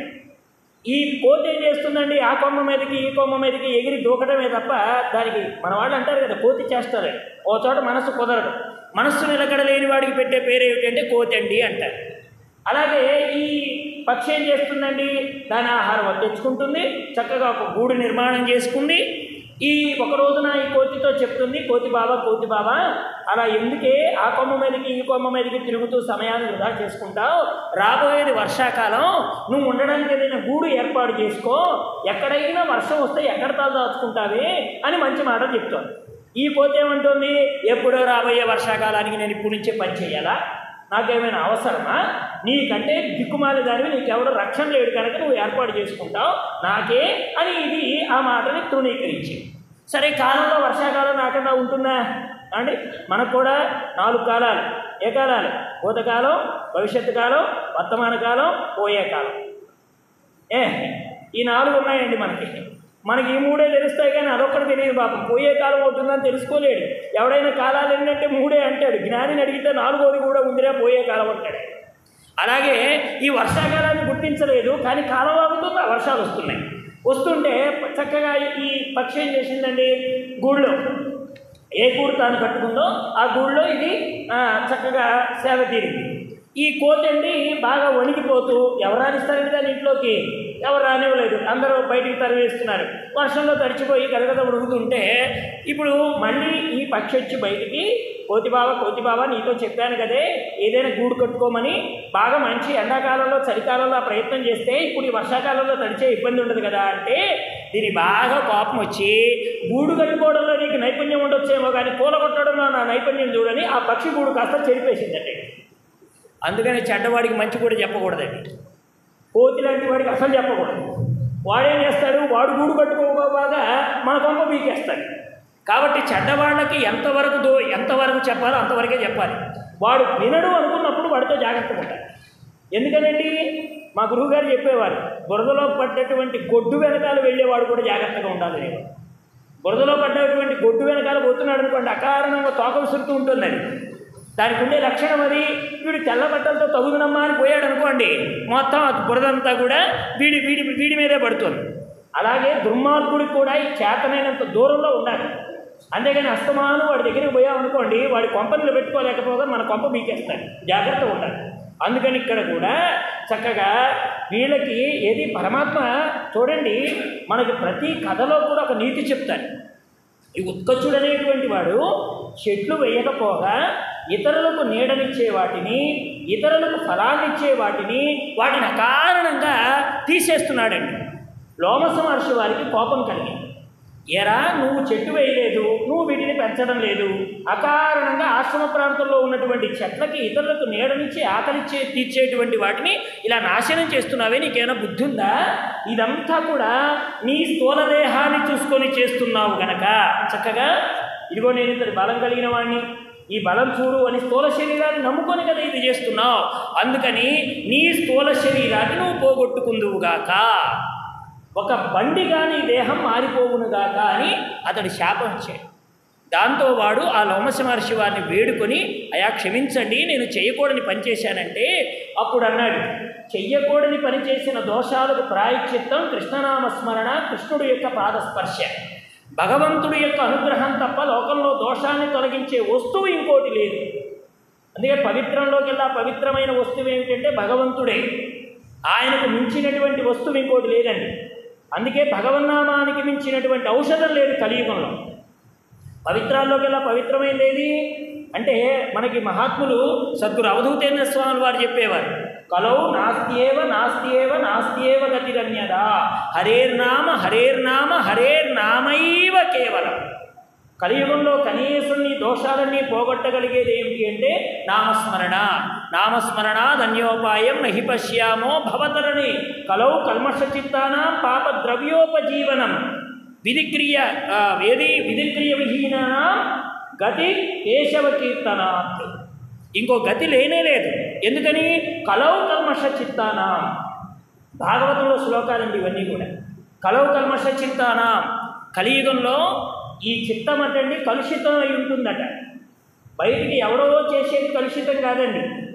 ఈ కోతి ఏం చేస్తుందండి ఆ కొమ్మ మీదకి ఈ కొమ్మ మీదకి ఎగిరి దూకడమే తప్ప దానికి మన వాళ్ళు అంటారు కదా కోతి చేస్తారు ఓ చోట మనస్సు కుదరదు మనస్సు నిలకడలేని వాడికి పెట్టే పేరు ఏమిటంటే కోతి అండి అంటారు అలాగే ఈ పక్షి ఏం చేస్తుందండి దాని ఆహారం అది తెచ్చుకుంటుంది చక్కగా ఒక గూడు నిర్మాణం చేసుకుంది ఈ ఒక రోజున ఈ కోతితో చెప్తుంది కోతి బాబా కోతి బాబా అలా ఎందుకే ఆ కొమ్మ మీదకి ఈ కొమ్మ మీదకి తిరుగుతూ సమయాన్ని వృధా చేసుకుంటావు రాబోయేది వర్షాకాలం నువ్వు ఉండడానికి ఏదైనా గూడు ఏర్పాటు చేసుకో ఎక్కడైనా వర్షం వస్తే ఎక్కడ తల దాచుకుంటావే అని మంచి మాట చెప్తోంది ఈ కోతి ఏమంటుంది ఎప్పుడో రాబోయే వర్షాకాలానికి నేను ఇప్పటి నుంచే పని చేయాలా నాకేమైనా అవసరమా నీకంటే దిక్కుమాలి దానివి నీకెవడో రక్షణ లేడు కనుక నువ్వు ఏర్పాటు చేసుకుంటావు నాకే అని ఇది ఆ మాటని తృణీకరించి సరే కాలంలో వర్షాకాలం నాకన్నా ఉంటుందా అండి మనకు కూడా నాలుగు కాలాలు ఏ కాలాలు భూతకాలం భవిష్యత్తు కాలం వర్తమాన కాలం పోయే కాలం ఏ ఈ నాలుగు ఉన్నాయండి మనకి మనకి ఈ మూడే తెలుస్తాయి కానీ అదొక్కటి తెలియదు పాపం పోయే కాలం అవుతుందని తెలుసుకోలేడు ఎవడైనా కాలాలు ఏంటంటే మూడే అంటాడు జ్ఞానిని అడిగితే నాలుగోది కూడా ఉందిరా పోయే కాలం అంటాడు అలాగే ఈ వర్షాకాలాన్ని గుర్తించలేదు కానీ కాలం ఆగుతుంది ఆ వర్షాలు వస్తున్నాయి వస్తుంటే చక్కగా ఈ పక్షి ఏం చేసిందండి గూళ్ళో ఏ గూడు తాను కట్టుకుందో ఆ గూళ్ళో ఇది ఆ, చక్కగా సేవ తీరింది ఈ కోతండి బాగా వణికిపోతూ ఎవరు రానిస్తారండి దాని ఇంట్లోకి ఎవరు రానివ్వలేదు అందరూ బయటికి తరివేస్తున్నారు వర్షంలో తడిచిపోయి గదగద ఉడుకుతుంటే ఇప్పుడు మళ్ళీ ఈ పక్షి వచ్చి బయటికి కోతి బావ కోతి బావ నీతో చెప్పాను కదే ఏదైనా గూడు కట్టుకోమని బాగా మంచి ఎండాకాలంలో చలికాలంలో ఆ ప్రయత్నం చేస్తే ఇప్పుడు ఈ వర్షాకాలంలో తడిచే ఇబ్బంది ఉండదు కదా అంటే దీని బాగా కోపం వచ్చి గూడు కట్టుకోవడంలో నీకు నైపుణ్యం ఉండొచ్చేమో కానీ పూల కొట్టడంలో నా నైపుణ్యం చూడని ఆ పక్షి గూడు కాస్త చెడిపేసిందండి అందుకని చెడ్డవాడికి మంచి కూడా చెప్పకూడదండి కోతి లాంటి వాడికి అసలు చెప్పకూడదు వాడేం చేస్తాడు వాడు గూడు కట్టుకోకపోగా మన కొంప పీకేస్తాడు కాబట్టి చెడ్డవాళ్ళకి ఎంతవరకు దో ఎంతవరకు చెప్పాలో అంతవరకే చెప్పాలి వాడు వినడు అనుకున్నప్పుడు వాడితో జాగ్రత్తగా ఉండాలి ఎందుకనండి మా గురువుగారు చెప్పేవారు బురదలో పడ్డటువంటి గొడ్డు వెనకాల వెళ్ళేవాడు కూడా జాగ్రత్తగా ఉండాలి అనేవారు. బురదలో పడ్డటువంటి గొడ్డు వెనకాల పోతున్నాడు అనుకోండి అకారణంగా తోక విసురుతూ ఉంటుంది అది దానికి ఉండే లక్షణం అది వీడు తెల్ల బట్టలతో తగుదనమ్మా అని పోయాడు అనుకోండి మొత్తం ఆ బురదంతా కూడా వీడి వీడి వీడి మీదే పడుతుంది అలాగే దుర్మార్గుడికి కూడా ఈ చేతనైనంత దూరంలో ఉండాలి అంతేగాని అస్తమాను వాడి దగ్గరికి పోయాం అనుకోండి వాడి కొంపనిలో పెట్టుకోలేకపోగా మన కొంప బీకేస్తాడు జాగ్రత్త ఉండాలి అందుకని ఇక్కడ కూడా చక్కగా వీళ్ళకి ఏది పరమాత్మ చూడండి మనకి ప్రతి కథలో కూడా ఒక నీతి చెప్తాడు ఈ ఉత్కచుడు అనేటువంటి వాడు చెట్లు వేయకపోగా ఇతరులకు నీడనిచ్చే వాటిని ఇతరులకు ఫలాన్నిచ్చే వాటిని వాటిని అకారణంగా తీసేస్తున్నాడండి లోమస మహర్షి వారికి కోపం కలిగింది ఎరా నువ్వు చెట్టు వేయలేదు నువ్వు వీటిని పెంచడం లేదు అకారణంగా ఆశ్రమ ప్రాంతంలో ఉన్నటువంటి చెట్లకి ఇతరులకు నీడనిచ్చి ఆకలిచ్చే తీర్చేటువంటి వాటిని ఇలా నాశనం చేస్తున్నావే నీకేమైనా బుద్ధి ఉందా ఇదంతా కూడా నీ స్థూల దేహాన్ని చూసుకొని చేస్తున్నావు గనక చక్కగా ఇదిగో నేను ఇతని బలం కలిగిన వాడిని ఈ బలం చూడు అని స్థూల శరీరాన్ని నమ్ముకొని కదా ఇది చేస్తున్నావు అందుకని నీ స్థూల శరీరాన్ని నువ్వు పోగొట్టుకుందువుగాక ఒక బండి కానీ దేహం మారిపోవునుగాక అని అతడు శాపం ఇచ్చాడు దాంతో వాడు ఆ లోమస మహర్షి వారిని వేడుకొని అయా క్షమించండి నేను చేయకూడని పని చేశానంటే అప్పుడు అన్నాడు చెయ్యకూడని పని చేసిన దోషాలకు ప్రాయశ్చిత్తం కృష్ణనామ స్మరణ కృష్ణుడు యొక్క పాదస్పర్శ భగవంతుడి యొక్క అనుగ్రహం తప్ప లోకంలో దోషాన్ని తొలగించే వస్తువు ఇంకోటి లేదు అందుకే పవిత్రంలోకెల్లా పవిత్రమైన వస్తువు ఏమిటంటే భగవంతుడే ఆయనకు మించినటువంటి వస్తువు ఇంకోటి లేదండి అందుకే భగవన్నామానికి మించినటువంటి ఔషధం లేదు కలియుగంలో పవిత్రాల్లోకెల్లా పవిత్రమైనది ఏది అంటే మనకి మహాత్ములు సద్గురు అవధూతేంద్ర స్వామి వారు చెప్పేవారు కలౌ నాస్త్యేవ నాస్త్యేవ నాస్త్యేవ గతిరన్యదా హరేర్నామ హరేర్నామ హరేర్నామైవ కేవలం కలియుగంలో కనీసం నీ దోషాలన్నీ పోగొట్టగలిగేది ఏమిటి అంటే నామస్మరణ నామస్మరణ ధన్యోపాయం నహి పశ్యామో భవతరణి కలౌ కల్మష చిత్తానాం పాప ద్రవ్యోపజీవనం విధిక్రియ ఆ, ఏది విధిక్రియ విహీనానాం గతి కేశవ కీర్తనాత్ ఇంకో గతి లేనే లేదు ఎందుకని కలౌ కల్మష చిత్తానాం భాగవతంలో శ్లోకాలండి ఇవన్నీ కూడా కలౌ కల్మష చింతానాం కలియుగంలో ఈ చిత్తం అటండి కలుషితం అయి ఉంటుందట బయటికి ఎవడో చేసేది కలుషితం కాదండి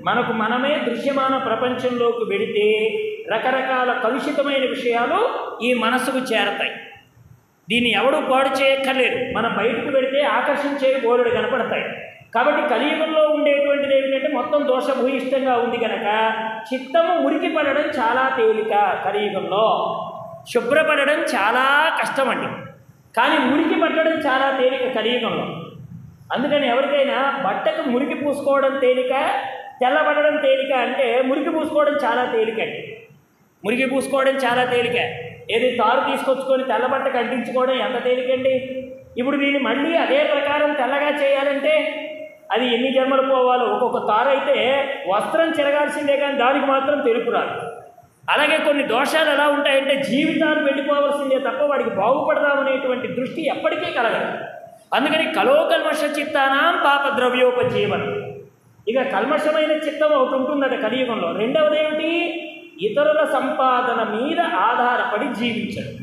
మనకు మనమే దృశ్యమాన ప్రపంచంలోకి వెడితే రకరకాల కలుషితమైన విషయాలు ఈ మనసుకు చేరతాయి దీన్ని ఎవడు పాడు చేయక్కర్లేదు మనం బయటకు పెడితే ఆకర్షించే బోరుడు కనపడతాయి కాబట్టి కలియుగంలో ఉండేటువంటిది ఏమిటంటే మొత్తం దోషభూయిష్టంగా ఉంది కనుక చిత్తము ఉరికి పడడం చాలా తేలిక కలియుగంలో శుభ్రపడడం చాలా కష్టమండి కానీ మురికి పట్టడం చాలా తేలిక కలియుగంలో అందుకని ఎవరికైనా బట్టకు మురికి పూసుకోవడం తేలిక తెల్లబడడం తేలిక అంటే మురికి పూసుకోవడం చాలా తేలిక అండి మురికి పూసుకోవడం చాలా తేలిక ఏది తారు తీసుకొచ్చుకొని తెల్లబట్టకు అంటించుకోవడం ఎంత తేలికండి ఇప్పుడు దీన్ని మళ్ళీ అదే ప్రకారం తెల్లగా చేయాలంటే అది ఎన్ని జన్మలు పోవాలో ఒక్కొక్క తారు అయితే వస్త్రం చెరగాల్సిందే కానీ దానికి మాత్రం తెలుపు రాదు అలాగే కొన్ని దోషాలు ఎలా ఉంటాయంటే జీవితాలు వెళ్ళిపోవలసిందే తప్ప వాడికి బాగుపడదామనేటువంటి దృష్టి ఎప్పటికీ కలగదు అందుకని కలోకల్మష చిత్తానాం పాప ద్రవ్యోపజీవనం ఇక కల్మషమైన చిత్తం ఒకటి ఉంటుందట కలియుగంలో రెండవది ఏమిటి ఇతరుల సంపాదన మీద ఆధారపడి జీవించడం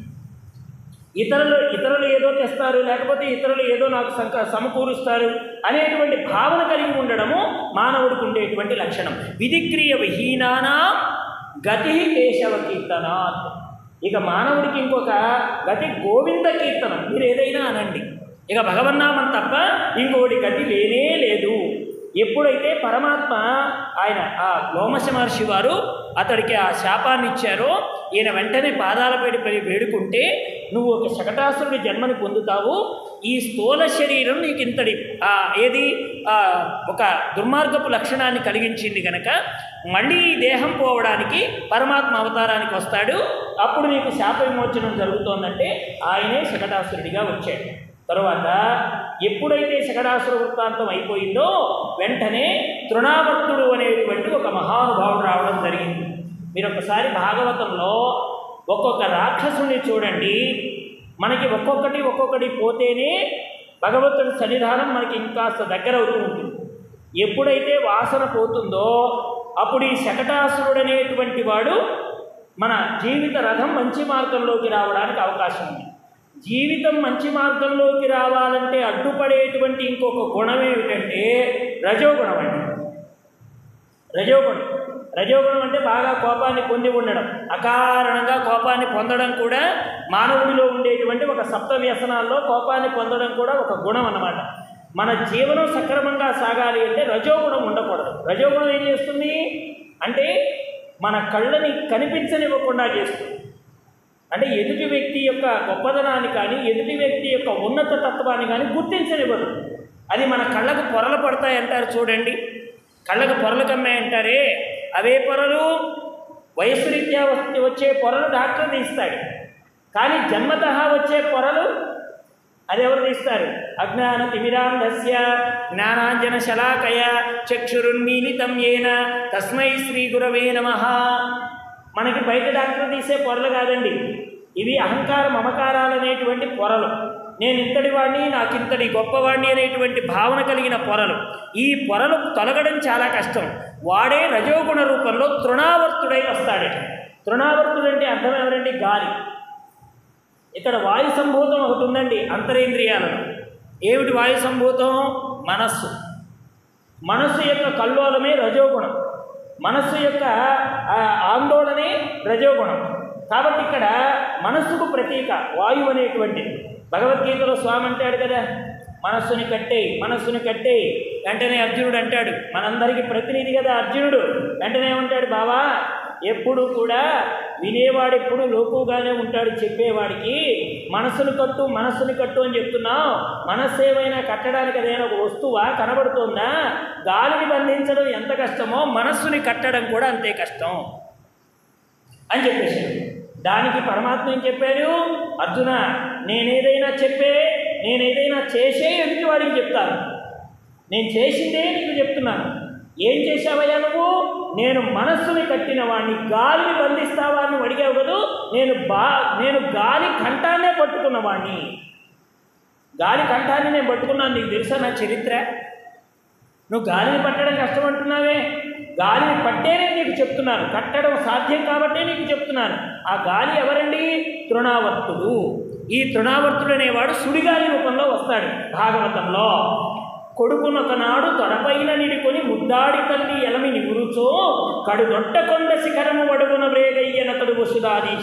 ఇతరులు ఇతరులు ఏదో తెస్తారు లేకపోతే ఇతరులు ఏదో నాకు సంక సమకూరుస్తారు అనేటువంటి భావన కలిగి ఉండడము మానవుడికి ఉండేటువంటి లక్షణం విధిక్రియ విహీనానా గతి కేశవ కీర్తనాత్ ఇక మానవుడికి ఇంకొక గతి గోవింద కీర్తనం మీరు ఏదైనా అనండి ఇక భగవన్నామం తప్ప ఇంకోటి గతి లేనే లేదు ఎప్పుడైతే పరమాత్మ ఆయన ఆ లోమశ మహర్షి వారు అతడికి ఆ శాపాన్ని ఇచ్చారో ఈయన వెంటనే పాదాలపై పడి వేడుకుంటే నువ్వు ఒక శకటాసురుడి జన్మని పొందుతావు ఈ స్థూల శరీరం నీకు ఇంతటి ఆ, ఏది ఆ, ఒక దుర్మార్గపు లక్షణాన్ని కలిగించింది కనుక మళ్ళీ ఈ దేహం పోవడానికి పరమాత్మ అవతారానికి వస్తాడు అప్పుడు నీకు శాప విమోచనం జరుగుతోందంటే ఆయనే శకటాసురుడిగా వచ్చాడు తరువాత ఎప్పుడైతే శకటాసుర వృత్తాంతం అయిపోయిందో వెంటనే తృణావర్తుడు అనేటువంటి ఒక మహానుభావుడు రావడం జరిగింది మీరు ఒకసారి భాగవతంలో ఒక్కొక్క రాక్షసుని చూడండి మనకి ఒక్కొక్కటి ఒక్కొక్కటి పోతేనే భగవంతుడి సన్నిధానం మనకి ఇంకాస్త దగ్గర అవుతూ ఉంటుంది ఎప్పుడైతే వాసన పోతుందో అప్పుడు ఈ శకటాసురుడు అనేటువంటి వాడు మన జీవిత రథం మంచి మార్గంలోకి రావడానికి అవకాశం ఉంది జీవితం మంచి మార్గంలోకి రావాలంటే అడ్డుపడేటువంటి ఇంకొక గుణం ఏమిటంటే రజోగుణం అండి రజోగుణం రజోగుణం అంటే బాగా కోపాన్ని పొంది ఉండడం అకారణంగా కోపాన్ని పొందడం కూడా మానవుడిలో ఉండేటువంటి ఒక సప్త వ్యసనాల్లో కోపాన్ని పొందడం కూడా ఒక గుణం అన్నమాట మన జీవనం సక్రమంగా సాగాలి అంటే రజోగుణం ఉండకూడదు రజోగుణం ఏం చేస్తుంది అంటే మన కళ్ళని కనిపించనివ్వకుండా చేస్తుంది అంటే ఎదుటి వ్యక్తి యొక్క గొప్పదనాన్ని కానీ ఎదుటి వ్యక్తి యొక్క ఉన్నత తత్వాన్ని కానీ గుర్తించనివ్వదు అది మన కళ్ళకు పొరలు పడతాయి అంటారు చూడండి కళ్ళకు పొరలు కమ్మాయంటారే అవే పొరలు వయస్సు రీత్యా వచ్చే- వచ్చే పొరలు డాక్టర్ తీస్తాడు కానీ జన్మత వచ్చే పొరలు అది ఎవరు తీస్తారు అజ్ఞాన తిమిరాంధస్య జ్ఞానాంజన శలాకయ చక్షురున్మీలితం ఏన తస్మై శ్రీ గురవే నమ మనకి బయట డాక్టర్ తీసే పొరలు కాదండి ఇవి అహంకార మమకారాలు అనేటువంటి పొరలు నేను ఇంతటి వాడిని నాకు ఇంతటి గొప్పవాడిని అనేటువంటి భావన కలిగిన పొరలు ఈ పొరలు తొలగడం చాలా కష్టం వాడే రజోగుణ రూపంలో తృణావర్తుడై వస్తాడట తృణావర్తుడు అంటే అర్థం ఎవరండి గాలి ఇక్కడ వాయు సంభూతం ఒకటి ఉందండి అంతరేంద్రియాలలో ఏమిటి వాయు సంభూతం మనస్సు మనస్సు యొక్క కల్లోలమే రజోగుణం మనస్సు యొక్క ఆ, ఆందోళనే రజోగుణం కాబట్టి ఇక్కడ మనస్సుకు ప్రతీక వాయువు అనేటువంటిది భగవద్గీతలో స్వామి అంటాడు కదా మనస్సుని కట్టేయి మనస్సుని కట్టేయి వెంటనే అర్జునుడు అంటాడు మనందరికీ ప్రతినిధి కదా అర్జునుడు వెంటనే ఏమంటాడు బావా ఎప్పుడు కూడా వినేవాడు ఎప్పుడు లోకుగానే ఉంటాడు చెప్పేవాడికి మనస్సును కట్టు మనస్సుని కట్టు అని చెప్తున్నావు మనస్సు ఏమైనా కట్టడానికి అదైనా ఒక వస్తువా కనబడుతుందా గాలిని బంధించడం ఎంత కష్టమో మనస్సుని కట్టడం కూడా అంతే కష్టం అని చెప్పేశాడు దానికి పరమాత్మ ఏం చెప్పాడు అర్జున నేనేదైనా చెప్పే నేనేదైనా చేసే ఎదుటి వాడికి చెప్తాను నేను చేసిందే నీకు చెప్తున్నాను ఏం చేశావయ్యా నువ్వు నేను మనస్సుని కట్టిన వాడిని గాలిని బంధిస్తావా అని అడిగావు కదూ నేను బా నేను గాలి కంఠాన్నే పట్టుకున్న వాడిని గాలి కంఠాన్ని నేను పట్టుకున్నాను నీకు తెలుసా నా చరిత్ర నువ్వు గాలిని పట్టడం కష్టం అంటున్నావే గాలిని పట్టేనే నీకు చెప్తున్నాను కట్టడం సాధ్యం కాబట్టే నీకు చెప్తున్నాను ఆ గాలి ఎవరండి తృణావర్తుడు ఈ తృణావర్తుడు అనేవాడు సుడిగాలి రూపంలో వస్తాడు భాగవతంలో కొడుకునొకనాడు తొడపైన నిడుకొని ముద్దాడి తల్లి ఎలమి నిగురుచో కడుదొట్ట కొండ శిఖరము వడుగున వేగయ్యనతడు వసుదాదీశ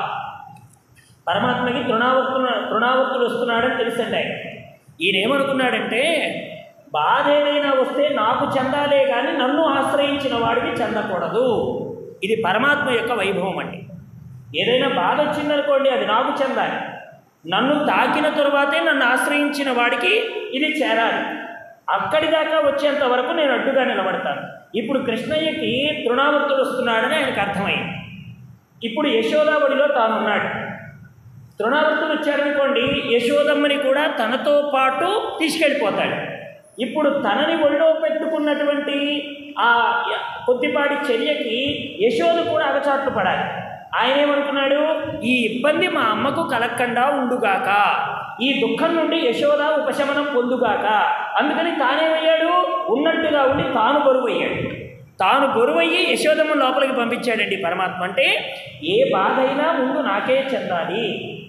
పరమాత్మకి తృణావర్తున తృణావర్తుడు వస్తున్నాడని తెలుసండి ఆయన ఈయన ఏమనుకున్నాడంటే బాధ ఏదైనా వస్తే నాకు చెందాలే కానీ నన్ను ఆశ్రయించిన వాడికి చెందకూడదు ఇది పరమాత్మ యొక్క వైభవం అండి ఏదైనా బాధ వచ్చిందనుకోండి అది నాకు చెందాలి నన్ను తాకిన తరువాతే నన్ను ఆశ్రయించిన వాడికి ఇది చేరాలి అక్కడి దాకా వచ్చేంత వరకు నేను అడ్డుగా నిలబడతాను ఇప్పుడు కృష్ణయ్యకి తృణావర్తుడు వస్తున్నాడని ఆయనకు అర్థమైంది ఇప్పుడు యశోదాబడిలో తానున్నాడు తృణావర్తుడు వచ్చాడనుకోండి యశోదమ్మని కూడా తనతో పాటు తీసుకెళ్ళిపోతాడు ఇప్పుడు తనని ఒళ్ళో పెట్టుకున్నటువంటి ఆ య- కొద్దిపాటి చర్యకి యశోద కూడా అగచాట్లు పడాలి ఆయన ఏమనుకున్నాడు ఈ ఇబ్బంది మా అమ్మకు కలక్కండా ఉండుగాక ఈ దుఃఖం నుండి యశోద ఉపశమనం పొందుగాక అందుకని తానేమయ్యాడు ఉన్నట్టుగా ఉండి తాను బరువయ్యాడు తాను బరువయ్యి యశోదమ్మ లోపలికి పంపించాడండి పరమాత్మ అంటే ఏ బాధ అయినా ముందు నాకే చెందాలి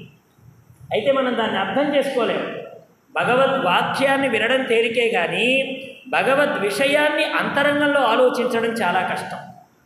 అయితే మనం దాన్ని అర్థం చేసుకోలేము భగవద్ వాక్యాన్ని వినడం తేలికే కానీ భగవద్ విషయాన్ని అంతరంగంలో ఆలోచించడం చాలా కష్టం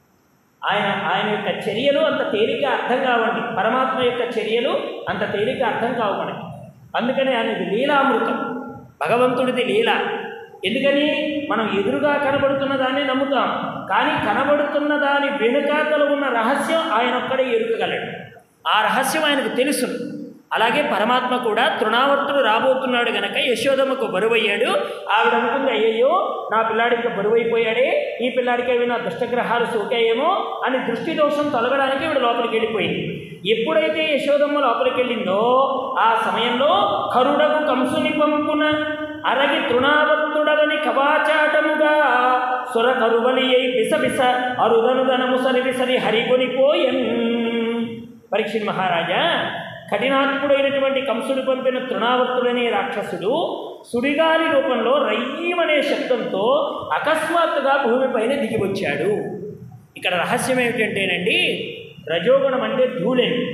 ఆయన ఆయన యొక్క చర్యలు అంత తేలిక అర్థం కావండి పరమాత్మ యొక్క చర్యలు అంత తేలిక అర్థం కావు మనకి అందుకని ఆయనది లీలామృతం భగవంతుడిది లీల ఎందుకని మనం ఎదురుగా కనబడుతున్న దాన్ని నమ్ముతాం కానీ కనబడుతున్న దాని వెనుకాతలు ఉన్న రహస్యం ఆయన ఒక్కడే ఎరుగగలడు ఆ రహస్యం ఆయనకు తెలుసు అలాగే పరమాత్మ కూడా తృణావర్తుడు రాబోతున్నాడు గనక యశోదమ్మకు బరువయ్యాడు ఆవిడ అనుకుంది అయ్యయ్యో నా పిల్లాడికి బరువైపోయాడే ఈ పిల్లాడికి ఏవి నా దుష్టగ్రహాలు సోకాయేమో అని దృష్టి దోషం తొలగడానికి ఈవిడ లోపలికి వెళ్ళిపోయింది ఎప్పుడైతే యశోదమ్మ లోపలికి వెళ్ళిందో ఆ సమయంలో కరుడకు కంసుని పంపున అరగి తృణావర్తుడవని కవాచాటముగా సుర కరువలి అయి బిసబిస అరుదనుదనము సరి విసరి హరికొనిపోయన్ పరీక్షిత్ మహారాజా కఠినాత్ముడైనటువంటి కంసుడు పంపిన తృణావర్తుడనే రాక్షసుడు సుడిగాలి రూపంలో రయ్యమనే శబ్దంతో అకస్మాత్తుగా భూమిపైన దిగి వచ్చాడు ఇక్కడ రహస్యం ఏమిటంటేనండి రజోగుణం అంటే ధూళిని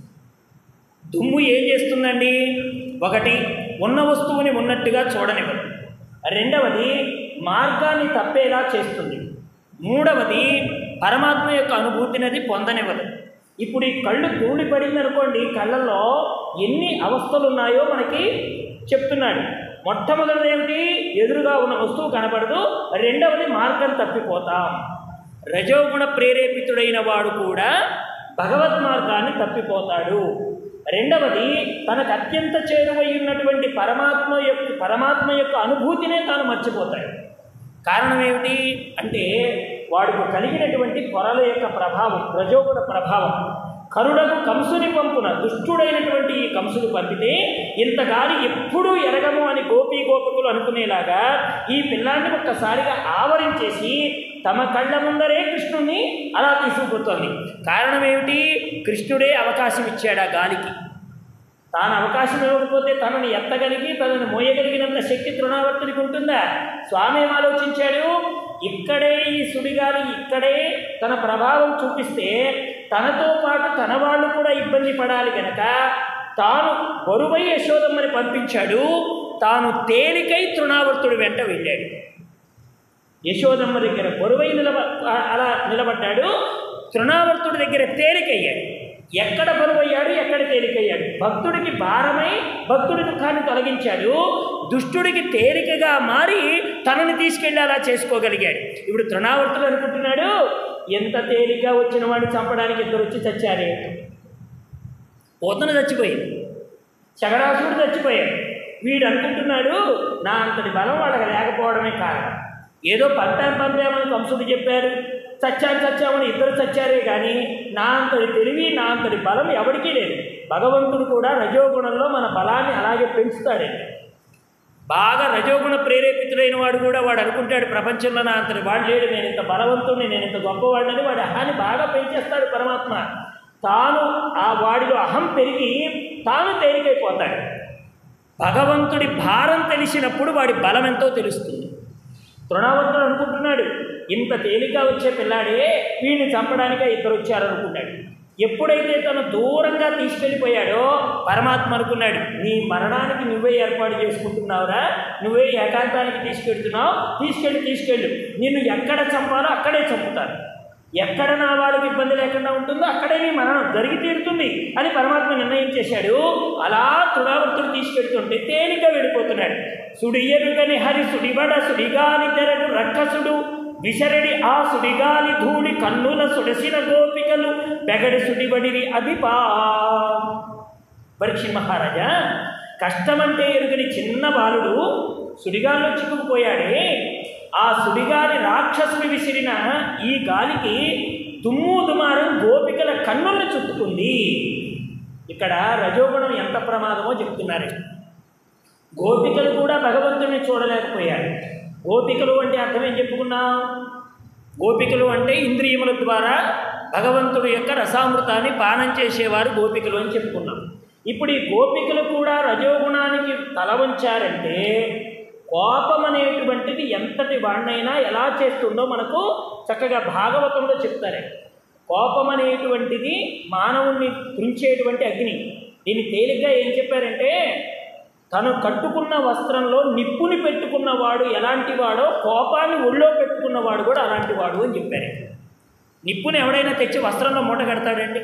దుమ్ము ఏం చేస్తుందండి ఒకటి ఉన్న వస్తువుని ఉన్నట్టుగా చూడనివ్వదు రెండవది మార్గాన్ని తప్పేలా చేస్తుంది మూడవది పరమాత్మ యొక్క అనుభూతిని అది పొందనివ్వదు ఇప్పుడు ఈ కళ్ళు ధూళి పడింది అనుకోండి కళ్ళల్లో ఎన్ని అవస్థలు ఉన్నాయో మనకి చెప్తున్నాడు మొట్టమొదటిది ఏమిటి ఎదురుగా ఉన్న వస్తువు కనపడదు రెండవది మార్గం తప్పిపోతాం రజోగుణ ప్రేరేపితుడైన వాడు కూడా భగవత్ మార్గాన్ని తప్పిపోతాడు రెండవది తనకు అత్యంత చేరువై ఉన్నటువంటి పరమాత్మ యొక్క పరమాత్మ యొక్క అనుభూతినే తాను మర్చిపోతాడు కారణం ఏమిటి అంటే వాడికి కలిగినటువంటి పొరల యొక్క ప్రభావం రజోగుణ ప్రభావం కరుడకు కంసుని పంపున దుష్టుడైనటువంటి ఈ కంసుడు పంపితే ఇంతగాని ఎప్పుడూ ఎరగము అని గోపీ గోపకులు అనుకునేలాగా ఈ పిల్లాన్ని ఒక్కసారిగా ఆవరించేసి తమ కళ్ళ ముందరే కృష్ణుణ్ణి అలా తీసుకుపోతోంది కారణం ఏమిటి కృష్ణుడే అవకాశం ఇచ్చాడు ఆ గాలికి తాను అవకాశం ఇవ్వకపోతే తనని ఎత్తగలిగి తనని మోయగలిగినంత శక్తి తృణావర్తుడికి ఉంటుందా స్వామి ఏం ఆలోచించాడు ఇక్కడే ఈ సుడిగాలి ఇక్కడే తన ప్రభావం చూపిస్తే తనతో పాటు తన వాళ్ళు కూడా ఇబ్బంది పడాలి గనక తాను బరువై యశోదమ్మని పంపించాడు తాను తేలికై తృణావర్తుడి వెంట వెళ్ళాడు యశోదమ్మ దగ్గర బరువై నిలబ అలా నిలబడ్డాడు తృణావర్తుడి దగ్గర తేలికయ్యాడు ఎక్కడ బరువయ్యాడు ఎక్కడ తేలికయ్యాడు భక్తుడికి భారమై భక్తుడి దుఃఖాన్ని తొలగించాడు దుష్టుడికి తేలికగా మారి తనని తీసుకెళ్ళి అలా చేసుకోగలిగాడు ఇప్పుడు తృణావర్తుడు అనుకుంటున్నాడు ఎంత తేలిక వచ్చిన వాడిని చంపడానికి ఇద్దరు వచ్చి చచ్చారే పోతన చచ్చిపోయింది చగడాసుడు చచ్చిపోయాడు వీడు అనుకుంటున్నాడు నా అంతటి బలం వాళ్ళకి లేకపోవడమే కారణం ఏదో పంపాం పంపామని కంసుడు చెప్పారు చచ్చాను చచ్చామని ఇద్దరు చచ్చారే కానీ నా అంతటి తెలివి నా అంతటి బలం ఎవరికీ లేదు భగవంతుడు కూడా రజోగుణంలో మన బలాన్ని అలాగే పెంచుతాడండి బాగా రజోగుణ ప్రేరేపితుడైన వాడు కూడా వాడు అనుకుంటాడు ప్రపంచంలో నా అంతటి వాడు లేడు నేను ఇంత బలవంతుడిని నేను ఇంత గొప్పవాడిని వాడి అహాన్ని బాగా పెంచేస్తాడు పరమాత్మ తాను ఆ వాడిలో అహం పెరిగి తాను తేలికైపోతాడు భగవంతుడి భారం తెలిసినప్పుడు వాడి బలం ఎంతో తెలుస్తుంది తృణావంతుడు అనుకుంటున్నాడు ఇంత తేలిక వచ్చే పిల్లాడే వీడిని చంపడానికే ఇద్దరు వచ్చారనుకున్నాడు ఎప్పుడైతే తను దూరంగా తీసుకెళ్ళిపోయాడో పరమాత్మ అనుకున్నాడు నీ మరణానికి నువ్వే ఏర్పాటు చేసుకుంటున్నావురా నువ్వే ఏకాంతానికి తీసుకెళ్తున్నావు తీసుకెళ్ళి తీసుకెళ్ళు నిన్ను ఎక్కడ చంపాలో అక్కడే చంపుతాను ఎక్కడ నా వాడికి ఇబ్బంది లేకుండా ఉంటుందో అక్కడే నీ మరణం జరిగి తీరుతుంది అని పరమాత్మ నిర్ణయం చేశాడు అలా తృణావర్తుడు తీసుకెళ్తుంటే తేలిక వెళ్ళిపోతున్నాడు సుడియరుగని హరి సుడివడ సుడిగాలి తెరడు రక్కసుడు విశరడి ఆ సుడిగాలి ధూళి కన్నుల సుడసిన గోపికలు బెగడి సుడిబడిరి అదిపా పరీక్ష మహారాజా కష్టమంటే ఎరుగని చిన్న బాలుడు సుడిగాల్లో చిక్కుకుపోయాడే ఆ సుడిగాలి రాక్షసుని విసిరిన ఈ గాలికి దుమ్ము దుమారం గోపికల కన్నులను చుట్టుకుంది ఇక్కడ రజోగుణం ఎంత ప్రమాదమో చెప్తున్నారు గోపికలు కూడా భగవంతుడిని చూడలేకపోయారు గోపికలు అంటే అర్థం ఏం చెప్పుకున్నాం గోపికలు అంటే ఇంద్రియముల ద్వారా భగవంతుడి యొక్క రసామృతాన్ని పానం చేసేవారు గోపికలు అని చెప్పుకున్నాం ఇప్పుడు ఈ గోపికలు కూడా రజోగుణానికి తల వంచారంటే కోపం అనేటువంటిది ఎంతటి వాడినైనా ఎలా చేస్తుందో మనకు చక్కగా భాగవతంలో చెప్తారే కోపం అనేటువంటిది మానవుణ్ణి తుంచేటువంటి అగ్ని దీన్ని తేలిగ్గా ఏం చెప్పారంటే తను కట్టుకున్న వస్త్రంలో నిప్పుని పెట్టుకున్నవాడు ఎలాంటి వాడో కోపాన్ని ఒళ్ళో పెట్టుకున్నవాడు కూడా అలాంటి వాడు అని చెప్పారు నిప్పుని ఎవడైనా తెచ్చి వస్త్రంలో మూట కడతాడండి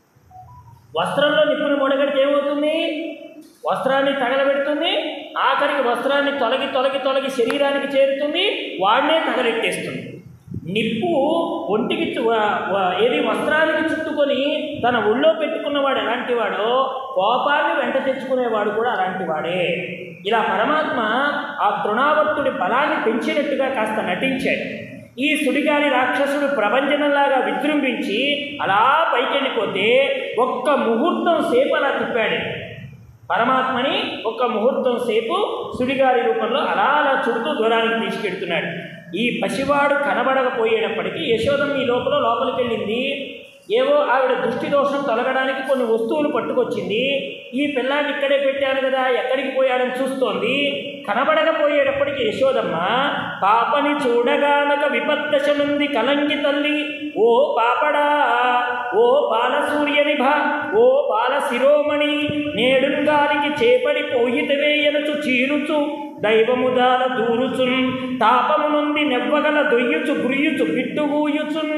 వస్త్రంలో నిప్పుని మూట కడితే ఏమవుతుంది వస్త్రాన్ని తగలబెడుతుంది ఆఖరికి వస్త్రాన్ని తొలగి తొలగి తొలగి శరీరానికి చేరుతుంది వాడినే తగలెట్టేస్తుంది నిప్పు ఒంటికి చు- వ- వ- ఏది వస్త్రానికి చుట్టుకొని తన ఒళ్ళో పెట్టుకున్నవాడు ఎలాంటి వాడో కోపాన్ని వెంట తెచ్చుకునేవాడు కూడా అలాంటి వాడే ఇలా పరమాత్మ ఆ తృణావర్తుడి బలాన్ని పెంచినట్టుగా కాస్త నటించాడు ఈ సుడిగాలి రాక్షసుడు ప్రపంచంలాగా విజృంభించి అలా పైకెళ్ళిపోతే ఒక్క ముహూర్తం సేపు అలా తిప్పాడు పరమాత్మని ఒక ముహూర్తం సేపు సుడిగాలి రూపంలో అలా అలా చుడుతూ దూరానికి తీసుకెడుతున్నాడు ఈ పసివాడు కనబడకపోయేటప్పటికీ యశోదం ఈ లోపల లోపలికి వెళ్ళింది ఏవో ఆవిడ దృష్టి దోషం తొలగడానికి కొన్ని వస్తువులు పట్టుకొచ్చింది ఈ పిల్లాన్ని ఇక్కడే పెట్టాను కదా ఎక్కడికి పోయాడని చూస్తోంది కనబడకపోయేటప్పటికి యశోదమ్మ పాపని చూడగానక విపద్దశనుంది కలంగి తల్లి ఓ పాపడా ఓ బాలసూర్యనిభ ఓ బాల శిరోమణి నేడుంగాలికి చేపడి పోయితవేయనుచు చీలుచు దైవముదాల దూరుచున్ తాపము నుండి నెవ్వగల దొయ్యుచు గురియుచు బిట్టుగూయుచున్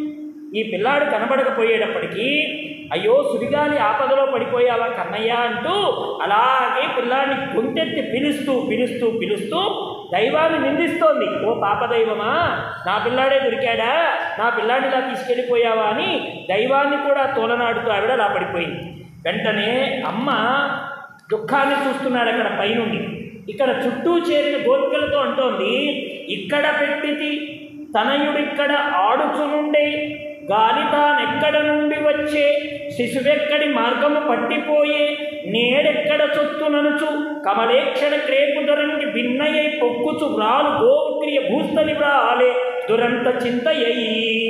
ఈ పిల్లాడు కనబడకపోయేటప్పటికీ అయ్యో సుడిగాలి ఆపదలో పడిపోయావా కన్నయ్య అంటూ అలాగే పిల్లాడిని గొంతెత్తి పిలుస్తూ పిలుస్తూ పిలుస్తూ దైవాన్ని నిందిస్తోంది ఓ పాపదైవమా నా పిల్లాడే దొరికాడా నా పిల్లాడిని ఇలా తీసుకెళ్ళిపోయావా అని దైవాన్ని కూడా తోలనాడుతూ ఆవిడ అలా పడిపోయింది వెంటనే అమ్మ దుఃఖాన్ని చూస్తున్నాడు అక్కడ పైనుండి ఇక్కడ చుట్టూ చేరిన గోపికలతో అంటోంది ఇక్కడ పెట్టితి తనయుడిక్కడ ఆడుచునుండే గాలి తానెక్కడ నుండి వచ్చే శిశువెక్కడి మార్గము పట్టిపోయే నేడెక్కడ చొత్తుననుచు కమలేక్షణ క్రేపు దొరంగి భిన్నయై పొక్కుచు వ్రాలు గోక్రియ భూస్థలి వ్రాలే దురంత చింతయ్యి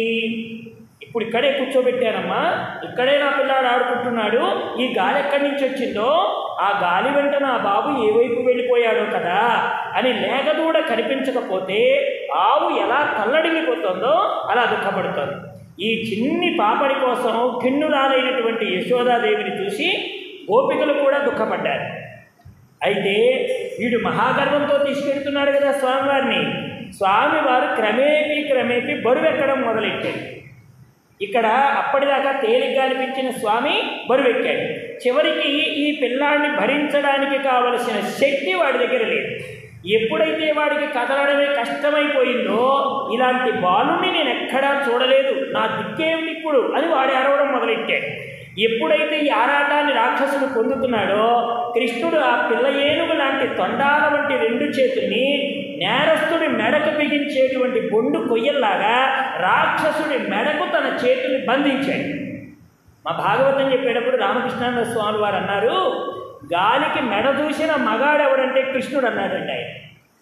ఇప్పుడు ఇక్కడే కూర్చోబెట్టానమ్మా ఇక్కడే నా పిల్లాడు ఆడుకుంటున్నాడు ఈ గాలి ఎక్కడి నుంచి వచ్చిందో ఆ గాలి వెంట నా బాబు ఏ వైపు వెళ్ళిపోయాడో కదా అని లేగదూడ కనిపించకపోతే ఆవు ఎలా తల్లడిల్లిపోతుందో అలా దుఃఖపడుతుంది ఈ చిన్ని పాపడి కోసం కిన్నురాలైనటువంటి యశోదాదేవిని చూసి గోపికలు కూడా దుఃఖపడ్డారు అయితే వీడు మహాగర్వంతో తీసుకెడుతున్నాడు కదా స్వామివారిని స్వామివారు క్రమేపీ క్రమేపీ బరువెక్కడం మొదలెట్టాడు ఇక్కడ అప్పటిదాకా తేలిగ్గా అనిపించిన స్వామి బరువెక్కాడు చివరికి ఈ పిల్లాడిని భరించడానికి కావలసిన శక్తి వాడి దగ్గర లేదు ఎప్పుడైతే వాడికి కదలడమే కష్టమైపోయిందో ఇలాంటి బాలుని నేను ఎక్కడా చూడలేదు నా దిక్కేమిటి ఇప్పుడు అని వాడి అరవడం మొదలెట్టాడు ఎప్పుడైతే ఈ ఆరాటాన్ని రాక్షసుడు పొందుతున్నాడో కృష్ణుడు ఆ పిల్ల ఏనుగు లాంటి తొండాల వంటి రెండు చేతుల్ని నేరస్తుడి మెడకు బిగించేటువంటి బొండు కొయ్యల్లాగా రాక్షసుడి మెడకు తన చేతుల్ని బంధించాడు మా భాగవతం చెప్పేటప్పుడు రామకృష్ణానంద స్వామి వారు అన్నారు గాలికి మెడ చూసిన మగాడు ఎవడంటే కృష్ణుడు అన్నాడండి ఆయన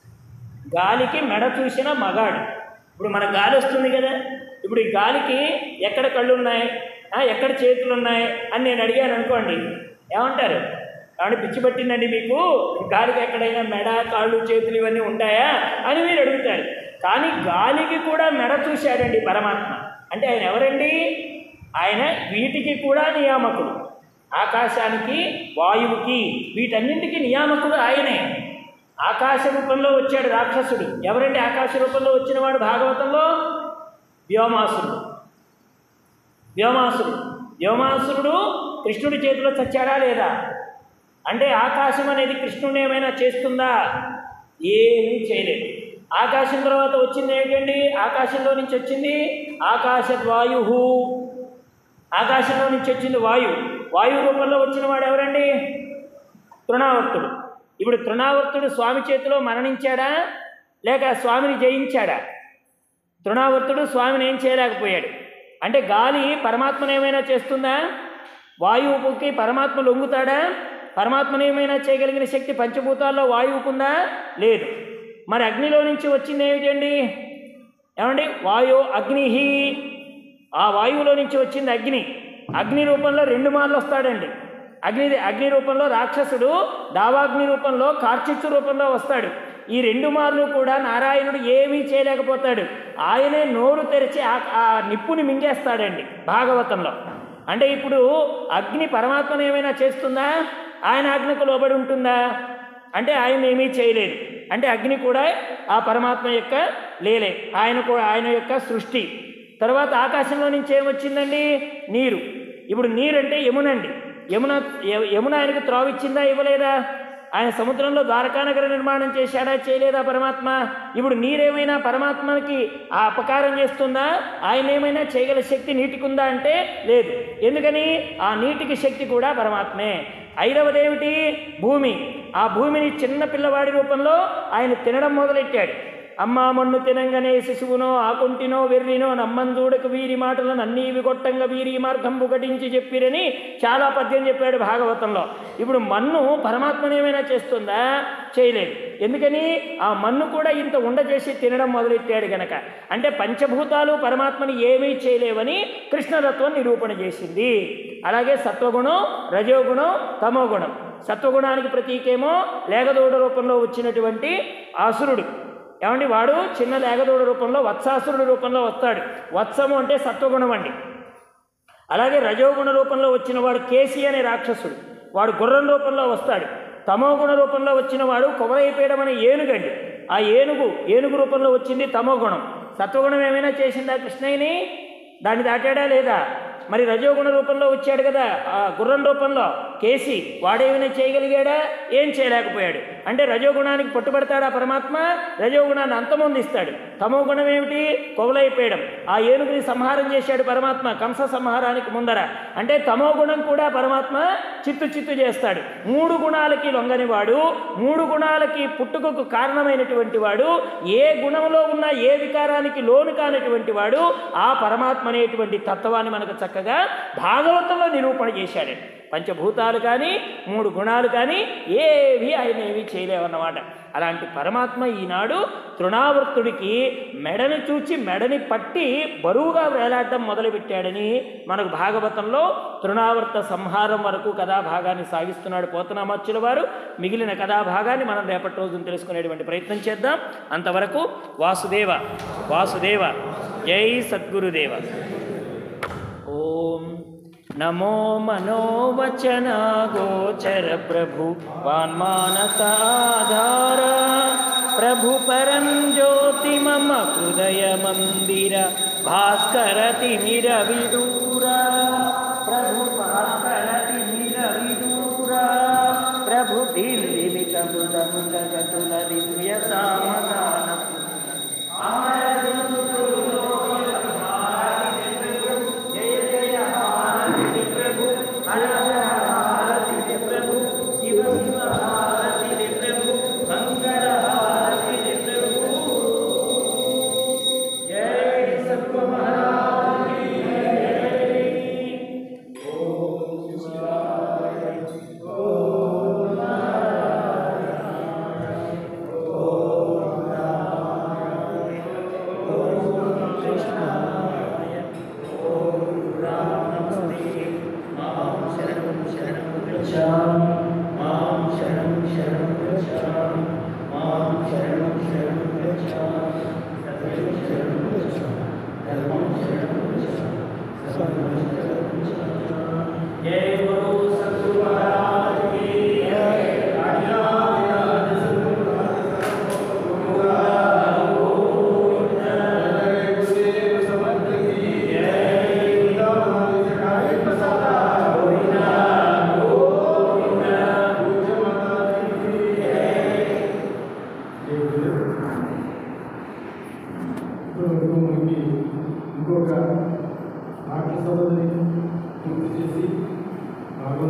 గాలికి మెడ చూసిన మగాడు ఇప్పుడు మన గాలి వస్తుంది కదా ఇప్పుడు ఈ గాలికి ఎక్కడ కళ్ళు ఉన్నాయి ఆ, ఎక్కడ చేతులు ఉన్నాయి అని నేను అడిగాను అనుకోండి ఏమంటారు కాబట్టి పిచ్చి పట్టిందండి మీకు గాలికి ఎక్కడైనా మెడ కాళ్ళు చేతులు ఇవన్నీ ఉంటాయా అని మీరు అడుగుతారు కానీ గాలికి కూడా మెడ చూశాడండి పరమాత్మ అంటే ఆయన ఎవరండి ఆయన వీటికి కూడా నియామకుడు ఆకాశానికి వాయువుకి వీటన్నింటికి నియామకుడు ఆయనే ఆకాశ రూపంలో వచ్చాడు రాక్షసుడు ఎవరండి ఆకాశ రూపంలో వచ్చినవాడు భాగవతంలో వ్యోమాసురుడు వ్యోమాసురుడు వ్యోమాసురుడు కృష్ణుడి చేతిలో చచ్చాడా లేదా అంటే ఆకాశం అనేది కృష్ణుని ఏమైనా చేస్తుందా ఏమీ చేయలేదు ఆకాశం తర్వాత వచ్చింది ఏమిటండి ఆకాశంలో నుంచి వచ్చింది ఆకాశద్వాయు ఆకాశంలో నుంచి వచ్చింది వాయువు వాయువు రూపంలో వచ్చిన వాడు ఎవరండి తృణావర్తుడు ఇప్పుడు తృణావర్తుడు స్వామి చేతిలో మరణించాడా లేక స్వామిని జయించాడా తృణావర్తుడు స్వామిని ఏం చేయలేకపోయాడు అంటే గాలి పరమాత్మను ఏమైనా చేస్తుందా వాయువుకి పరమాత్మ లొంగుతాడా పరమాత్మను ఏమైనా చేయగలిగిన శక్తి పంచభూతాల్లో వాయువుకుందా లేదు మరి అగ్నిలో నుంచి వచ్చింది ఏమిటండి ఏమండి వాయు అగ్నిహి ఆ వాయువులో నుంచి వచ్చింది అగ్ని అగ్ని రూపంలో రెండు మార్లు వస్తాడండి అగ్ని అగ్ని రూపంలో రాక్షసుడు దావాగ్ని రూపంలో కార్చిచ్చు రూపంలో వస్తాడు ఈ రెండు మార్లు కూడా నారాయణుడు ఏమీ చేయలేకపోతాడు ఆయనే నోరు తెరిచి ఆ ఆ నిప్పుని మింగేస్తాడండి భాగవతంలో అంటే ఇప్పుడు అగ్ని పరమాత్మను ఏమైనా చేస్తుందా ఆయన ఆజ్ఞకు లోబడి ఉంటుందా అంటే ఆయన ఏమీ చేయలేదు అంటే అగ్ని కూడా ఆ పరమాత్మ యొక్క లేలే ఆయన కూడా ఆయన యొక్క సృష్టి తర్వాత ఆకాశంలో నుంచి ఏమొచ్చిందండి నీరు ఇప్పుడు నీరు అంటే యమునండి యమున య- యమున ఆయనకు త్రోవిచ్చిందా ఇవ్వలేదా ఆయన సముద్రంలో ద్వారకానగర నిర్మాణం చేశాడా చేయలేదా పరమాత్మ ఇప్పుడు నీరేమైనా పరమాత్మకి ఆ అపకారం చేస్తుందా ఆయన ఏమైనా చేయగల శక్తి నీటికి ఉందా అంటే లేదు ఎందుకని ఆ నీటికి శక్తి కూడా పరమాత్మే ఐదవదేమిటి భూమి ఆ భూమిని చిన్న పిల్లవాడి రూపంలో ఆయన తినడం మొదలెట్టాడు అమ్మా మన్ను తినంగనే శిశువునో ఆకుంటినో వెర్రినో నమ్మంజూడకు వీరి మాటలను అన్నీ విగొట్టంగా వీరి మార్గంబు గటించి చెప్పిరని చాలా పద్యం చెప్పాడు భాగవతంలో ఇప్పుడు మన్ను పరమాత్మను ఏమైనా చేస్తుందా చేయలేదు ఎందుకని ఆ మన్ను కూడా ఇంత ఉండ చేసి తినడం మొదలెట్టాడు గనక అంటే పంచభూతాలు పరమాత్మని ఏమీ చేయలేవని కృష్ణతత్వం నిరూపణ చేసింది అలాగే సత్వగుణం రజోగుణం తమోగుణం సత్వగుణానికి ప్రతీకేమో లేగదూడ రూపంలో వచ్చినటువంటి ఆసురుడు ఏమండి వాడు చిన్న లేగదూడ రూపంలో వత్సాసురుడు రూపంలో వస్తాడు వత్సము అంటే సత్వగుణం అండి అలాగే రజోగుణ రూపంలో వచ్చిన వాడు కేసి అనే రాక్షసుడు వాడు గుర్రం రూపంలో వస్తాడు తమోగుణ రూపంలో వచ్చిన వాడు కొమరైపేయడం అనే ఏనుగండి ఆ ఏనుగు ఏనుగు రూపంలో వచ్చింది తమోగుణం సత్వగుణం ఏమైనా చేసిందా కృష్ణయ్యని దాన్ని దాటాడా లేదా మరి రజోగుణ రూపంలో వచ్చాడు కదా ఆ గుర్రం రూపంలో కేసి వాడేమైనా చేయగలిగాడా ఏం చేయలేకపోయాడు అంటే రజోగుణానికి పట్టుబడతాడా పరమాత్మ రజోగుణాన్ని అంతమొందిస్తాడు తమో గుణం ఏమిటి కొవలైపోయడం ఆ ఏనుగుని సంహారం చేశాడు పరమాత్మ కంస సంహారానికి ముందర అంటే తమో గుణం కూడా పరమాత్మ చిత్తు చిత్తు చేస్తాడు మూడు గుణాలకి లొంగని వాడు మూడు గుణాలకి పుట్టుకకు కారణమైనటువంటి వాడు ఏ గుణంలో ఉన్న ఏ వికారానికి లోను కానటువంటి వాడు ఆ పరమాత్మ అనేటువంటి తత్వాన్ని మనకు చక్కగా భాగవతంలో నిరూపణ చేశాడు పంచభూతాలు కానీ మూడు గుణాలు కానీ ఏవి ఆయన ఏమీ చేయలేవన్నమాట అలాంటి పరమాత్మ ఈనాడు తృణావర్తుడికి మెడని చూచి మెడని పట్టి బరువుగా వేలాడడం మొదలుపెట్టాడని మనకు భాగవతంలో తృణావర్త సంహారం వరకు కథాభాగాన్ని సాగిస్తున్నాడు పోతనామచ్చుల వారు మిగిలిన కథాభాగాన్ని మనం రేపటి రోజున తెలుసుకునేటువంటి ప్రయత్నం చేద్దాం అంతవరకు వాసుదేవ వాసుదేవ జై సద్గురుదేవ ఓం నమో మనోవచన గోచర ప్రభు వాన్మానసాధార ప్రభు పరం జ్యోతి మమ హృదయ మందిర భాస్కర తిమిర విదూర ప్రభు భాస్కర తిమిర విదూర ప్రభు దిల్లిమిత మృద మృద గతుల దివ్య సామగాన మాం శరణం శరణం గచ్ఛామి మాం శరణం శరణం గచ్ఛామి